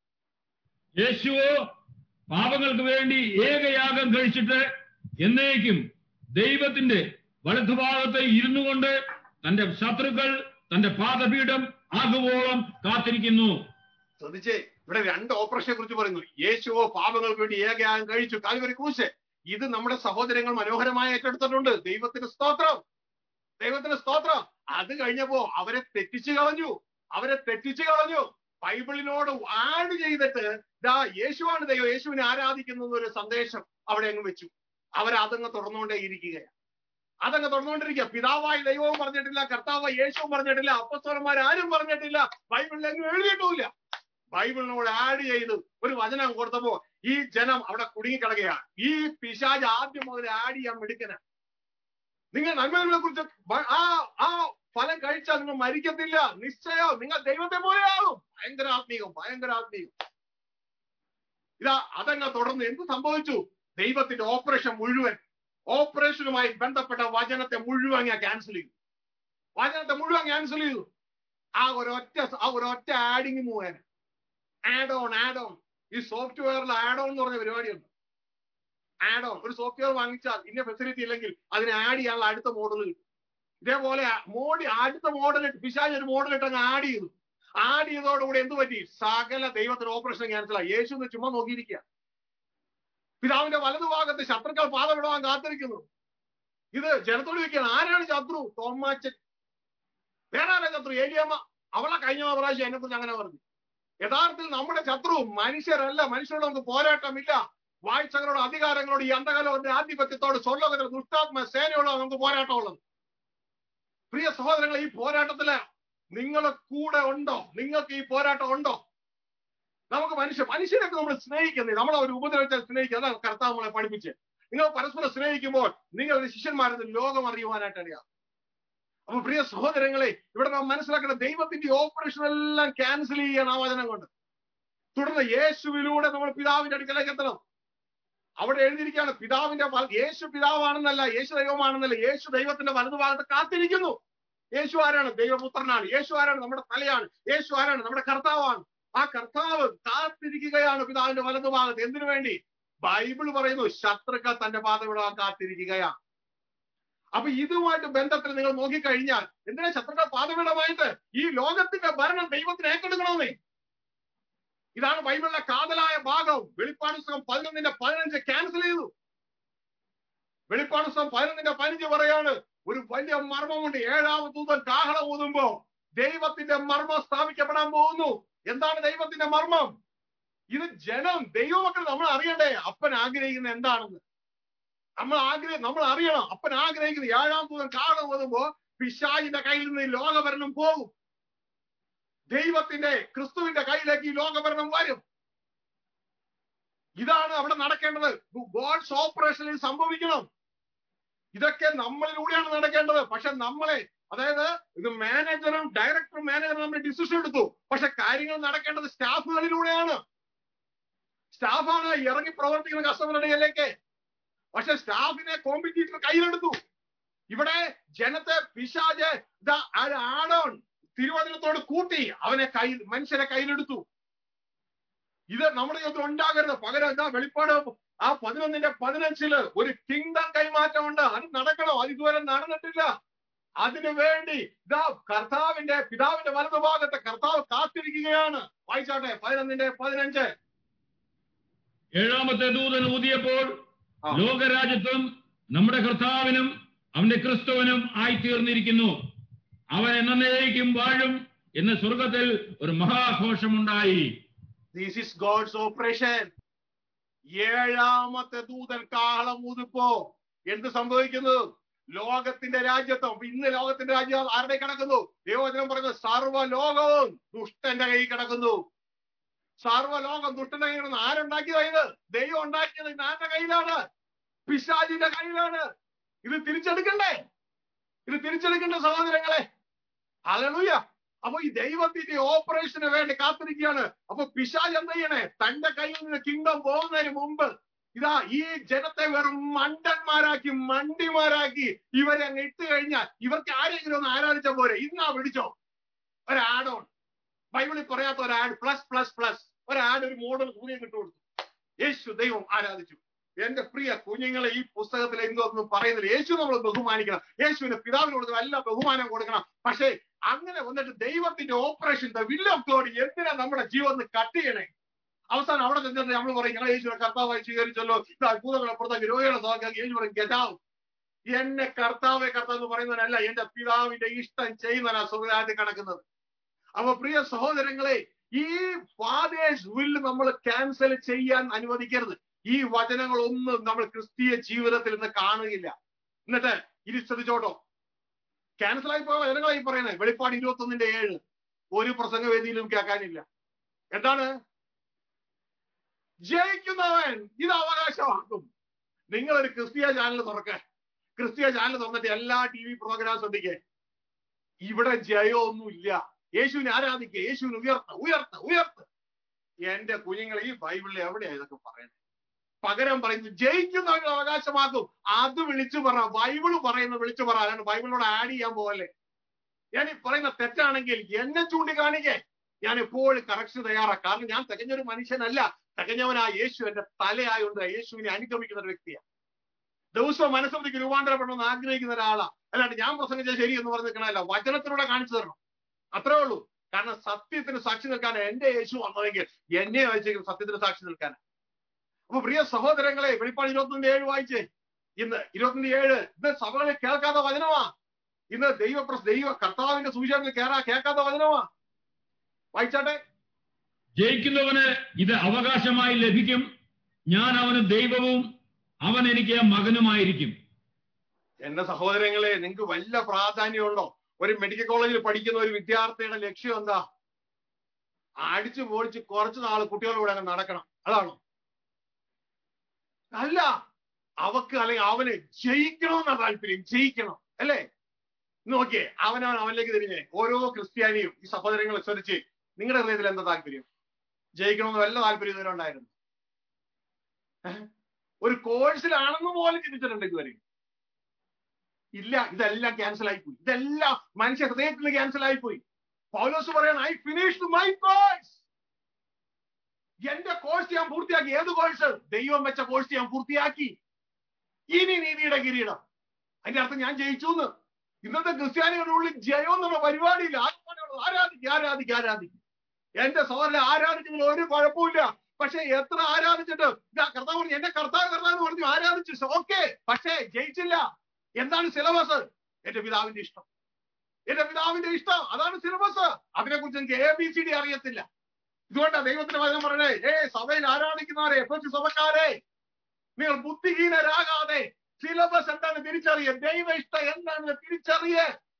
യേശുവോ പാപങ്ങൾക്ക് വേണ്ടി ഏകയാഗം കഴിച്ചിട്ട് എന്നേക്കും ദൈവത്തിന്റെ വലതുഭാഗത്ത് ഇരുന്നു കൊണ്ട് തന്റെ ശത്രുക്കൾ തന്റെ പാദപീഠം ആകുവോളം കാത്തിരിക്കുന്നു ശ്രദ്ധിച്ചേ ഇവിടെ രണ്ട് ഓപ്പറേഷനെ കുറിച്ച് പറയുന്നു യേശുവോ പാപങ്ങൾക്ക് വേണ്ടി ഏകയാഗം കഴിച്ചു കാൽവരി ക്രൂശ് ഇത് നമ്മുടെ സഹോദരങ്ങൾ മനോഹരമായി ഏറ്റെടുത്തിട്ടുണ്ട് ദൈവത്തിന് സ്തോത്രം ദൈവത്തിന് സ്തോത്രം അത് കഴിഞ്ഞപ്പോ അവരെ തെറ്റിച്ചു കളഞ്ഞു അവരെ തെറ്റിച്ചു കളഞ്ഞു ബൈബിളിനോട് ആഡ് ചെയ്തിട്ട് ദാ യേശുവാണ് ദൈവം യേശുവിനെ ആരാധിക്കുന്ന ഒരു സന്ദേശം അവിടെ അങ്ങ് വെച്ചു അവരതങ്ങ് തുറന്നുകൊണ്ടേ ഇരിക്കുകയാണ് അതങ്ങ് തുറന്നുകൊണ്ടിരിക്കുക പിതാവായ ദൈവവും പറഞ്ഞിട്ടില്ല കർത്താവായ യേശുവും പറഞ്ഞിട്ടില്ല അപ്പസ്വരന്മാർ ആരും പറഞ്ഞിട്ടില്ല ബൈബിളിൽ എങ്ങും എഴുതിയിട്ടുമില്ല ബൈബിളിനോട് ആഡ് ചെയ്ത് ഒരു വചനം കൊടുത്തപ്പോ ഈ ജനം അവിടെ കുടുങ്ങിക്കിടക്കുകയാണ് ഈ പിശാജ് ആദ്യം മുതൽ ആഡ് ചെയ്യാൻ മിടുക്കന നിങ്ങൾ നന്മകളെ കുറിച്ച് ബ- ആ ആ ഫലം കഴിച്ചാൽ നിങ്ങൾ മരിക്കത്തില്ല നിശ്ചയം നിങ്ങൾ ദൈവത്തെ പോലെയാകും ഭയങ്കര ആത്മീകം ഭയങ്കര ആത്മീകം ഇതാ അതങ്ങ് തുടർന്ന് എന്ത് സംഭവിച്ചു ദൈവത്തിന്റെ ഓപ്പറേഷൻ മുഴുവൻ ഓപ്പറേഷനുമായി ബന്ധപ്പെട്ട വചനത്തെ മുഴുവൻ ഞാൻ ക്യാൻസൽ ചെയ്തു വചനത്തെ മുഴുവൻ ക്യാൻസൽ ചെയ്തു ആ ഒരൊറ്റ ആ ഒരൊറ്റ ആഡിങ് മുഖേന ആഡ് ഓൺ ആഡ് ഓൺ ഈ സോഫ്റ്റ്വെയറിൽ ആഡ് ഓൺ എന്ന് പറഞ്ഞ പരിപാടിയുണ്ട് ആഡ് ഓൺ ഒരു സോഫ്റ്റ്വെയർ വാങ്ങിച്ചാൽ ഇന്ന ഫെസിലിറ്റി ഇല്ലെങ്കിൽ അതിന് ആഡ് ചെയ്യാനുള്ള അടുത്ത മോഡൽ കിട്ടും ഇതേപോലെ മോഡി അടുത്ത മോഡൽ പിശാജ് ഒരു മോഡൽ ഇട്ട് അങ്ങ് ആഡ് ചെയ്തു ആഡ് ചെയ്തതോടുകൂടി എന്ത് പറ്റി സകല ദൈവത്തിന് ഓപ്പറേഷൻ ക്യാൻസൽ ആയി യേശു എന്ന് ചുമ്മാ നോക്കിയിരിക്കുക പിതാവിന്റെ വലതുഭാഗത്ത് ശത്രുക്കൾ പാതമിടാൻ കാത്തിരിക്കുന്നു ഇത് ജനത്തോട് ചോദിക്കുകയാണ് ആരാണ് ശത്രു തോമാച്ചൻ വേറെ ആരാ ശത്രു ഏലിയമ്മ അവളെ കഴിഞ്ഞ പ്രാവശ്യം എന്നെ കുറിച്ച് അങ്ങനെ പറഞ്ഞു യഥാർത്ഥത്തിൽ നമ്മുടെ ശത്രു മനുഷ്യരല്ല മനുഷ്യരോട് നമുക്ക് പോരാട്ടമില്ല വാഴ്ചകളോട് അധികാരങ്ങളോട് ഈ അന്ധകാലോന്റെ ആധിപത്യത്തോട് സ്വർലോകത്തിന്റെ ദുഷ്ടാത്മ സേനയോട് നമുക്ക് പോരാട്ടമുള്ളത് പ്രിയ സഹോദരങ്ങളെ ഈ പോരാട്ടത്തില് നിങ്ങൾ കൂടെ ഉണ്ടോ നിങ്ങൾക്ക് ഈ പോരാട്ടം ഉണ്ടോ നമുക്ക് മനുഷ്യ മനുഷ്യരൊക്കെ നമ്മൾ സ്നേഹിക്കുന്നത് നമ്മളെ ഒരു ഉപദ്രവിച്ചാൽ സ്നേഹിക്കുക അതാണ് കർത്താവ് നമ്മളെ പഠിപ്പിച്ച് നിങ്ങൾ പരസ്പരം സ്നേഹിക്കുമ്പോൾ നിങ്ങൾ ഒരു ശിഷ്യന്മാരെന്ന് ലോകം അറിയുവാനായിട്ട് അറിയാം അപ്പൊ പ്രിയ സഹോദരങ്ങളെ ഇവിടെ നാം മനസ്സിലാക്കേണ്ട ദൈവത്തിന്റെ ഓപ്പറേഷൻ എല്ലാം ക്യാൻസൽ ചെയ്യാൻ ആ വചനം കൊണ്ട് തുടർന്ന് യേശുവിലൂടെ നമ്മൾ പിതാവിന്റെ അടുക്കലേക്ക് എത്തണം അവിടെ എഴുതിയിരിക്കുകയാണ് പിതാവിന്റെ വല- യേശു പിതാവാണെന്നല്ല യേശു ദൈവമാണെന്നല്ല യേശു ദൈവത്തിന്റെ വലതുഭാഗത്ത് കാത്തിരിക്കുന്നു യേശു ആരാണ് ദൈവപുത്രനാണ് യേശു ആരാണ് നമ്മുടെ തലയാണ് യേശു ആരാണ് നമ്മുടെ കർത്താവാണ് ആ കർത്താവ് കാത്തിരിക്കുകയാണ് പിതാവിന്റെ വലതുഭാഗത്ത് എന്തിനു വേണ്ടി ബൈബിൾ പറയുന്നു ശത്രുക്കൾ തന്റെ പാത വിടാൻ കാത്തിരിക്കുകയാണ് അപ്പൊ ഇതുമായിട്ട് ബന്ധത്തിൽ നിങ്ങൾ നോക്കിക്കഴിഞ്ഞാൽ എന്തിനാ ശത്രുക്കൾ പാതവിടമായിട്ട് ഈ ലോകത്തിന്റെ ഭരണം ദൈവത്തിന് ഏറ്റെടുക്കണമെന്നേ ഇതാണ് ബൈബിളിലെ കാതലായ ഭാഗം വെളിപ്പാട് പുസ്തകം പതിനൊന്നിന്റെ പതിനഞ്ച് ക്യാൻസൽ ചെയ്തു വെളിപ്പാട് പുസ്തകം പതിനൊന്നിന്റെ പതിനഞ്ച് പറയാണ് ഒരു വലിയ മർമ്മമുണ്ട് ഏഴാമത് ദൂതൻ കാഹളം ഊതുമ്പോ ദൈവത്തിന്റെ മർമ്മം സ്ഥാപിക്കപ്പെടാൻ പോകുന്നു എന്താണ് ദൈവത്തിന്റെ മർമ്മം ഇത് ജനം ദൈവമക്കൾ നമ്മൾ അറിയണ്ടേ അപ്പൻ ആഗ്രഹിക്കുന്ന എന്താണെന്ന് നമ്മൾ ആഗ്രഹം നമ്മൾ അറിയണം അപ്പൻ ആഗ്രഹിക്കുന്ന ഏഴാം ദൂതൻ കാഹളം ഊതുമ്പോ പിശാചിന്റെ കയ്യിൽ നിന്ന് ഈ ലോകഭരണം പോകും ദൈവത്തിന്റെ ക്രിസ്തുവിന്റെ കയ്യിലേക്ക് ഈ ലോകഭരണം വരും ഇതാണ് അവിടെ നടക്കേണ്ടത് ഗോഡ്സ് ഓപ്പറേഷനിൽ സംഭവിക്കണം ഇതൊക്കെ നമ്മളിലൂടെയാണ് നടക്കേണ്ടത് പക്ഷെ നമ്മളെ അതായത് ഇത് മാനേജറും ഡയറക്ടറും മാനേജറും നമ്മൾ ഡിസിഷൻ എടുത്തു പക്ഷെ കാര്യങ്ങൾ നടക്കേണ്ടത് സ്റ്റാഫുകളിലൂടെയാണ് സ്റ്റാഫാണ് ഇറങ്ങി പ്രവർത്തിക്കുന്ന കസ്റ്റമറുടെ ഇടയിലേക്ക് പക്ഷെ സ്റ്റാഫിനെ കോമ്പറ്റീറ്റർ കയ്യിലെടുത്തു ഇവിടെ ജനത്തെ പിശാജ് ഇതാ ആഡോൺ തിരുവചനത്തോട് കൂട്ടി അവനെ കയ്യിൽ മനുഷ്യരെ കയ്യിലെടുത്തു ഇത് നമ്മുടെ ജീവിതത്തിൽ ഉണ്ടാകരുത് പകരം എന്താ വെളിപ്പാട് ആ പതിനൊന്നിന്റെ പതിനഞ്ചില് ഒരു കിങ്ഡം കൈമാറ്റമുണ്ട് അത് നടക്കണം അത് ഇതുവരെ നടന്നിട്ടില്ല അതിനു വേണ്ടി ഇതാ കർത്താവിന്റെ പിതാവിന്റെ വലതുഭാഗത്തെ കർത്താവ് കാത്തിരിക്കുകയാണ് വായിച്ചാട്ടെ പതിനൊന്നിന്റെ പതിനഞ്ച് ഏഴാമത്തെ ദൂതൻ ഊതിയപ്പോൾ ആ. ലോകരാജ്യത്വം നമ്മുടെ കർത്താവിനും അവന്റെ ക്രിസ്തുവിനും ആയിത്തീർന്നിരിക്കുന്നു അവൻ എന്നേക്കും വാഴും എന്ന് സ്വർഗത്തിൽ ഒരു മഹാഘോഷമുണ്ടായി ദിസ് ഇസ് ഗോഡ്സ് ഓപ്പറേഷൻ ഏഴാമത്തെ ദൂതൻ കാഹളം ഊതിപ്പോ എന്ത് സംഭവിക്കുന്നു ലോകത്തിന്റെ രാജ്യത്വം അപ്പൊ ഇന്ന് ലോകത്തിന്റെ രാജ്യം ആരുടെ കിടക്കുന്നു ദൈവവചനം പറയുന്നത് സർവ്വലോകവും ദുഷ്ടന്റെ കയ്യിൽ കിടക്കുന്നു സർവ്വലോകം ദുഷ്ടന്റെ കയ്യിൽ കിടന്നു ആരുണ്ടാക്കിയതാ ഇത് ദൈവം ഉണ്ടാക്കിയത് ഇത് ആരുടെ കയ്യിലാണ് പിശാചിന്റെ കയ്യിലാണ് ഇത് തിരിച്ചെടുക്കണ്ടേ ഇത് തിരിച്ചെടുക്കണ്ട സഹോദരങ്ങളെ അലലുയ അപ്പൊ ഈ ദൈവത്തിന്റെ ഓപ്പറേഷന് വേണ്ടി കാത്തിരിക്കുകയാണ് അപ്പൊ പിശാജ് എന്താ ചെയ്യണേ തന്റെ കയ്യിൽ നിന്ന് കിങ്ഡം പോകുന്നതിന് മുമ്പ് ഇതാ ഈ ജനത്തെ വെറും മണ്ടന്മാരാക്കി മണ്ടിമാരാക്കി ഇവരെ അങ്ങ് ഇട്ട് കഴിഞ്ഞാൽ ഇവർക്ക് ആരെങ്കിലും ഒന്ന് ആരാധിച്ച പോരെ ഇന്നാ പിടിച്ചോ ഒരു ആഡ് ഓൺ ബൈബിളിൽ പറയാത്ത ഒരു ആഡ് പ്ലസ് പ്ലസ് പ്ലസ് ഒരു ആഡ് ഒരു മോഡൽ കൂടിയും കിട്ടു കൊടുത്തു യേശു ദൈവം ആരാധിച്ചു എന്റെ പ്രിയ കുഞ്ഞുങ്ങളെ ഈ പുസ്തകത്തിൽ എന്തൊന്നും പറയുന്നില്ല യേശു നമ്മൾ ബഹുമാനിക്കണം യേശുവിന് പിതാവിന് കൊടുക്കണം എല്ലാ ബഹുമാനം കൊടുക്കണം പക്ഷേ അങ്ങനെ വന്നിട്ട് ദൈവത്തിന്റെ operation the will of God എന്തിനാ നമ്മുടെ ജീവിതത്തിൽ കട്ട് ചെയ്യണേ അവസാനം അവിടെ ചെന്നിട്ട് നമ്മൾ പറയും ഞങ്ങൾ യേശുവിനെ കർത്താവായി സ്വീകരിച്ചല്ലോ ഇത് അത്ഭുതങ്ങളെ പുറത്തേക്ക് രോഗികളെ നോക്കി യേശു പറയും ഗതാവ് എന്നെ കർത്താവെ കർത്താവ് എന്ന് പറയുന്നതിനല്ല എന്റെ പിതാവിന്റെ ഇഷ്ടം ചെയ്യുന്നതിനാ സ്വർഗരാജ്യത്തിൽ കിടക്കുന്നത് അപ്പൊ പ്രിയ സഹോദരങ്ങളെ ഈ ഫാദേഴ്സ് വില്ല് നമ്മൾ ക്യാൻസൽ ചെയ്യാൻ അനുവദിക്കരുത് ഈ വചനങ്ങളൊന്നും നമ്മൾ ക്രിസ്തീയ ജീവിതത്തിൽ ഇന്ന് കാണുകയില്ല എന്നിട്ട് ഇനി ശ്രദ്ധിച്ചോട്ടോ ക്യാൻസൽ ആയി പോയ വചനങ്ങളായി പറയുന്നത് വെളിപ്പാട് ഇരുപത്തി ഒന്നിന്റെ ഏഴ് ഒരു പ്രസംഗവേദിയിലും കേൾക്കാനില്ല എന്താണ് ജയിക്കുന്നവൻ ഇത് അവകാശമാക്കും നിങ്ങൾ ഒരു ക്രിസ്തീയ ചാനൽ തുറക്ക ക്രിസ്തീയ ചാനൽ തുറന്നിട്ട് എല്ലാ ടി വി പ്രോഗ്രാം ശ്രദ്ധിക്കേ ഇവിടെ ജയമൊന്നുമില്ല യേശുവിനെ ആരാധിക്കുക യേശുവിനെ ഉയർത്ത ഉയർത്ത ഉയർത്ത എന്റെ കുഞ്ഞുങ്ങൾ ഈ ബൈബിളിൽ എവിടെയാ ഇതൊക്കെ പറയുന്നത് പകരം പറയുന്നു ജയിക്കുന്നവൻ അവകാശമാക്കും അത് വിളിച്ചു പറ ബൈബിള് പറയുന്നത് വിളിച്ചു പറ അല്ലാണ്ട് ബൈബിളിനോട് ആഡ് ചെയ്യാൻ പോകല്ലേ ഞാൻ ഈ പറയുന്ന തെറ്റാണെങ്കിൽ എന്നെ ചൂണ്ടിക്കാണിക്കേ ഞാൻ എപ്പോഴും കറക്ഷൻ തയ്യാറാ കാരണം ഞാൻ തികഞ്ഞൊരു മനുഷ്യനല്ല തികഞ്ഞവനായ യേശു എന്റെ തലയായുണ്ട് യേശുവിനെ അനുഗമിക്കുന്ന ഒരു വ്യക്തിയാണ് ദിവസവും മനസ്സമ്മതിക്ക് രൂപാന്തരപ്പെടണമെന്ന് ആഗ്രഹിക്കുന്ന ഒരാളാ അല്ലാണ്ട് ഞാൻ പ്രസംഗിച്ച ശരി എന്ന് പറഞ്ഞു നിൽക്കണമല്ല വചനത്തിലൂടെ കാണിച്ചു തരണം അത്രേ ഉള്ളൂ കാരണം സത്യത്തിന് സാക്ഷി നിൽക്കാൻ എന്റെ യേശു വന്നതെങ്കിൽ എന്നെ അയച്ചെങ്കിൽ സത്യത്തിന് സാക്ഷി നിൽക്കാൻ അപ്പൊ പ്രിയ സഹോദരങ്ങളെ വെളിപ്പാട് ഇരുപത്തിൻ്റെ ഏഴ് വായിച്ചേ ഇന്ന് ഇരുപത്തിൻ്റെ ഏഴ് ഇന്ന് സഭകളിൽ കേൾക്കാത്ത വചനമാ ഇന്ന് ദൈവ പ്രസ് ദൈവ കർത്താവിന്റെ സുവിശേഷത്തിൽ കേറാ കേൾക്കാത്ത വചനമാ വായിച്ചാട്ടെ ജയിക്കുന്നവന് ഇത് അവകാശമായി ലഭിക്കും ഞാൻ അവന് ദൈവവും അവൻ എനിക്ക് മകനുമായിരിക്കും എന്റെ സഹോദരങ്ങളെ നിങ്ങൾക്ക് വല്ല പ്രാധാന്യമുണ്ടോ ഒരു മെഡിക്കൽ കോളേജിൽ പഠിക്കുന്ന ഒരു വിദ്യാർത്ഥിയുടെ ലക്ഷ്യം എന്താ അടിച്ചു പൊളിച്ച് കുറച്ച് നാൾ കുട്ടികളോട് അങ്ങ് നടക്കണം അതാണോ അല്ല അവക്ക് അല്ലെങ്കിൽ അവന് ജയിക്കണമെന്നാ താല്പര്യം ജയിക്കണം അല്ലേ നോക്കിയേ അവനവൻ അവനിലേക്ക് തിരിഞ്ഞേ ഓരോ ക്രിസ്ത്യാനിയും ഈ സഹോദരങ്ങളെ ശ്രദ്ധിച്ച് നിങ്ങളുടെ ഹൃദയത്തിൽ എന്താ താല്പര്യം ജയിക്കണമെന്ന് വല്ല താല്പര്യം ഇതുവരെ ഉണ്ടായിരുന്നു ഏഹ്? ഒരു കോഴ്സിലാണെന്ന് പോലും ചിന്തിച്ചിട്ടുണ്ട് ഇതുവരെ ഇല്ല ഇതെല്ലാം ക്യാൻസൽ ആയിപ്പോയി ഇതെല്ലാം മനുഷ്യ ഹൃദയത്തിൽ നിന്ന് ക്യാൻസൽ ആയിപ്പോയി പൗലോസ് പറയണം ഐ ഫിനിഷ്ഡ് മൈ കോഴ്സ് എന്റെ കോഴ്സ് ഞാൻ പൂർത്തിയാക്കി ഏത് കോഴ്സ് ദൈവം വെച്ച കോഴ്സ് ഞാൻ പൂർത്തിയാക്കി ഇനി നീതിയുടെ കിരീടം അതിന്റെ അർത്ഥം ഞാൻ ജയിച്ചു എന്ന് ഇന്നത്തെ ക്രിസ്ത്യാനികളുടെ ഉള്ളിൽ ജയം എന്നുള്ള പരിപാടിയില്ല ആത്മാവിനോട് ആരാധിക്കുക ആരാധിക്കുക ആരാധിക്കുക എന്റെ സഹോദരനെ ആരാധിക്കുന്നതിൽ ഒരു കുഴപ്പമില്ല പക്ഷെ എത്ര ആരാധിച്ചിട്ട് ഇതാ കർത്താവ് പറഞ്ഞു എന്റെ കർത്താവ് കർത്താവ് എന്ന് പറഞ്ഞു ആരാധിച്ചു ഓക്കെ പക്ഷേ ജയിച്ചില്ല എന്താണ് സിലബസ് എന്റെ പിതാവിന്റെ ഇഷ്ടം എന്റെ പിതാവിന്റെ ഇഷ്ടം അതാണ് സിലബസ് അതിനെക്കുറിച്ച് എനിക്ക് എ ബി സി ഡി അറിയത്തില്ല ഇതുകൊണ്ടാണ് ദൈവത്തിന്റെ വചനം പറഞ്ഞേ ഏ സഭയിൽ ആരാധിക്കുന്നവരെ എപ്പോഴും സഭക്കാരെ നിങ്ങൾ ബുദ്ധിഹീനരാകാതെ സിലബസ് എന്താണ് തിരിച്ചറിയ ദൈവ ഇഷ്ടം എന്താണെന്ന് തിരിച്ചറിയ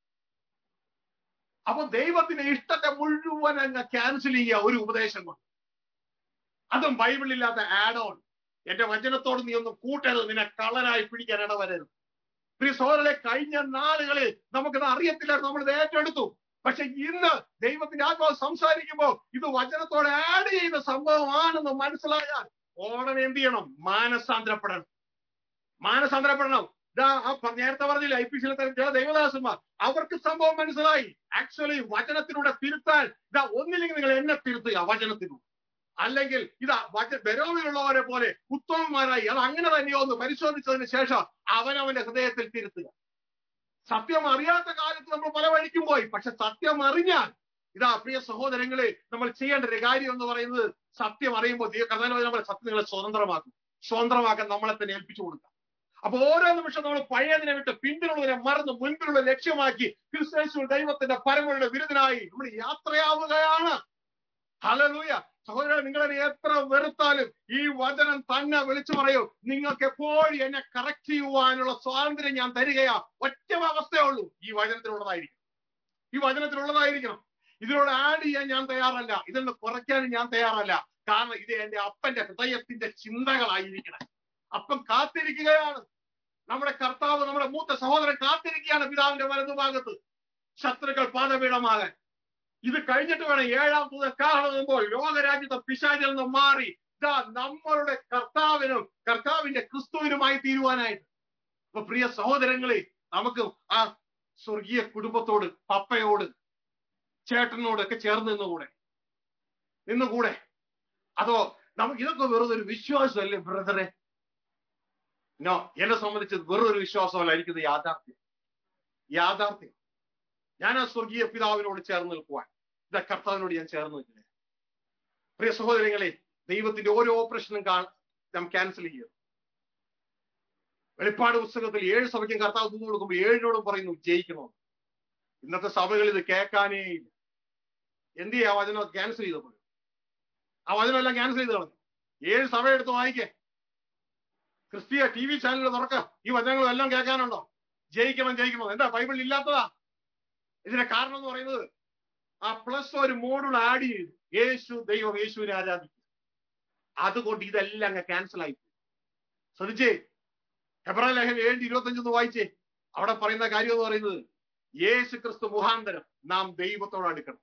അപ്പൊ ദൈവത്തിന്റെ ഇഷ്ടത്തെ മുഴുവൻ അങ്ങ് ക്യാൻസൽ ചെയ്യുക ഒരു ഉപദേശം കൊണ്ട് അതും ബൈബിളില്ലാത്ത ആഡ് ഓൺ എന്റെ വചനത്തോട് നീ ഒന്ന് കൂട്ടരുത് നിന്നെ കള്ളനായി പിടിക്കാൻ ഇടവരരുത് പ്രിയ സഹോദരനെ കഴിഞ്ഞ നാളുകളിൽ നമുക്കത് അറിയത്തില്ലായിരുന്നു നമ്മൾ ഇത് ഏറ്റെടുത്തു പക്ഷെ ഇന്ന് ദൈവത്തിന്റെ ആത്മാവ് സംസാരിക്കുമ്പോൾ ഇത് വചനത്തോടെ ആഡ് ചെയ്ത സംഭവമാണെന്ന് മനസ്സിലായാൽ ഓടനെ എന്ത് ചെയ്യണം മാനസാന്തരപ്പെടണം മാനസാന്തരപ്പെടണം ഇതാ ആ പ- നേരത്തെ പറഞ്ഞില്ല ഐ പി സിയിലെ ചില ദൈവദാസന്മാർ അവർക്ക് സംഭവം മനസ്സിലായി ആക്ച്വലി വചനത്തിലൂടെ തിരുത്താൻ ഇതാ ഒന്നില്ലെങ്കിൽ നിങ്ങൾ എന്നെ തിരുത്തുക വചനത്തിലൂടെ അല്ലെങ്കിൽ ഇതാ വച ബരോവിലുള്ളവരെ പോലെ ഉത്തമന്മാരായി അത് അങ്ങനെ തന്നെയോ എന്ന് പരിശോധിച്ചതിന് ശേഷം അവനവന്റെ ഹൃദയത്തിൽ തിരുത്തുക സത്യം അറിയാത്ത കാലത്ത് നമ്മൾ പല വഴിക്കും പോയി പക്ഷെ സത്യം അറിഞ്ഞാൽ ഇതാ പ്രിയ സഹോദരങ്ങളെ നമ്മൾ ചെയ്യേണ്ട ഒരു കാര്യം എന്ന് പറയുന്നത് സത്യം അറിയുമ്പോൾ ദൈവ കർത്താവിനെ നമ്മൾ സത്യം നിങ്ങളെ സ്വതന്ത്രമാക്കും സ്വതന്ത്രമാക്കാൻ നമ്മളെ തന്നെ ഏൽപ്പിച്ചു കൊടുക്കുക അപ്പൊ ഓരോ നിമിഷം നമ്മൾ പഴയതിനെ വിട്ട് പിന്തിനുള്ളതിനെ മറന്ന് മുൻപിലുള്ള ലക്ഷ്യമാക്കി ക്രിസ്തേശു ദൈവത്തിന്റെ പരമയുടെ വിരുദ്ധനായി നമ്മൾ യാത്രയാവുകയാണ് ഹലലൂയ സഹോദരൻ നിങ്ങളെ എത്ര വെറുത്താലും ഈ വചനം തന്നെ വിളിച്ചു പറയൂ നിങ്ങൾക്ക് എപ്പോഴും എന്നെ കറക്റ്റ് ചെയ്യുവാനുള്ള സ്വാതന്ത്ര്യം ഞാൻ തരികയാ ഒറ്റ അവസ്ഥയേ ഉള്ളൂ ഈ വചനത്തിലുള്ളതായിരിക്കും ഈ വചനത്തിലുള്ളതായിരിക്കണം ഇതിനോട് ആഡ് ചെയ്യാൻ ഞാൻ തയ്യാറല്ല ഇതിന് കുറയ്ക്കാൻ ഞാൻ തയ്യാറല്ല കാരണം ഇത് എന്റെ അപ്പന്റെ ഹൃദയത്തിന്റെ ചിന്തകളായിരിക്കണം അപ്പം കാത്തിരിക്കുകയാണ് നമ്മുടെ കർത്താവ് നമ്മുടെ മൂത്ത സഹോദരൻ കാത്തിരിക്കുകയാണ് പിതാവിന്റെ വലതുഭാഗത്ത് ശത്രുക്കൾ പാദപീഠമാകാൻ ഇത് കഴിഞ്ഞിട്ട് വേണം ഏഴാം തൂതൻ കാണുമ്പോൾ ലോകരാജ്യത്തെ പിശാചിൽ നിന്ന് മാറി ഇതാ നമ്മളുടെ കർത്താവിനും കർത്താവിന്റെ ക്രിസ്തുവിനുമായി തീരുവാനായിട്ട് അപ്പൊ പ്രിയ സഹോദരങ്ങളെ നമുക്ക് ആ സ്വർഗീയ കുടുംബത്തോട് പപ്പയോട് ചേട്ടനോട് ഒക്കെ ചേർന്ന് നിന്നുകൂടെ നിന്നുകൂടെ അതോ നമുക്ക് ഇതൊക്കെ വെറുതെ ഒരു വിശ്വാസമല്ലേ ബ്രദറെ നോ എന്നെ സംബന്ധിച്ച് വെറൊരു വിശ്വാസമല്ല എനിക്കിത് യാഥാർത്ഥ്യം യാഥാർത്ഥ്യം ഞാൻ ആ സ്വർഗീയ പിതാവിനോട് ചേർന്ന് നിൽക്കുവാൻ ഇതാ കർത്താവിനോട് ഞാൻ ചേർന്ന് നിൽക്കുന്നത് പ്രിയ സഹോദരങ്ങളെ ദൈവത്തിന്റെ ഓരോ ഓപ്പറേഷനും നാം ക്യാൻസൽ ചെയ്യുക വെളിപ്പാട് പുസ്തകത്തിൽ ഏഴ് സഭയ്ക്കും കർത്താവ് തൂന്നു കൊടുക്കുമ്പോൾ ഏഴിനോടും പറയുന്നു ജയിക്കണോ ഇന്നത്തെ സഭകൾ ഇത് കേൾക്കാനേ ഇല്ല എന്ത് ചെയ്യാ വചനം ക്യാൻസൽ ചെയ്തപ്പോൾ ആ വചനം എല്ലാം ക്യാൻസൽ ചെയ്ത് കളഞ്ഞു ഏഴ് സഭ എടുത്ത് വായിക്കേ ക്രിസ്തീയ ടി വി ചാനൽ തുറക്ക ഈ വചനങ്ങളും എല്ലാം കേൾക്കാനുണ്ടോ ജയിക്കണം ജയിക്കണം എന്താ ബൈബിളിൽ ഇല്ലാത്തതാ ഇതിന്റെ കാരണം എന്ന് പറയുന്നത് ആ പ്ലസ് ഒരു മോഡുൾ ആഡ് ചെയ്തു യേശു ദൈവം യേശുവിനെ ആരാധിക്കുക അതുകൊണ്ട് ഇതെല്ലാം അങ്ങ് ക്യാൻസൽ ആയി ശ്രദ്ധിച്ചേ എബ്രാ ലേഖനം ഏഴ് ഇരുപത്തഞ്ചൊന്ന് വായിച്ചേ അവിടെ പറയുന്ന കാര്യം എന്ന് പറയുന്നത് യേശു ക്രിസ്തു മുഖാന്തരം നാം ദൈവത്തോട് അടുക്കണം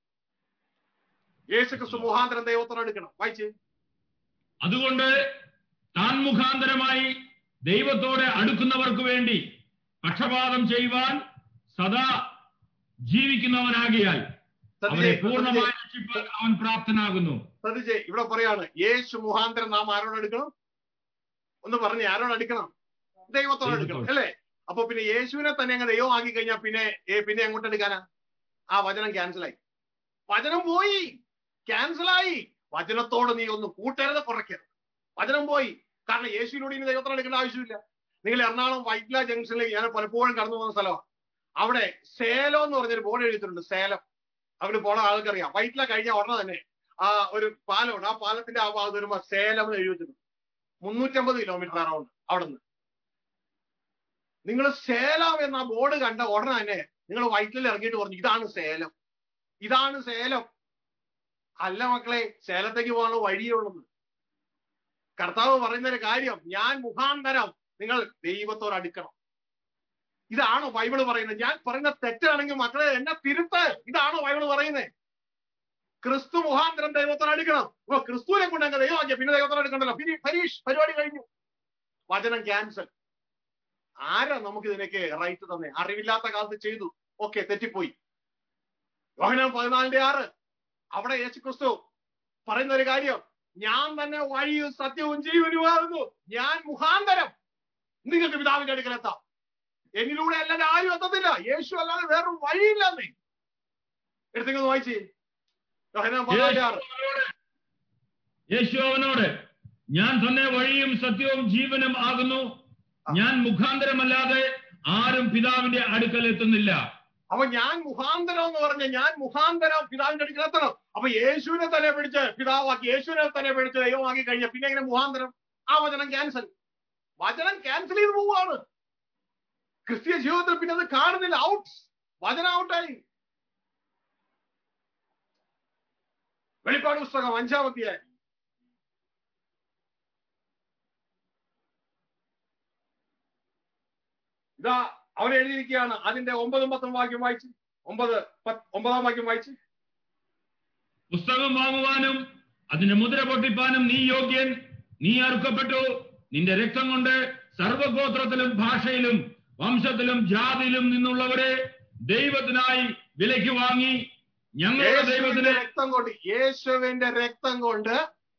യേശു ക്രിസ്തു മുഖാന്തരം ദൈവത്തോട് അടുക്കണം വായിച്ചേ അതുകൊണ്ട് താൻ മുഖാന്തരമായി ദൈവത്തോടെ അടുക്കുന്നവർക്ക് വേണ്ടി പക്ഷപാതം ചെയ്യുവാൻ സദാ ജീവിക്കുന്നവനാകിയാൽ അവരെ ശ്രദ്ധിച്ചേ, പൂർണ്ണമായി രക്ഷിപ്പാൻ അവൻ പ്രാപ്തനാകുന്നു ശ്രദ്ധിച്ചേ ഇവിടെ പറയാണ് യേശു മുഖാന്തരം നാം ആരോട് അടുക്കണം ഒന്ന് പറഞ്ഞേ ആരോട് അടുക്കണം ദൈവത്തോട് അടുക്കണം ദൈവത്തോട്. അല്ലേ അപ്പൊ പിന്നെ യേശുവിനെ തന്നെ അങ്ങ് ദൈവമാക്കി കഴിഞ്ഞാൽ പിന്നെ ഏ, പിന്നെ എങ്ങോട്ട് എടുക്കാനാ ആ വചനം ക്യാൻസലായി വചനം പോയി ക്യാൻസലായി വചനത്തോട് നീ ഒന്ന് കൂട്ടരുത് കുറയ്ക്കരുത് വചനം പോയി കാരണം യേശുവിനോട് ഇനി ദൈവത്തോട് എടുക്കേണ്ട ആവശ്യമില്ല നിങ്ങൾ എറണാകുളം വൈറ്റ്ല ജംഗ്ഷനിൽ ഞാൻ പലപ്പോഴും കടന്നു പോകുന്ന സ്ഥലമാണ് അവിടെ സേലം എന്ന് പറഞ്ഞൊരു ബോർഡ് എഴുതിയിട്ടുണ്ട് സേലം അവിടെ പോണ ആൾക്കറിയാം വൈറ്റ്ല കഴിഞ്ഞ ഉടനെ തന്നെ ആ ഒരു പാലമുണ്ട് ആ പാലത്തിന്റെ ആ ഭാഗത്ത് വരുമ്പോ സേലം എന്ന് എഴുതി വെച്ചിട്ടുണ്ട് മുന്നൂറ്റമ്പത് കിലോമീറ്റർ അറൗണ്ട് അവിടെ നിന്ന് നിങ്ങൾ സേലം എന്ന ബോർഡ് കണ്ട ഉടനെ തന്നെ നിങ്ങൾ വൈറ്റിൽ ഇറങ്ങിയിട്ട് പറഞ്ഞു ഇതാണ് സേലം ഇതാണ് സേലം അല്ല മക്കളെ സേലത്തേക്ക് പോകാനുള്ള വഴിയേ ഉള്ളത് കർത്താവ് പറയുന്ന ഒരു കാര്യം ഞാൻ മുഖാന്തരം നിങ്ങൾ ദൈവത്തോട് അടുക്കണം ഇതാണോ ബൈബിള് പറയുന്നത് ഞാൻ പറയുന്ന തെറ്റാണെങ്കിൽ മക്കളെ എന്നെ തിരുത്ത് ഇതാണോ ബൈബിള് പറയുന്നത് ക്രിസ്തു മുഖാന്തരം ദൈവത്തോട് അടുക്കണം ഓ ക്രിസ്തുവിനെ കൊണ്ട് അങ്ങ് ദൈവമാക്കിയ പിന്നെ ദൈവത്തോട് അടുക്കണ്ടല്ലോ പിന്നെ പരീക്ഷ പരിപാടി കഴിഞ്ഞു വചനം ക്യാൻസൽ ആരാ നമുക്ക് ഇതിനൊക്കെ റൈറ്റ് തന്നെ അറിവില്ലാത്ത കാലത്ത് ചെയ്തു ഓക്കെ തെറ്റിപ്പോയി യോഹനാൻ പതിനാലിന്റെ ആറ് അവിടെ യേശു ക്രിസ്തു പറയുന്ന ഒരു കാര്യം ഞാൻ തന്നെ വഴിയും സത്യവും ജീവനുമാകുന്നു ഞാൻ മുഖാന്തരം നിങ്ങൾക്ക് പിതാവിന്റെ അടുക്കലെത്താം എന്നിലൂടെ അല്ലാതെ ആരും എത്തത്തില്ല യേശു അല്ലാതെ വേറൊരു വഴിയില്ലെന്നേ എടുത്തെങ്കിൽ വായിച്ചേ യോഹന്നാൻ പതിനാലിന്റെ ആറ് യേശു അവനോട് ഞാൻ തന്നെ വഴിയും സത്യവും ജീവനും ആകുന്നു ഞാൻ മുഖാന്തരമല്ലാതെ ആരും പിതാവിന്റെ അടുക്കൽ എത്തുന്നില്ല അപ്പൊ ഞാൻ മുഖാന്തരം എന്ന് പറഞ്ഞ ഞാൻ മുഖാന്തരം പിതാവിന്റെ അടുക്കൽ എത്തണം അപ്പൊ യേശുവിനെ തന്നെ പിടിച്ച് പിതാവാക്കി യേശുവിനെ തന്നെ പിടിച്ച് ദൈവമാക്കി കഴിഞ്ഞ പിന്നെ എങ്ങനെ മുഖാന്തരം ആ വചനം ക്യാൻസൽ വചനം ക്യാൻസൽ ചെയ്ത് പോവാണ് ക്രിസ്തീയ ജീവിതത്തിൽ പിന്നെ അത് കാണുന്നില്ല ഔട്ട് വചനം ഔട്ടായി വെളിപ്പാട് പുസ്തകം അഞ്ചാമത്തെ ഇതാ അവൻ എഴുതിയിരിക്കുകയാണ് അതിന്റെ ഒമ്പതും പത്തും വാക്യം വായിച്ച് ഒമ്പത് പത്ത് ഒമ്പതാം വാക്യം വായിച്ച് പുസ്തകം വാങ്ങുവാനും അതിന്റെ മുദ്ര പൊട്ടിപ്പാനും നീ യോഗ്യൻ നീ അറുക്കപ്പെട്ടു നിന്റെ രക്തം കൊണ്ട് സർവഗോത്രത്തിലും ഭാഷയിലും വംശത്തിലും ജാതിയിലും നിന്നുള്ളവരെ ദൈവത്തിനായി വിലയ്ക്ക് വാങ്ങി ഞങ്ങളുടെ യേശുവിന്റെ ദൈവത്തിന് രക്തം കൊണ്ട് യേശുവിന്റെ രക്തം കൊണ്ട്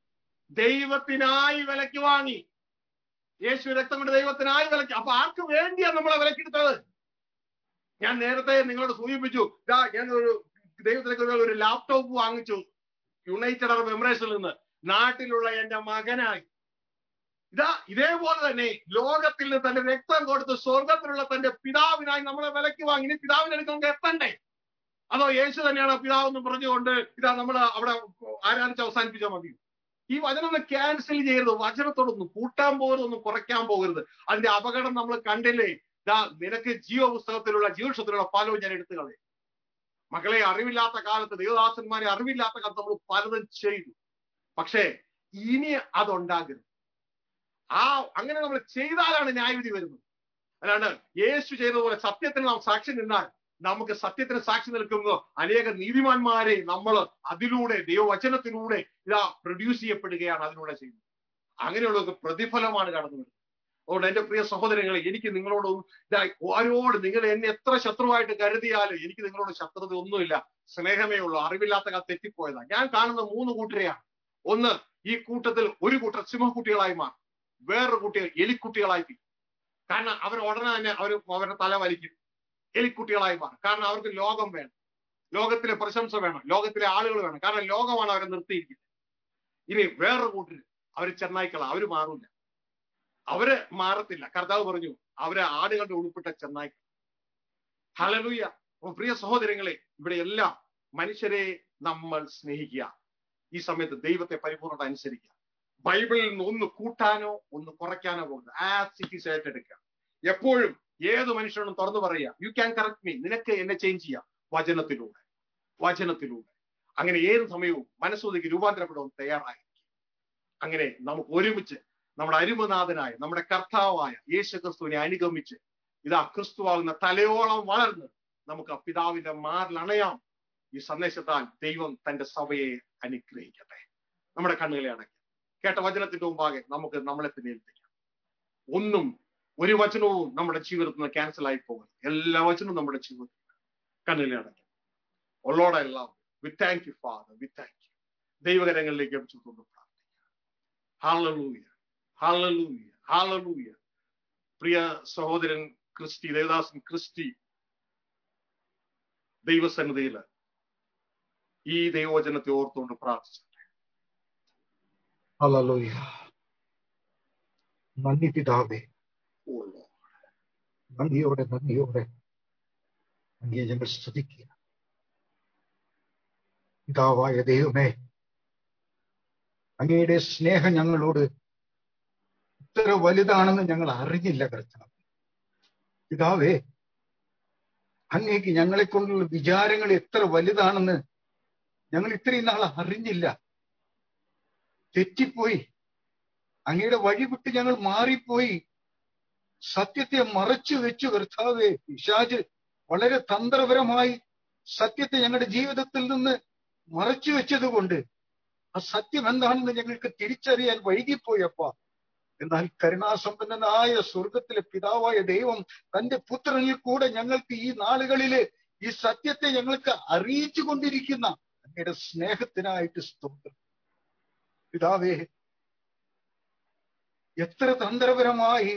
ദൈവത്തിനായി വിലക്ക് വാങ്ങി യേശു രക്തം കൊണ്ട് ദൈവത്തിനായി വിലക്ക് അപ്പൊ ആർക്ക് വേണ്ടിയാണ് നമ്മളെ വിലക്കെടുത്തത് ഞാൻ നേരത്തെ നിങ്ങളോട് സൂചിപ്പിച്ചു ഇതാ ഞാൻ ഒരു ദൈവത്തിലേക്ക് ഒരു- ഒരു ലാപ്ടോപ്പ് വാങ്ങിച്ചു യുണൈറ്റഡ് അറബ് എമിറേറ്റ്സിൽ നിന്ന് നാട്ടിലുള്ള എന്റെ മകനായി ഇതാ ഇതേപോലെ തന്നെ ലോകത്തിൽ നിന്ന് തന്റെ രക്തം കൊടുത്ത് സ്വർഗത്തിലുള്ള തന്റെ പിതാവിനായി നമ്മളെ വിലക്ക് വാങ്ങി ഇനി പിതാവിന്റെ അടുത്ത് നമുക്ക് എത്തണ്ടേ അതോ യേശു തന്നെയാണ് പിതാവ് എന്ന് പറഞ്ഞുകൊണ്ട് ഇതാ നമ്മൾ അവിടെ ആരാധിച്ച് അവസാനിപ്പിച്ചാൽ മതി ഈ വചനം ഒന്ന് ക്യാൻസൽ ചെയ്യരുത് വചനത്തോടൊന്നും കൂട്ടാൻ പോകരുത് ഒന്നും കുറയ്ക്കാൻ പോകരുത് അതിന്റെ അപകടം നമ്മൾ കണ്ടില്ലേ ഇതാ നിനക്ക് ജീവപുസ്തകത്തിലുള്ള ജീവക്ഷത്തിലുള്ള ഫലവും ഞാൻ എടുത്തു കളയും മക്കളെ അറിവില്ലാത്ത കാലത്ത് ദേവദാസന്മാരെ അറിവില്ലാത്ത കാലത്ത് നമ്മൾ പലതും ചെയ്തു പക്ഷേ ഇനി അതുണ്ടാകരുത് ആ അങ്ങനെ നമ്മൾ ചെയ്താലാണ് ന്യായവിധി വരുന്നത് അല്ലാണ്ട് യേശു ചെയ്തതുപോലെ സത്യത്തിന് നാം സാക്ഷി നിന്നാൽ നമുക്ക് സത്യത്തിന് സാക്ഷി നിൽക്കുന്ന അനേക നീതിമാന്മാരെ നമ്മൾ അതിലൂടെ ദൈവവചനത്തിലൂടെ ഇതാ പ്രൊഡ്യൂസ് ചെയ്യപ്പെടുകയാണ് അതിലൂടെ ചെയ്യുന്നത് അങ്ങനെയുള്ള ഒരു പ്രതിഫലമാണ് കടന്നു വരുന്നത് അതുകൊണ്ട് എന്റെ പ്രിയ സഹോദരങ്ങളെ എനിക്ക് നിങ്ങളോട് ഇതാ ആരോട് നിങ്ങൾ എന്നെ എത്ര ശത്രുവായിട്ട് കരുതിയാലും എനിക്ക് നിങ്ങളോട് ശത്രുത ഒന്നുമില്ല സ്നേഹമേ ഉള്ളൂ അറിവില്ലാത്ത കാലത്ത് തെറ്റിപ്പോയതാ ഞാൻ കാണുന്ന മൂന്ന് കൂട്ടരെയാണ് ഒന്ന് ഈ കൂട്ടത്തിൽ ഒരു കൂട്ടർ സിംഹക്കുട്ടികളായി മാറും വേറൊരു കുട്ടികൾ എലിക്കുട്ടികളായി തീരും കാരണം അവർ ഉടനെ തന്നെ അവർ അവരുടെ തല വലിക്കും എലിക്കുട്ടികളായി മാറും കാരണം അവർക്ക് ലോകം വേണം ലോകത്തിലെ പ്രശംസ വേണം ലോകത്തിലെ ആളുകൾ വേണം കാരണം ലോകമാണ് അവരെ നിർത്തിയിരിക്കുന്നത് ഇനി വേറൊരു കൂട്ടര് അവര് ചെന്നായ്ക്കളാ അവര് മാറില്ല അവര് മാറത്തില്ല കർത്താവ് പറഞ്ഞു അവരെ ആടുകളുടെ ഉൾപ്പെട്ട ചെന്നായ്ക്കൾ ഹലലൂയ അപ്പൊ പ്രിയ സഹോദരങ്ങളെ ഇവിടെ എല്ലാം മനുഷ്യരെ നമ്മൾ സ്നേഹിക്കുക ഈ സമയത്ത് ദൈവത്തെ പരിപൂർണ്ണത അനുസരിക്കുക ബൈബിളിൽ നിന്ന് ഒന്ന് കൂട്ടാനോ ഒന്ന് കുറയ്ക്കാനോ പോകുന്നത് ആസ് ഇറ്റ് ഈസ് ഏറ്റെടുക്കുക എപ്പോഴും ഏത് മനുഷ്യനും തുറന്നു പറയുക യു ക്യാൻ കറക്റ്റ് മീ നിനക്ക് എന്നെ ചേഞ്ച് ചെയ്യാം വചനത്തിലൂടെ വചനത്തിലൂടെ അങ്ങനെ ഏത് സമയവും മനസ്സൊതുക്കി രൂപാന്തരപ്പെടാൻ തയ്യാറായി അങ്ങനെ നമുക്ക് ഒരുമിച്ച് നമ്മുടെ അരുമനാഥനായ നമ്മുടെ കർത്താവായ യേശു ക്രിസ്തുവിനെ അനുഗമിച്ച് ഇതാ ക്രിസ്തുവാകുന്ന തലയോളം വളർന്ന് നമുക്ക് ആ പിതാവിന്റെ മാറിൽ അണയാം ഈ സന്ദേശത്താൽ ദൈവം തന്റെ സഭയെ അനുഗ്രഹിക്കട്ടെ നമ്മുടെ കണ്ണുകളെ അടയ്ക്കാം കേട്ട വചനത്തിന്റെ മുമ്പാകെ നമുക്ക് നമ്മളെ തന്നെ ഏൽപ്പിക്കാം ഒന്നും ഒരു വചനവും നമ്മുടെ ജീവിതത്തിൽ നിന്ന് ക്യാൻസൽ ആയി പോകുന്നു എല്ലാ വചനവും നമ്മുടെ ജീവിതത്തിൽ കണ്ണുകളെ അടയ്ക്കാം ഉള്ളോടെല്ലാം we thank you Father we thank you ദൈവകരങ്ങളിലേക്ക് അടിച്ചുകൊണ്ട് പ്രാർത്ഥിക്കാം ഹാലലൂയ ഹാലലൂയ ഹാലലൂയ പ്രിയ സഹോദരൻ ക്രിസ്റ്റി ദേവദാസൻ ക്രിസ്റ്റി ദൈവസന്നിധിയിൽ ഈ ദൈവവചനത്തെ ഓർത്തുകൊണ്ട് പ്രാർത്ഥിച്ചു ഹല്ലേലൂയ നന്ദി പിതാവേ നന്ദിയോടെ നന്ദിയോടെ അങ്ങയെ ഞങ്ങൾ സ്തുതിക്കുക പിതാവായ ദൈവമേ അങ്ങയുടെ സ്നേഹം ഞങ്ങളോട് ഇത്ര വലുതാണെന്ന് ഞങ്ങൾ അറിഞ്ഞില്ല കർത്താവ് പിതാവേ അങ്ങേക്ക് ഞങ്ങളെ കൊണ്ടുള്ള വിചാരങ്ങൾ എത്ര വലുതാണെന്ന് ഞങ്ങൾ ഇത്രയും നാൾ അറിഞ്ഞില്ല തെറ്റിപ്പോയി അങ്ങയുടെ വഴി വിട്ട് ഞങ്ങൾ മാറിപ്പോയി സത്യത്തെ മറച്ചു വെച്ചു കർത്താവെ പിശാജ് വളരെ തന്ത്രപരമായി സത്യത്തെ ഞങ്ങളുടെ ജീവിതത്തിൽ നിന്ന് മറച്ചു വെച്ചത് കൊണ്ട് ആ സത്യം എന്താണെന്ന് ഞങ്ങൾക്ക് തിരിച്ചറിയാൻ വൈകിപ്പോയപ്പ എന്നാൽ കരുണാസമ്പന്നനായ സ്വർഗത്തിലെ പിതാവായ ദൈവം തന്റെ പുത്രനിൽ കൂടെ ഞങ്ങൾക്ക് ഈ നാളുകളില് ഈ സത്യത്തെ ഞങ്ങൾക്ക് അറിയിച്ചു കൊണ്ടിരിക്കുന്ന അങ്ങയുടെ സ്നേഹത്തിനായിട്ട് സ്തോത്രം പിതാവേ എത്ര തന്ത്രപരമായി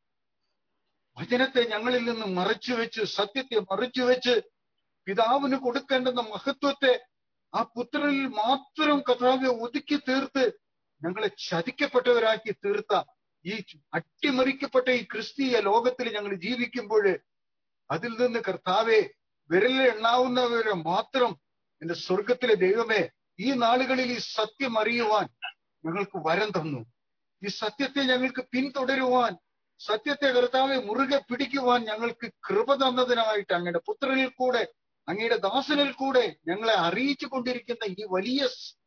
വചനത്തെ ഞങ്ങളിൽ നിന്ന് മറച്ചു വെച്ച് സത്യത്തെ മറച്ചു വെച്ച് പിതാവിന് കൊടുക്കേണ്ടുന്ന മഹത്വത്തെ ആ പുത്രനിൽ മാത്രം കഥാവെ ഒതുക്കി തീർത്ത് ഞങ്ങളെ ചതിക്കപ്പെട്ടവരാക്കി തീർത്ത ഈ അട്ടിമറിക്കപ്പെട്ട ഈ ക്രിസ്തീയ ലോകത്തിൽ ഞങ്ങൾ ജീവിക്കുമ്പോൾ അതിൽ നിന്ന് കർത്താവെ വിരലിൽ എണ്ണാവുന്നവരെ മാത്രം എന്റെ സ്വർഗത്തിലെ ദൈവമേ ഈ നാളുകളിൽ ഈ സത്യം അറിയുവാൻ ഞങ്ങൾക്ക് വരം തന്നു ഈ സത്യത്തെ ഞങ്ങൾക്ക് പിന്തുടരുവാൻ സത്യത്തെ കർത്താവെ മുറുകെ പിടിക്കുവാൻ ഞങ്ങൾക്ക് കൃപ തന്നതിനായിട്ട് അങ്ങയുടെ പുത്രനിൽ കൂടെ അങ്ങയുടെ ദാസനിൽ കൂടെ ഞങ്ങളെ അറിയിച്ചു കൊണ്ടിരിക്കുന്ന ഈ വലിയ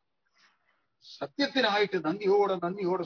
സത്യത്തിനായിട്ട് നന്ദിയോടെ നന്ദിയോടെ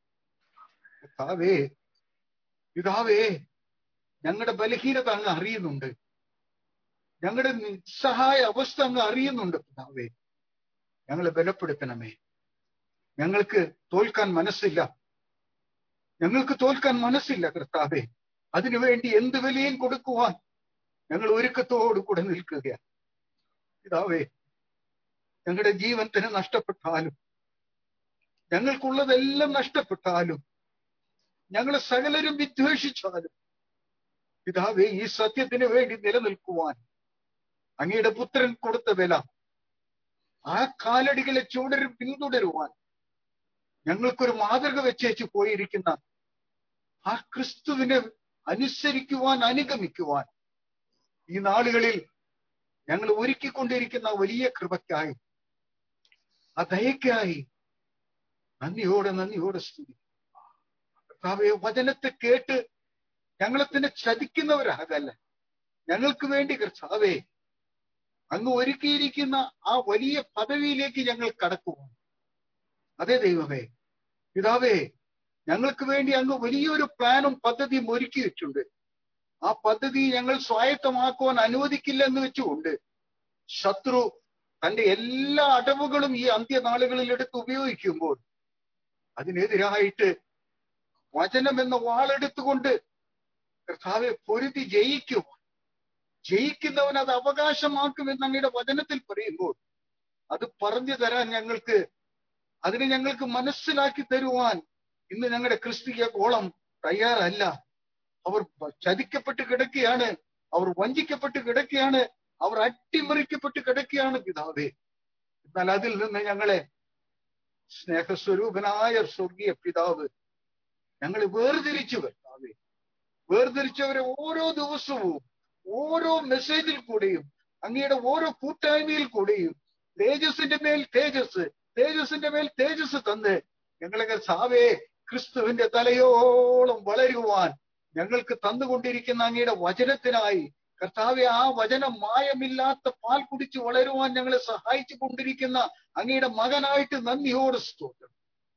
പിതാവേ പിതാവേ ഞങ്ങളുടെ ബലഹീനത അങ്ങ് അറിയുന്നുണ്ട് ഞങ്ങളുടെ നിസ്സഹായ അവസ്ഥ അങ്ങ് അറിയുന്നുണ്ട് പിതാവേ ഞങ്ങളെ ബലപ്പെടുത്തണമേ ഞങ്ങൾക്ക് തോൽക്കാൻ മനസ്സില്ല ഞങ്ങൾക്ക് തോൽക്കാൻ മനസ്സില്ല കർത്താവേ അതിനുവേണ്ടി എന്ത് വിലയും കൊടുക്കുവാൻ ഞങ്ങൾ ഒരുക്കത്തോടു കൂടെ നിൽക്കുകയാണ് പിതാവേ ഞങ്ങളുടെ ജീവൻ തന്നെ നഷ്ടപ്പെട്ടാലും ഞങ്ങൾക്കുള്ളതെല്ലാം നഷ്ടപ്പെട്ടാലും ഞങ്ങളെ സകലരും വിദ്വേഷിച്ചാലും പിതാവേ ഈ സത്യത്തിന് വേണ്ടി നിലനിൽക്കുവാൻ അങ്ങയുടെ പുത്രൻ കൊടുത്ത വില ആ കാലടികളെ ചൂടരും പിന്തുടരുവാൻ ഞങ്ങൾക്കൊരു മാതൃക വെച്ചേച്ച് പോയിരിക്കുന്ന ആ ക്രിസ്തുവിനെ അനുസരിക്കുവാൻ അനുഗമിക്കുവാൻ ഈ നാളുകളിൽ ഞങ്ങൾ ഒരുക്കിക്കൊണ്ടിരിക്കുന്ന വലിയ കൃപയ്ക്കായി ആ ദയക്കായി നന്ദിയോടെ നന്ദിയോടെ സ്തുതി കർത്താവെ വചനത്തെ കേട്ട് ഞങ്ങളെ തന്നെ ചതിക്കുന്നവരാകല്ല ഞങ്ങൾക്ക് വേണ്ടി കർത്താവേ അങ്ങ് ഒരുക്കിയിരിക്കുന്ന ആ വലിയ പദവിയിലേക്ക് ഞങ്ങൾ കടക്കുവാൻ അതെ ദൈവമേ പിതാവേ ഞങ്ങൾക്ക് വേണ്ടി അങ്ങ് വലിയൊരു പ്ലാനും പദ്ധതിയും ഒരുക്കി വെച്ചിട്ടുണ്ട് ആ പദ്ധതി ഞങ്ങൾ സ്വായത്തമാക്കുവാൻ അനുവദിക്കില്ല എന്ന് വെച്ചുകൊണ്ട് ശത്രു തന്റെ എല്ലാ അടവുകളും ഈ അന്ത്യനാളുകളിൽ എടുത്ത് ഉപയോഗിക്കുമ്പോൾ അതിനെതിരായിട്ട് വചനം എന്ന വാളെടുത്തുകൊണ്ട് കർത്താവെ പൊരുതി ജയിക്കുവാൻ ജയിക്കുന്നവൻ അത് അവകാശമാക്കുമെന്ന് അങ്ങയുടെ വചനത്തിൽ പറയുമ്പോൾ അത് പറഞ്ഞു തരാൻ ഞങ്ങൾക്ക് അതിനെ ഞങ്ങൾക്ക് മനസ്സിലാക്കി തരുവാൻ ഇന്ന് ഞങ്ങളുടെ ക്രിസ്തീയ കോളം തയ്യാറല്ല അവർ ചതിക്കപ്പെട്ട് കിടക്കുകയാണ് അവർ വഞ്ചിക്കപ്പെട്ട് കിടക്കുകയാണ് അവർ അട്ടിമറിക്കപ്പെട്ട് കിടക്കുകയാണ് പിതാവേ എന്നാൽ അതിൽ നിന്ന് ഞങ്ങളെ സ്നേഹസ്വരൂപനായ സ്വർഗീയ പിതാവ് ഞങ്ങളെ വേർതിരിച്ചു കർത്താവേ വേർതിരിച്ചവരെ ഓരോ ദിവസവും ഓരോ മെസ്സേജിൽ കൂടെയും അങ്ങയുടെ ഓരോ കൂട്ടായ്മയിൽ കൂടെയും തേജസ്സിന്റെ മേൽ തേജസ് തേജസ്സിന്റെ മേൽ തേജസ് തന്ന് ഞങ്ങളെ സാവേ ക്രിസ്തുവിന്റെ തലയോളം വളരുവാൻ ഞങ്ങൾക്ക് തന്നുകൊണ്ടിരിക്കുന്ന അങ്ങയുടെ വചനത്തിനായി കർത്താവെ ആ വചനം മായമില്ലാത്ത പാൽ കുടിച്ച് വളരുവാൻ ഞങ്ങളെ സഹായിച്ചു കൊണ്ടിരിക്കുന്ന അങ്ങയുടെ മകനായിട്ട് നന്ദിയോട് സ്തോത്രം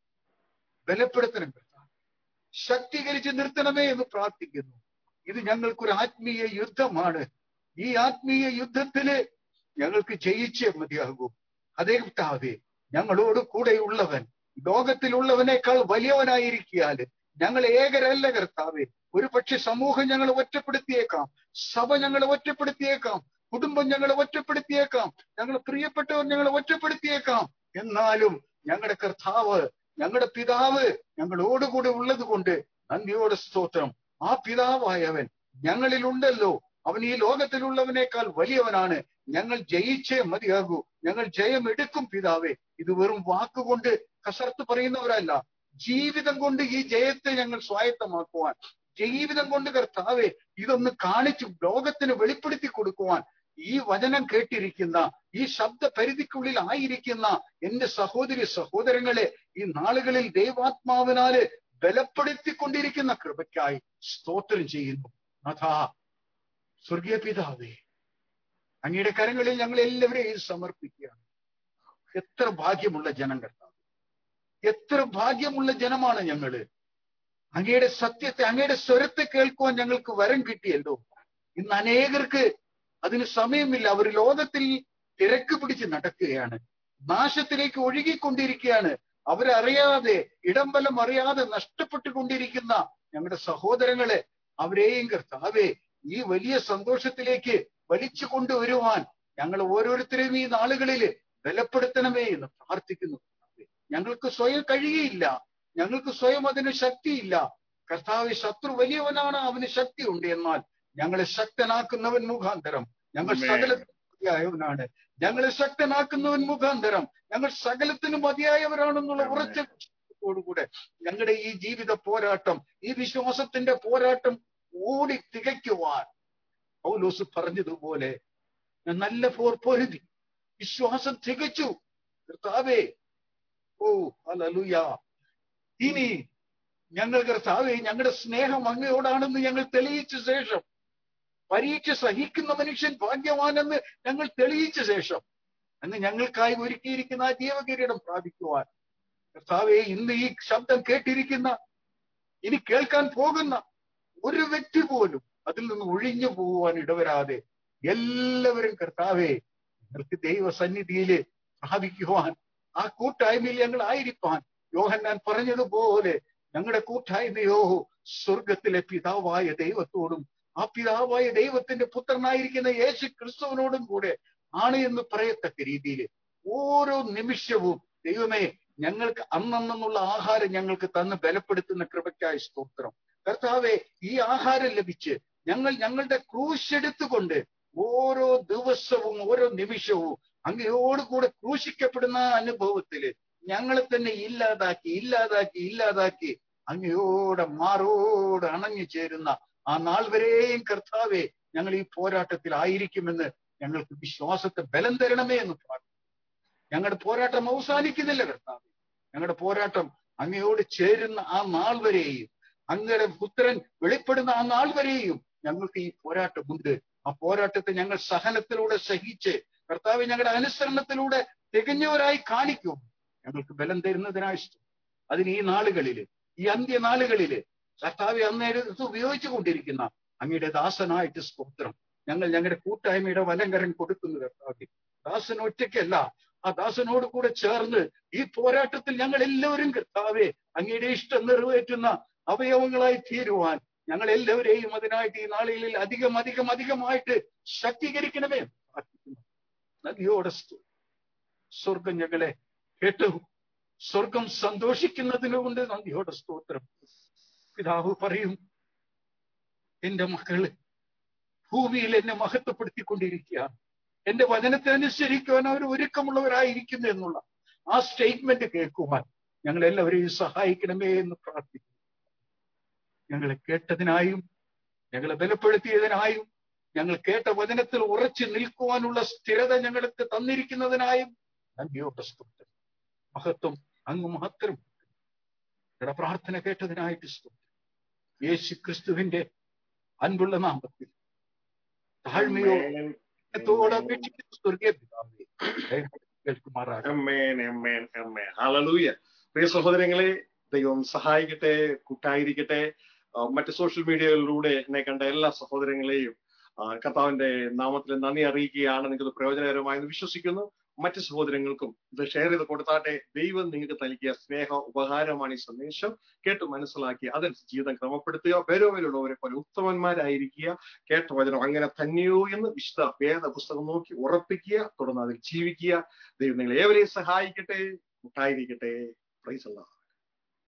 ബലപ്പെടുത്തണം കർത്താവ് ശക്തീകരിച്ച് നിർത്തണമേ എന്ന് പ്രാർത്ഥിക്കുന്നു ഇത് ഞങ്ങൾക്കൊരു ആത്മീയ യുദ്ധമാണ് ഈ ആത്മീയ യുദ്ധത്തില് ഞങ്ങൾക്ക് ജയിച്ചേ മതിയാകൂ അതേ കർത്താവെ ഞങ്ങളോട് കൂടെയുള്ളവൻ ലോകത്തിലുള്ളവനേക്കാൾ വലിയവനായിരിക്കാല് ഞങ്ങൾ ഏകരല്ല കർത്താവെ ഒരു പക്ഷെ സമൂഹം ഞങ്ങളെ ഒറ്റപ്പെടുത്തിയേക്കാം സഭ ഞങ്ങളെ ഒറ്റപ്പെടുത്തിയേക്കാം കുടുംബം ഞങ്ങളെ ഒറ്റപ്പെടുത്തിയേക്കാം ഞങ്ങൾ പ്രിയപ്പെട്ടവർ ഞങ്ങളെ ഒറ്റപ്പെടുത്തിയേക്കാം എന്നാലും ഞങ്ങളുടെ കർത്താവ് ഞങ്ങളുടെ പിതാവ് ഞങ്ങളോടുകൂടെ ഉള്ളത് കൊണ്ട് നന്ദിയോടെ സ്തോത്രം ആ പിതാവായവൻ ഞങ്ങളിലുണ്ടല്ലോ അവൻ ഈ ലോകത്തിലുള്ളവനേക്കാൾ വലിയവനാണ് ഞങ്ങൾ ജയിച്ചേ മതിയാകൂ ഞങ്ങൾ ജയം എടുക്കും പിതാവേ ഇത് വെറും വാക്കുകൊണ്ട് കസർത്ത് പറയുന്നവരല്ല ജീവിതം കൊണ്ട് ഈ ജയത്തെ ഞങ്ങൾ സ്വായത്തമാക്കുവാൻ ജീവിതം കൊണ്ട് കർത്താവെ ഇതൊന്ന് കാണിച്ചു ലോകത്തിന് വെളിപ്പെടുത്തി കൊടുക്കുവാൻ ഈ വചനം കേട്ടിരിക്കുന്ന ഈ ശബ്ദ പരിധിക്കുള്ളിൽ ആയിരിക്കുന്ന എന്റെ സഹോദരി സഹോദരങ്ങളെ ഈ നാളുകളിൽ ദൈവാത്മാവിനാല് ബലപ്പെടുത്തിക്കൊണ്ടിരിക്കുന്ന കൃപയ്ക്കായി സ്തോത്രം ചെയ്യുന്നു അഥാ സ്വർഗീയ പിതാവേ അങ്ങയുടെ കരങ്ങളിൽ ഞങ്ങൾ എല്ലാവരെയും സമർപ്പിക്കുകയാണ് എത്ര ഭാഗ്യമുള്ള ജനം കർത്താവ് എത്ര ഭാഗ്യമുള്ള ജനമാണ് ഞങ്ങള് അങ്ങയുടെ സത്യത്തെ അങ്ങയുടെ സ്വരത്തെ കേൾക്കുവാൻ ഞങ്ങൾക്ക് വരം കിട്ടിയല്ലോ ഇന്ന് അനേകർക്ക് അതിന് സമയമില്ല അവർ ലോകത്തിൽ തിരക്ക് പിടിച്ച് നടക്കുകയാണ് നാശത്തിലേക്ക് ഒഴുകിക്കൊണ്ടിരിക്കുകയാണ് അവരറിയാതെ ഇടംബലം അറിയാതെ നഷ്ടപ്പെട്ടുകൊണ്ടിരിക്കുന്ന ഞങ്ങളുടെ സഹോദരങ്ങളെ അവരെയും കർത്താവെ ഈ വലിയ സന്തോഷത്തിലേക്ക് വലിച്ചു കൊണ്ടുവരുവാൻ ഞങ്ങൾ ഓരോരുത്തരെയും ഈ നാളുകളിൽ ബലപ്പെടുത്തണമേ എന്ന് പ്രാർത്ഥിക്കുന്നു ഞങ്ങൾക്ക് സ്വയം കഴിയുകയില്ല ഞങ്ങൾക്ക് സ്വയം അതിന് ശക്തിയില്ല കർത്താവ് ശത്രു വലിയവനാണ് അവന് ശക്തിയുണ്ട് എന്നാൽ ഞങ്ങളെ ശക്തനാക്കുന്നവൻ മുഖാന്തരം ഞങ്ങൾ സകലത്തിനായവനാണ് ഞങ്ങളെ ശക്തനാക്കുന്നവൻ മുഖാന്തരം ഞങ്ങൾ സകലത്തിനും മതിയായവരാണെന്നുള്ള ഉറച്ച വിശ്വാസത്തോടുകൂടെ ഞങ്ങളുടെ ഈ ജീവിത പോരാട്ടം ഈ വിശ്വാസത്തിന്റെ പോരാട്ടം ഓടി തികയ്ക്കുവാൻ പൗലോസ് പറഞ്ഞതുപോലെ ഞാൻ നല്ല പോർ പൊരുതി വിശ്വാസം തികച്ചു കർത്താവേ ഓ അലലുയ ഇനി ഞങ്ങൾ കർത്താവെ ഞങ്ങളുടെ സ്നേഹം അങ്ങയോടാണെന്ന് ഞങ്ങൾ തെളിയിച്ച ശേഷം പരീക്ഷ സഹിക്കുന്ന മനുഷ്യൻ ഭാഗ്യവാനെന്ന് ഞങ്ങൾ തെളിയിച്ച ശേഷം അന്ന് ഞങ്ങൾക്കായി ഒരുക്കിയിരിക്കുന്ന ആ ജീവകിരീടം പ്രാപിക്കുവാൻ കർത്താവെ ഇന്ന് ഈ ശബ്ദം കേട്ടിരിക്കുന്ന ഇനി കേൾക്കാൻ പോകുന്ന ഒരു വ്യക്തി പോലും അതിൽ നിന്ന് ഒഴിഞ്ഞു പോകുവാൻ ഇടവരാതെ എല്ലാവരും കർത്താവെ ഞങ്ങൾക്ക് ദൈവസന്നിധിയില് പ്രാപിക്കുവാൻ ആ കൂട്ടായ്മയിൽ ഞങ്ങൾ ആയിരിക്കാൻ യോഹന്നാൻ പറഞ്ഞതുപോലെ ഞങ്ങളുടെ കൂട്ടായ്മയോ സ്വർഗത്തിലെ പിതാവായ ദൈവത്തോടും ആ പിതാവായ ദൈവത്തിന്റെ പുത്രനായിരിക്കുന്ന യേശു ക്രിസ്തുവിനോടും കൂടെ ആണ് എന്ന് പറയത്തക്ക രീതിയിൽ ഓരോ നിമിഷവും ദൈവമേ ഞങ്ങൾക്ക് അന്നന്നുള്ള ആഹാരം ഞങ്ങൾക്ക് തന്ന് ബലപ്പെടുത്തുന്ന കൃപയ്ക്കായ സ്തോത്രം കർത്താവെ ഈ ആഹാരം ലഭിച്ച് ഞങ്ങൾ ഞങ്ങളുടെ ക്രൂശ് എടുത്തുകൊണ്ട് ഓരോ ദിവസവും ഓരോ നിമിഷവും അങ്ങയോടുകൂടെ ക്രൂശിക്കപ്പെടുന്ന അനുഭവത്തില് ഞങ്ങളെ തന്നെ ഇല്ലാതാക്കി ഇല്ലാതാക്കി ഇല്ലാതാക്കി അങ്ങയോടെ മാറോട് അണഞ്ഞു ചേരുന്ന ആ നാൾ വരെയും കർത്താവെ ഞങ്ങൾ ഈ പോരാട്ടത്തിൽ ആയിരിക്കുമെന്ന് ഞങ്ങൾക്ക് വിശ്വാസത്തെ ബലം തരണമേ എന്ന് പ്രാർത്ഥിക്കും ഞങ്ങളുടെ പോരാട്ടം അവസാനിക്കുന്നില്ല കർത്താവ് ഞങ്ങളുടെ പോരാട്ടം അങ്ങയോട് ചേരുന്ന ആ നാൾ വരെയും അങ്ങയുടെ പുത്രൻ വെളിപ്പെടുന്ന ആ നാൾ വരെയും ഞങ്ങൾക്ക് ഈ പോരാട്ടമുണ്ട് ആ പോരാട്ടത്തെ ഞങ്ങൾ സഹനത്തിലൂടെ സഹിച്ച് കർത്താവ് ഞങ്ങളുടെ അനുസരണത്തിലൂടെ തികഞ്ഞവരായി കാണിക്കും ഞങ്ങൾക്ക് ബലം തരുന്നതിനായി അതിന് ഈ നാളുകളില് ഈ അന്ത്യനാളുകളില് കർത്താവ് അന്നേരം ഉപയോഗിച്ചു കൊണ്ടിരിക്കുന്ന അങ്ങയുടെ ദാസനായിട്ട് സ്തോത്രം ഞങ്ങൾ ഞങ്ങളുടെ കൂട്ടായ്മയുടെ വലങ്കരൻ കൊടുക്കുന്നു കർത്താവ് ദാസൻ ഒറ്റയ്ക്കല്ല ആ ദാസനോട് കൂടെ ചേർന്ന് ഈ പോരാട്ടത്തിൽ ഞങ്ങൾ എല്ലാവരും കർത്താവെ അങ്ങയുടെ ഇഷ്ടം നിറവേറ്റുന്ന അവയവങ്ങളായി തീരുവാൻ ഞങ്ങൾ എല്ലാവരെയും അതിനായിട്ട് ഈ നാളുകളിൽ അധികം അധികം അധികമായിട്ട് ശക്തീകരിക്കണമേ പ്രാർത്ഥിക്കുന്നു നദിയോടെ സ്വർഗം ഞങ്ങളെ കേട്ടു സ്വർഗം സന്തോഷിക്കുന്നതിന് കൊണ്ട് നന്ദിയോടെ സ്തോത്രം പിതാവ് പറയും എന്റെ മക്കള് ഭൂമിയിൽ എന്നെ മഹത്വപ്പെടുത്തിക്കൊണ്ടിരിക്കുകയാണ് എന്റെ വചനത്തെ അനുസരിക്കുവാൻ അവർ ഒരുക്കമുള്ളവരായിരിക്കുന്നു എന്നുള്ള ആ സ്റ്റേറ്റ്മെന്റ് കേൾക്കുവാൻ ഞങ്ങൾ എല്ലാവരെയും സഹായിക്കണമേ എന്ന് പ്രാർത്ഥിക്കുന്നു ഞങ്ങളെ കേട്ടതിനായും ഞങ്ങളെ ബലപ്പെടുത്തിയതിനായും ഞങ്ങൾ കേട്ട വചനത്തിൽ ഉറച്ചു നിൽക്കുവാനുള്ള സ്ഥിരത ഞങ്ങൾക്ക് തന്നിരിക്കുന്നതിനായും നന്ദിയോടെ സ്തോത്രം മഹത്വം അങ്ങ് മാത്രം ഞങ്ങളുടെ പ്രാർത്ഥന കേട്ടതിനായിട്ട് സ്തോത്രം യേശു ക്രിസ്തുവിന്റെ അൻപുള്ള നാമത്തിൽ താഴ്മയോടെ Amen. സ്നേഹത്തോടെ അപേക്ഷിക്കുന്ന സ്വർഗീയ പിതാവേ ദയവായി കേൾക്കുമാറാകണം Amen, amen, amen. Hallelujah. പ്രിയ സഹോദരങ്ങളെ ദൈവം സഹായിക്കട്ടെ കൂട്ടായിരിക്കട്ടെ ആ, മറ്റ് സോഷ്യൽ മീഡിയകളിലൂടെ എന്നെ കണ്ട എല്ലാ സഹോദരങ്ങളെയും ആ, കർത്താവിന്റെ നാമത്തിൽ നന്ദി അറിയിക്കുകയാണ് നിങ്ങൾക്ക് പ്രയോജനകരമായെന്ന് വിശ്വസിക്കുന്നു മറ്റ് സഹോദരങ്ങൾക്കും ഇത് ഷെയർ ചെയ്ത് കൊടുത്താട്ടെ ദൈവം നിങ്ങൾക്ക് നൽകിയ സ്നേഹ ഉപകാരമാണ് ഈ സന്ദേശം കേട്ട് മനസ്സിലാക്കി അതനുസരിച്ച് ജീവിതം ക്രമപ്പെടുത്തുക പേരോവയിലുള്ളവരെ പോലെ ഉത്തമന്മാരായിരിക്കുക കേട്ട വചനം അങ്ങനെ തന്നെയോ എന്ന് വിശുദ്ധ വേദ പുസ്തകം നോക്കി ഉറപ്പിക്കുക തുടർന്ന് അതിൽ ജീവിക്കുക ദൈവം നിങ്ങളെ ഏവരെയും സഹായിക്കട്ടെ കൂട്ടായിരിക്കട്ടെ പ്രൈസ് അല്ലാഹ്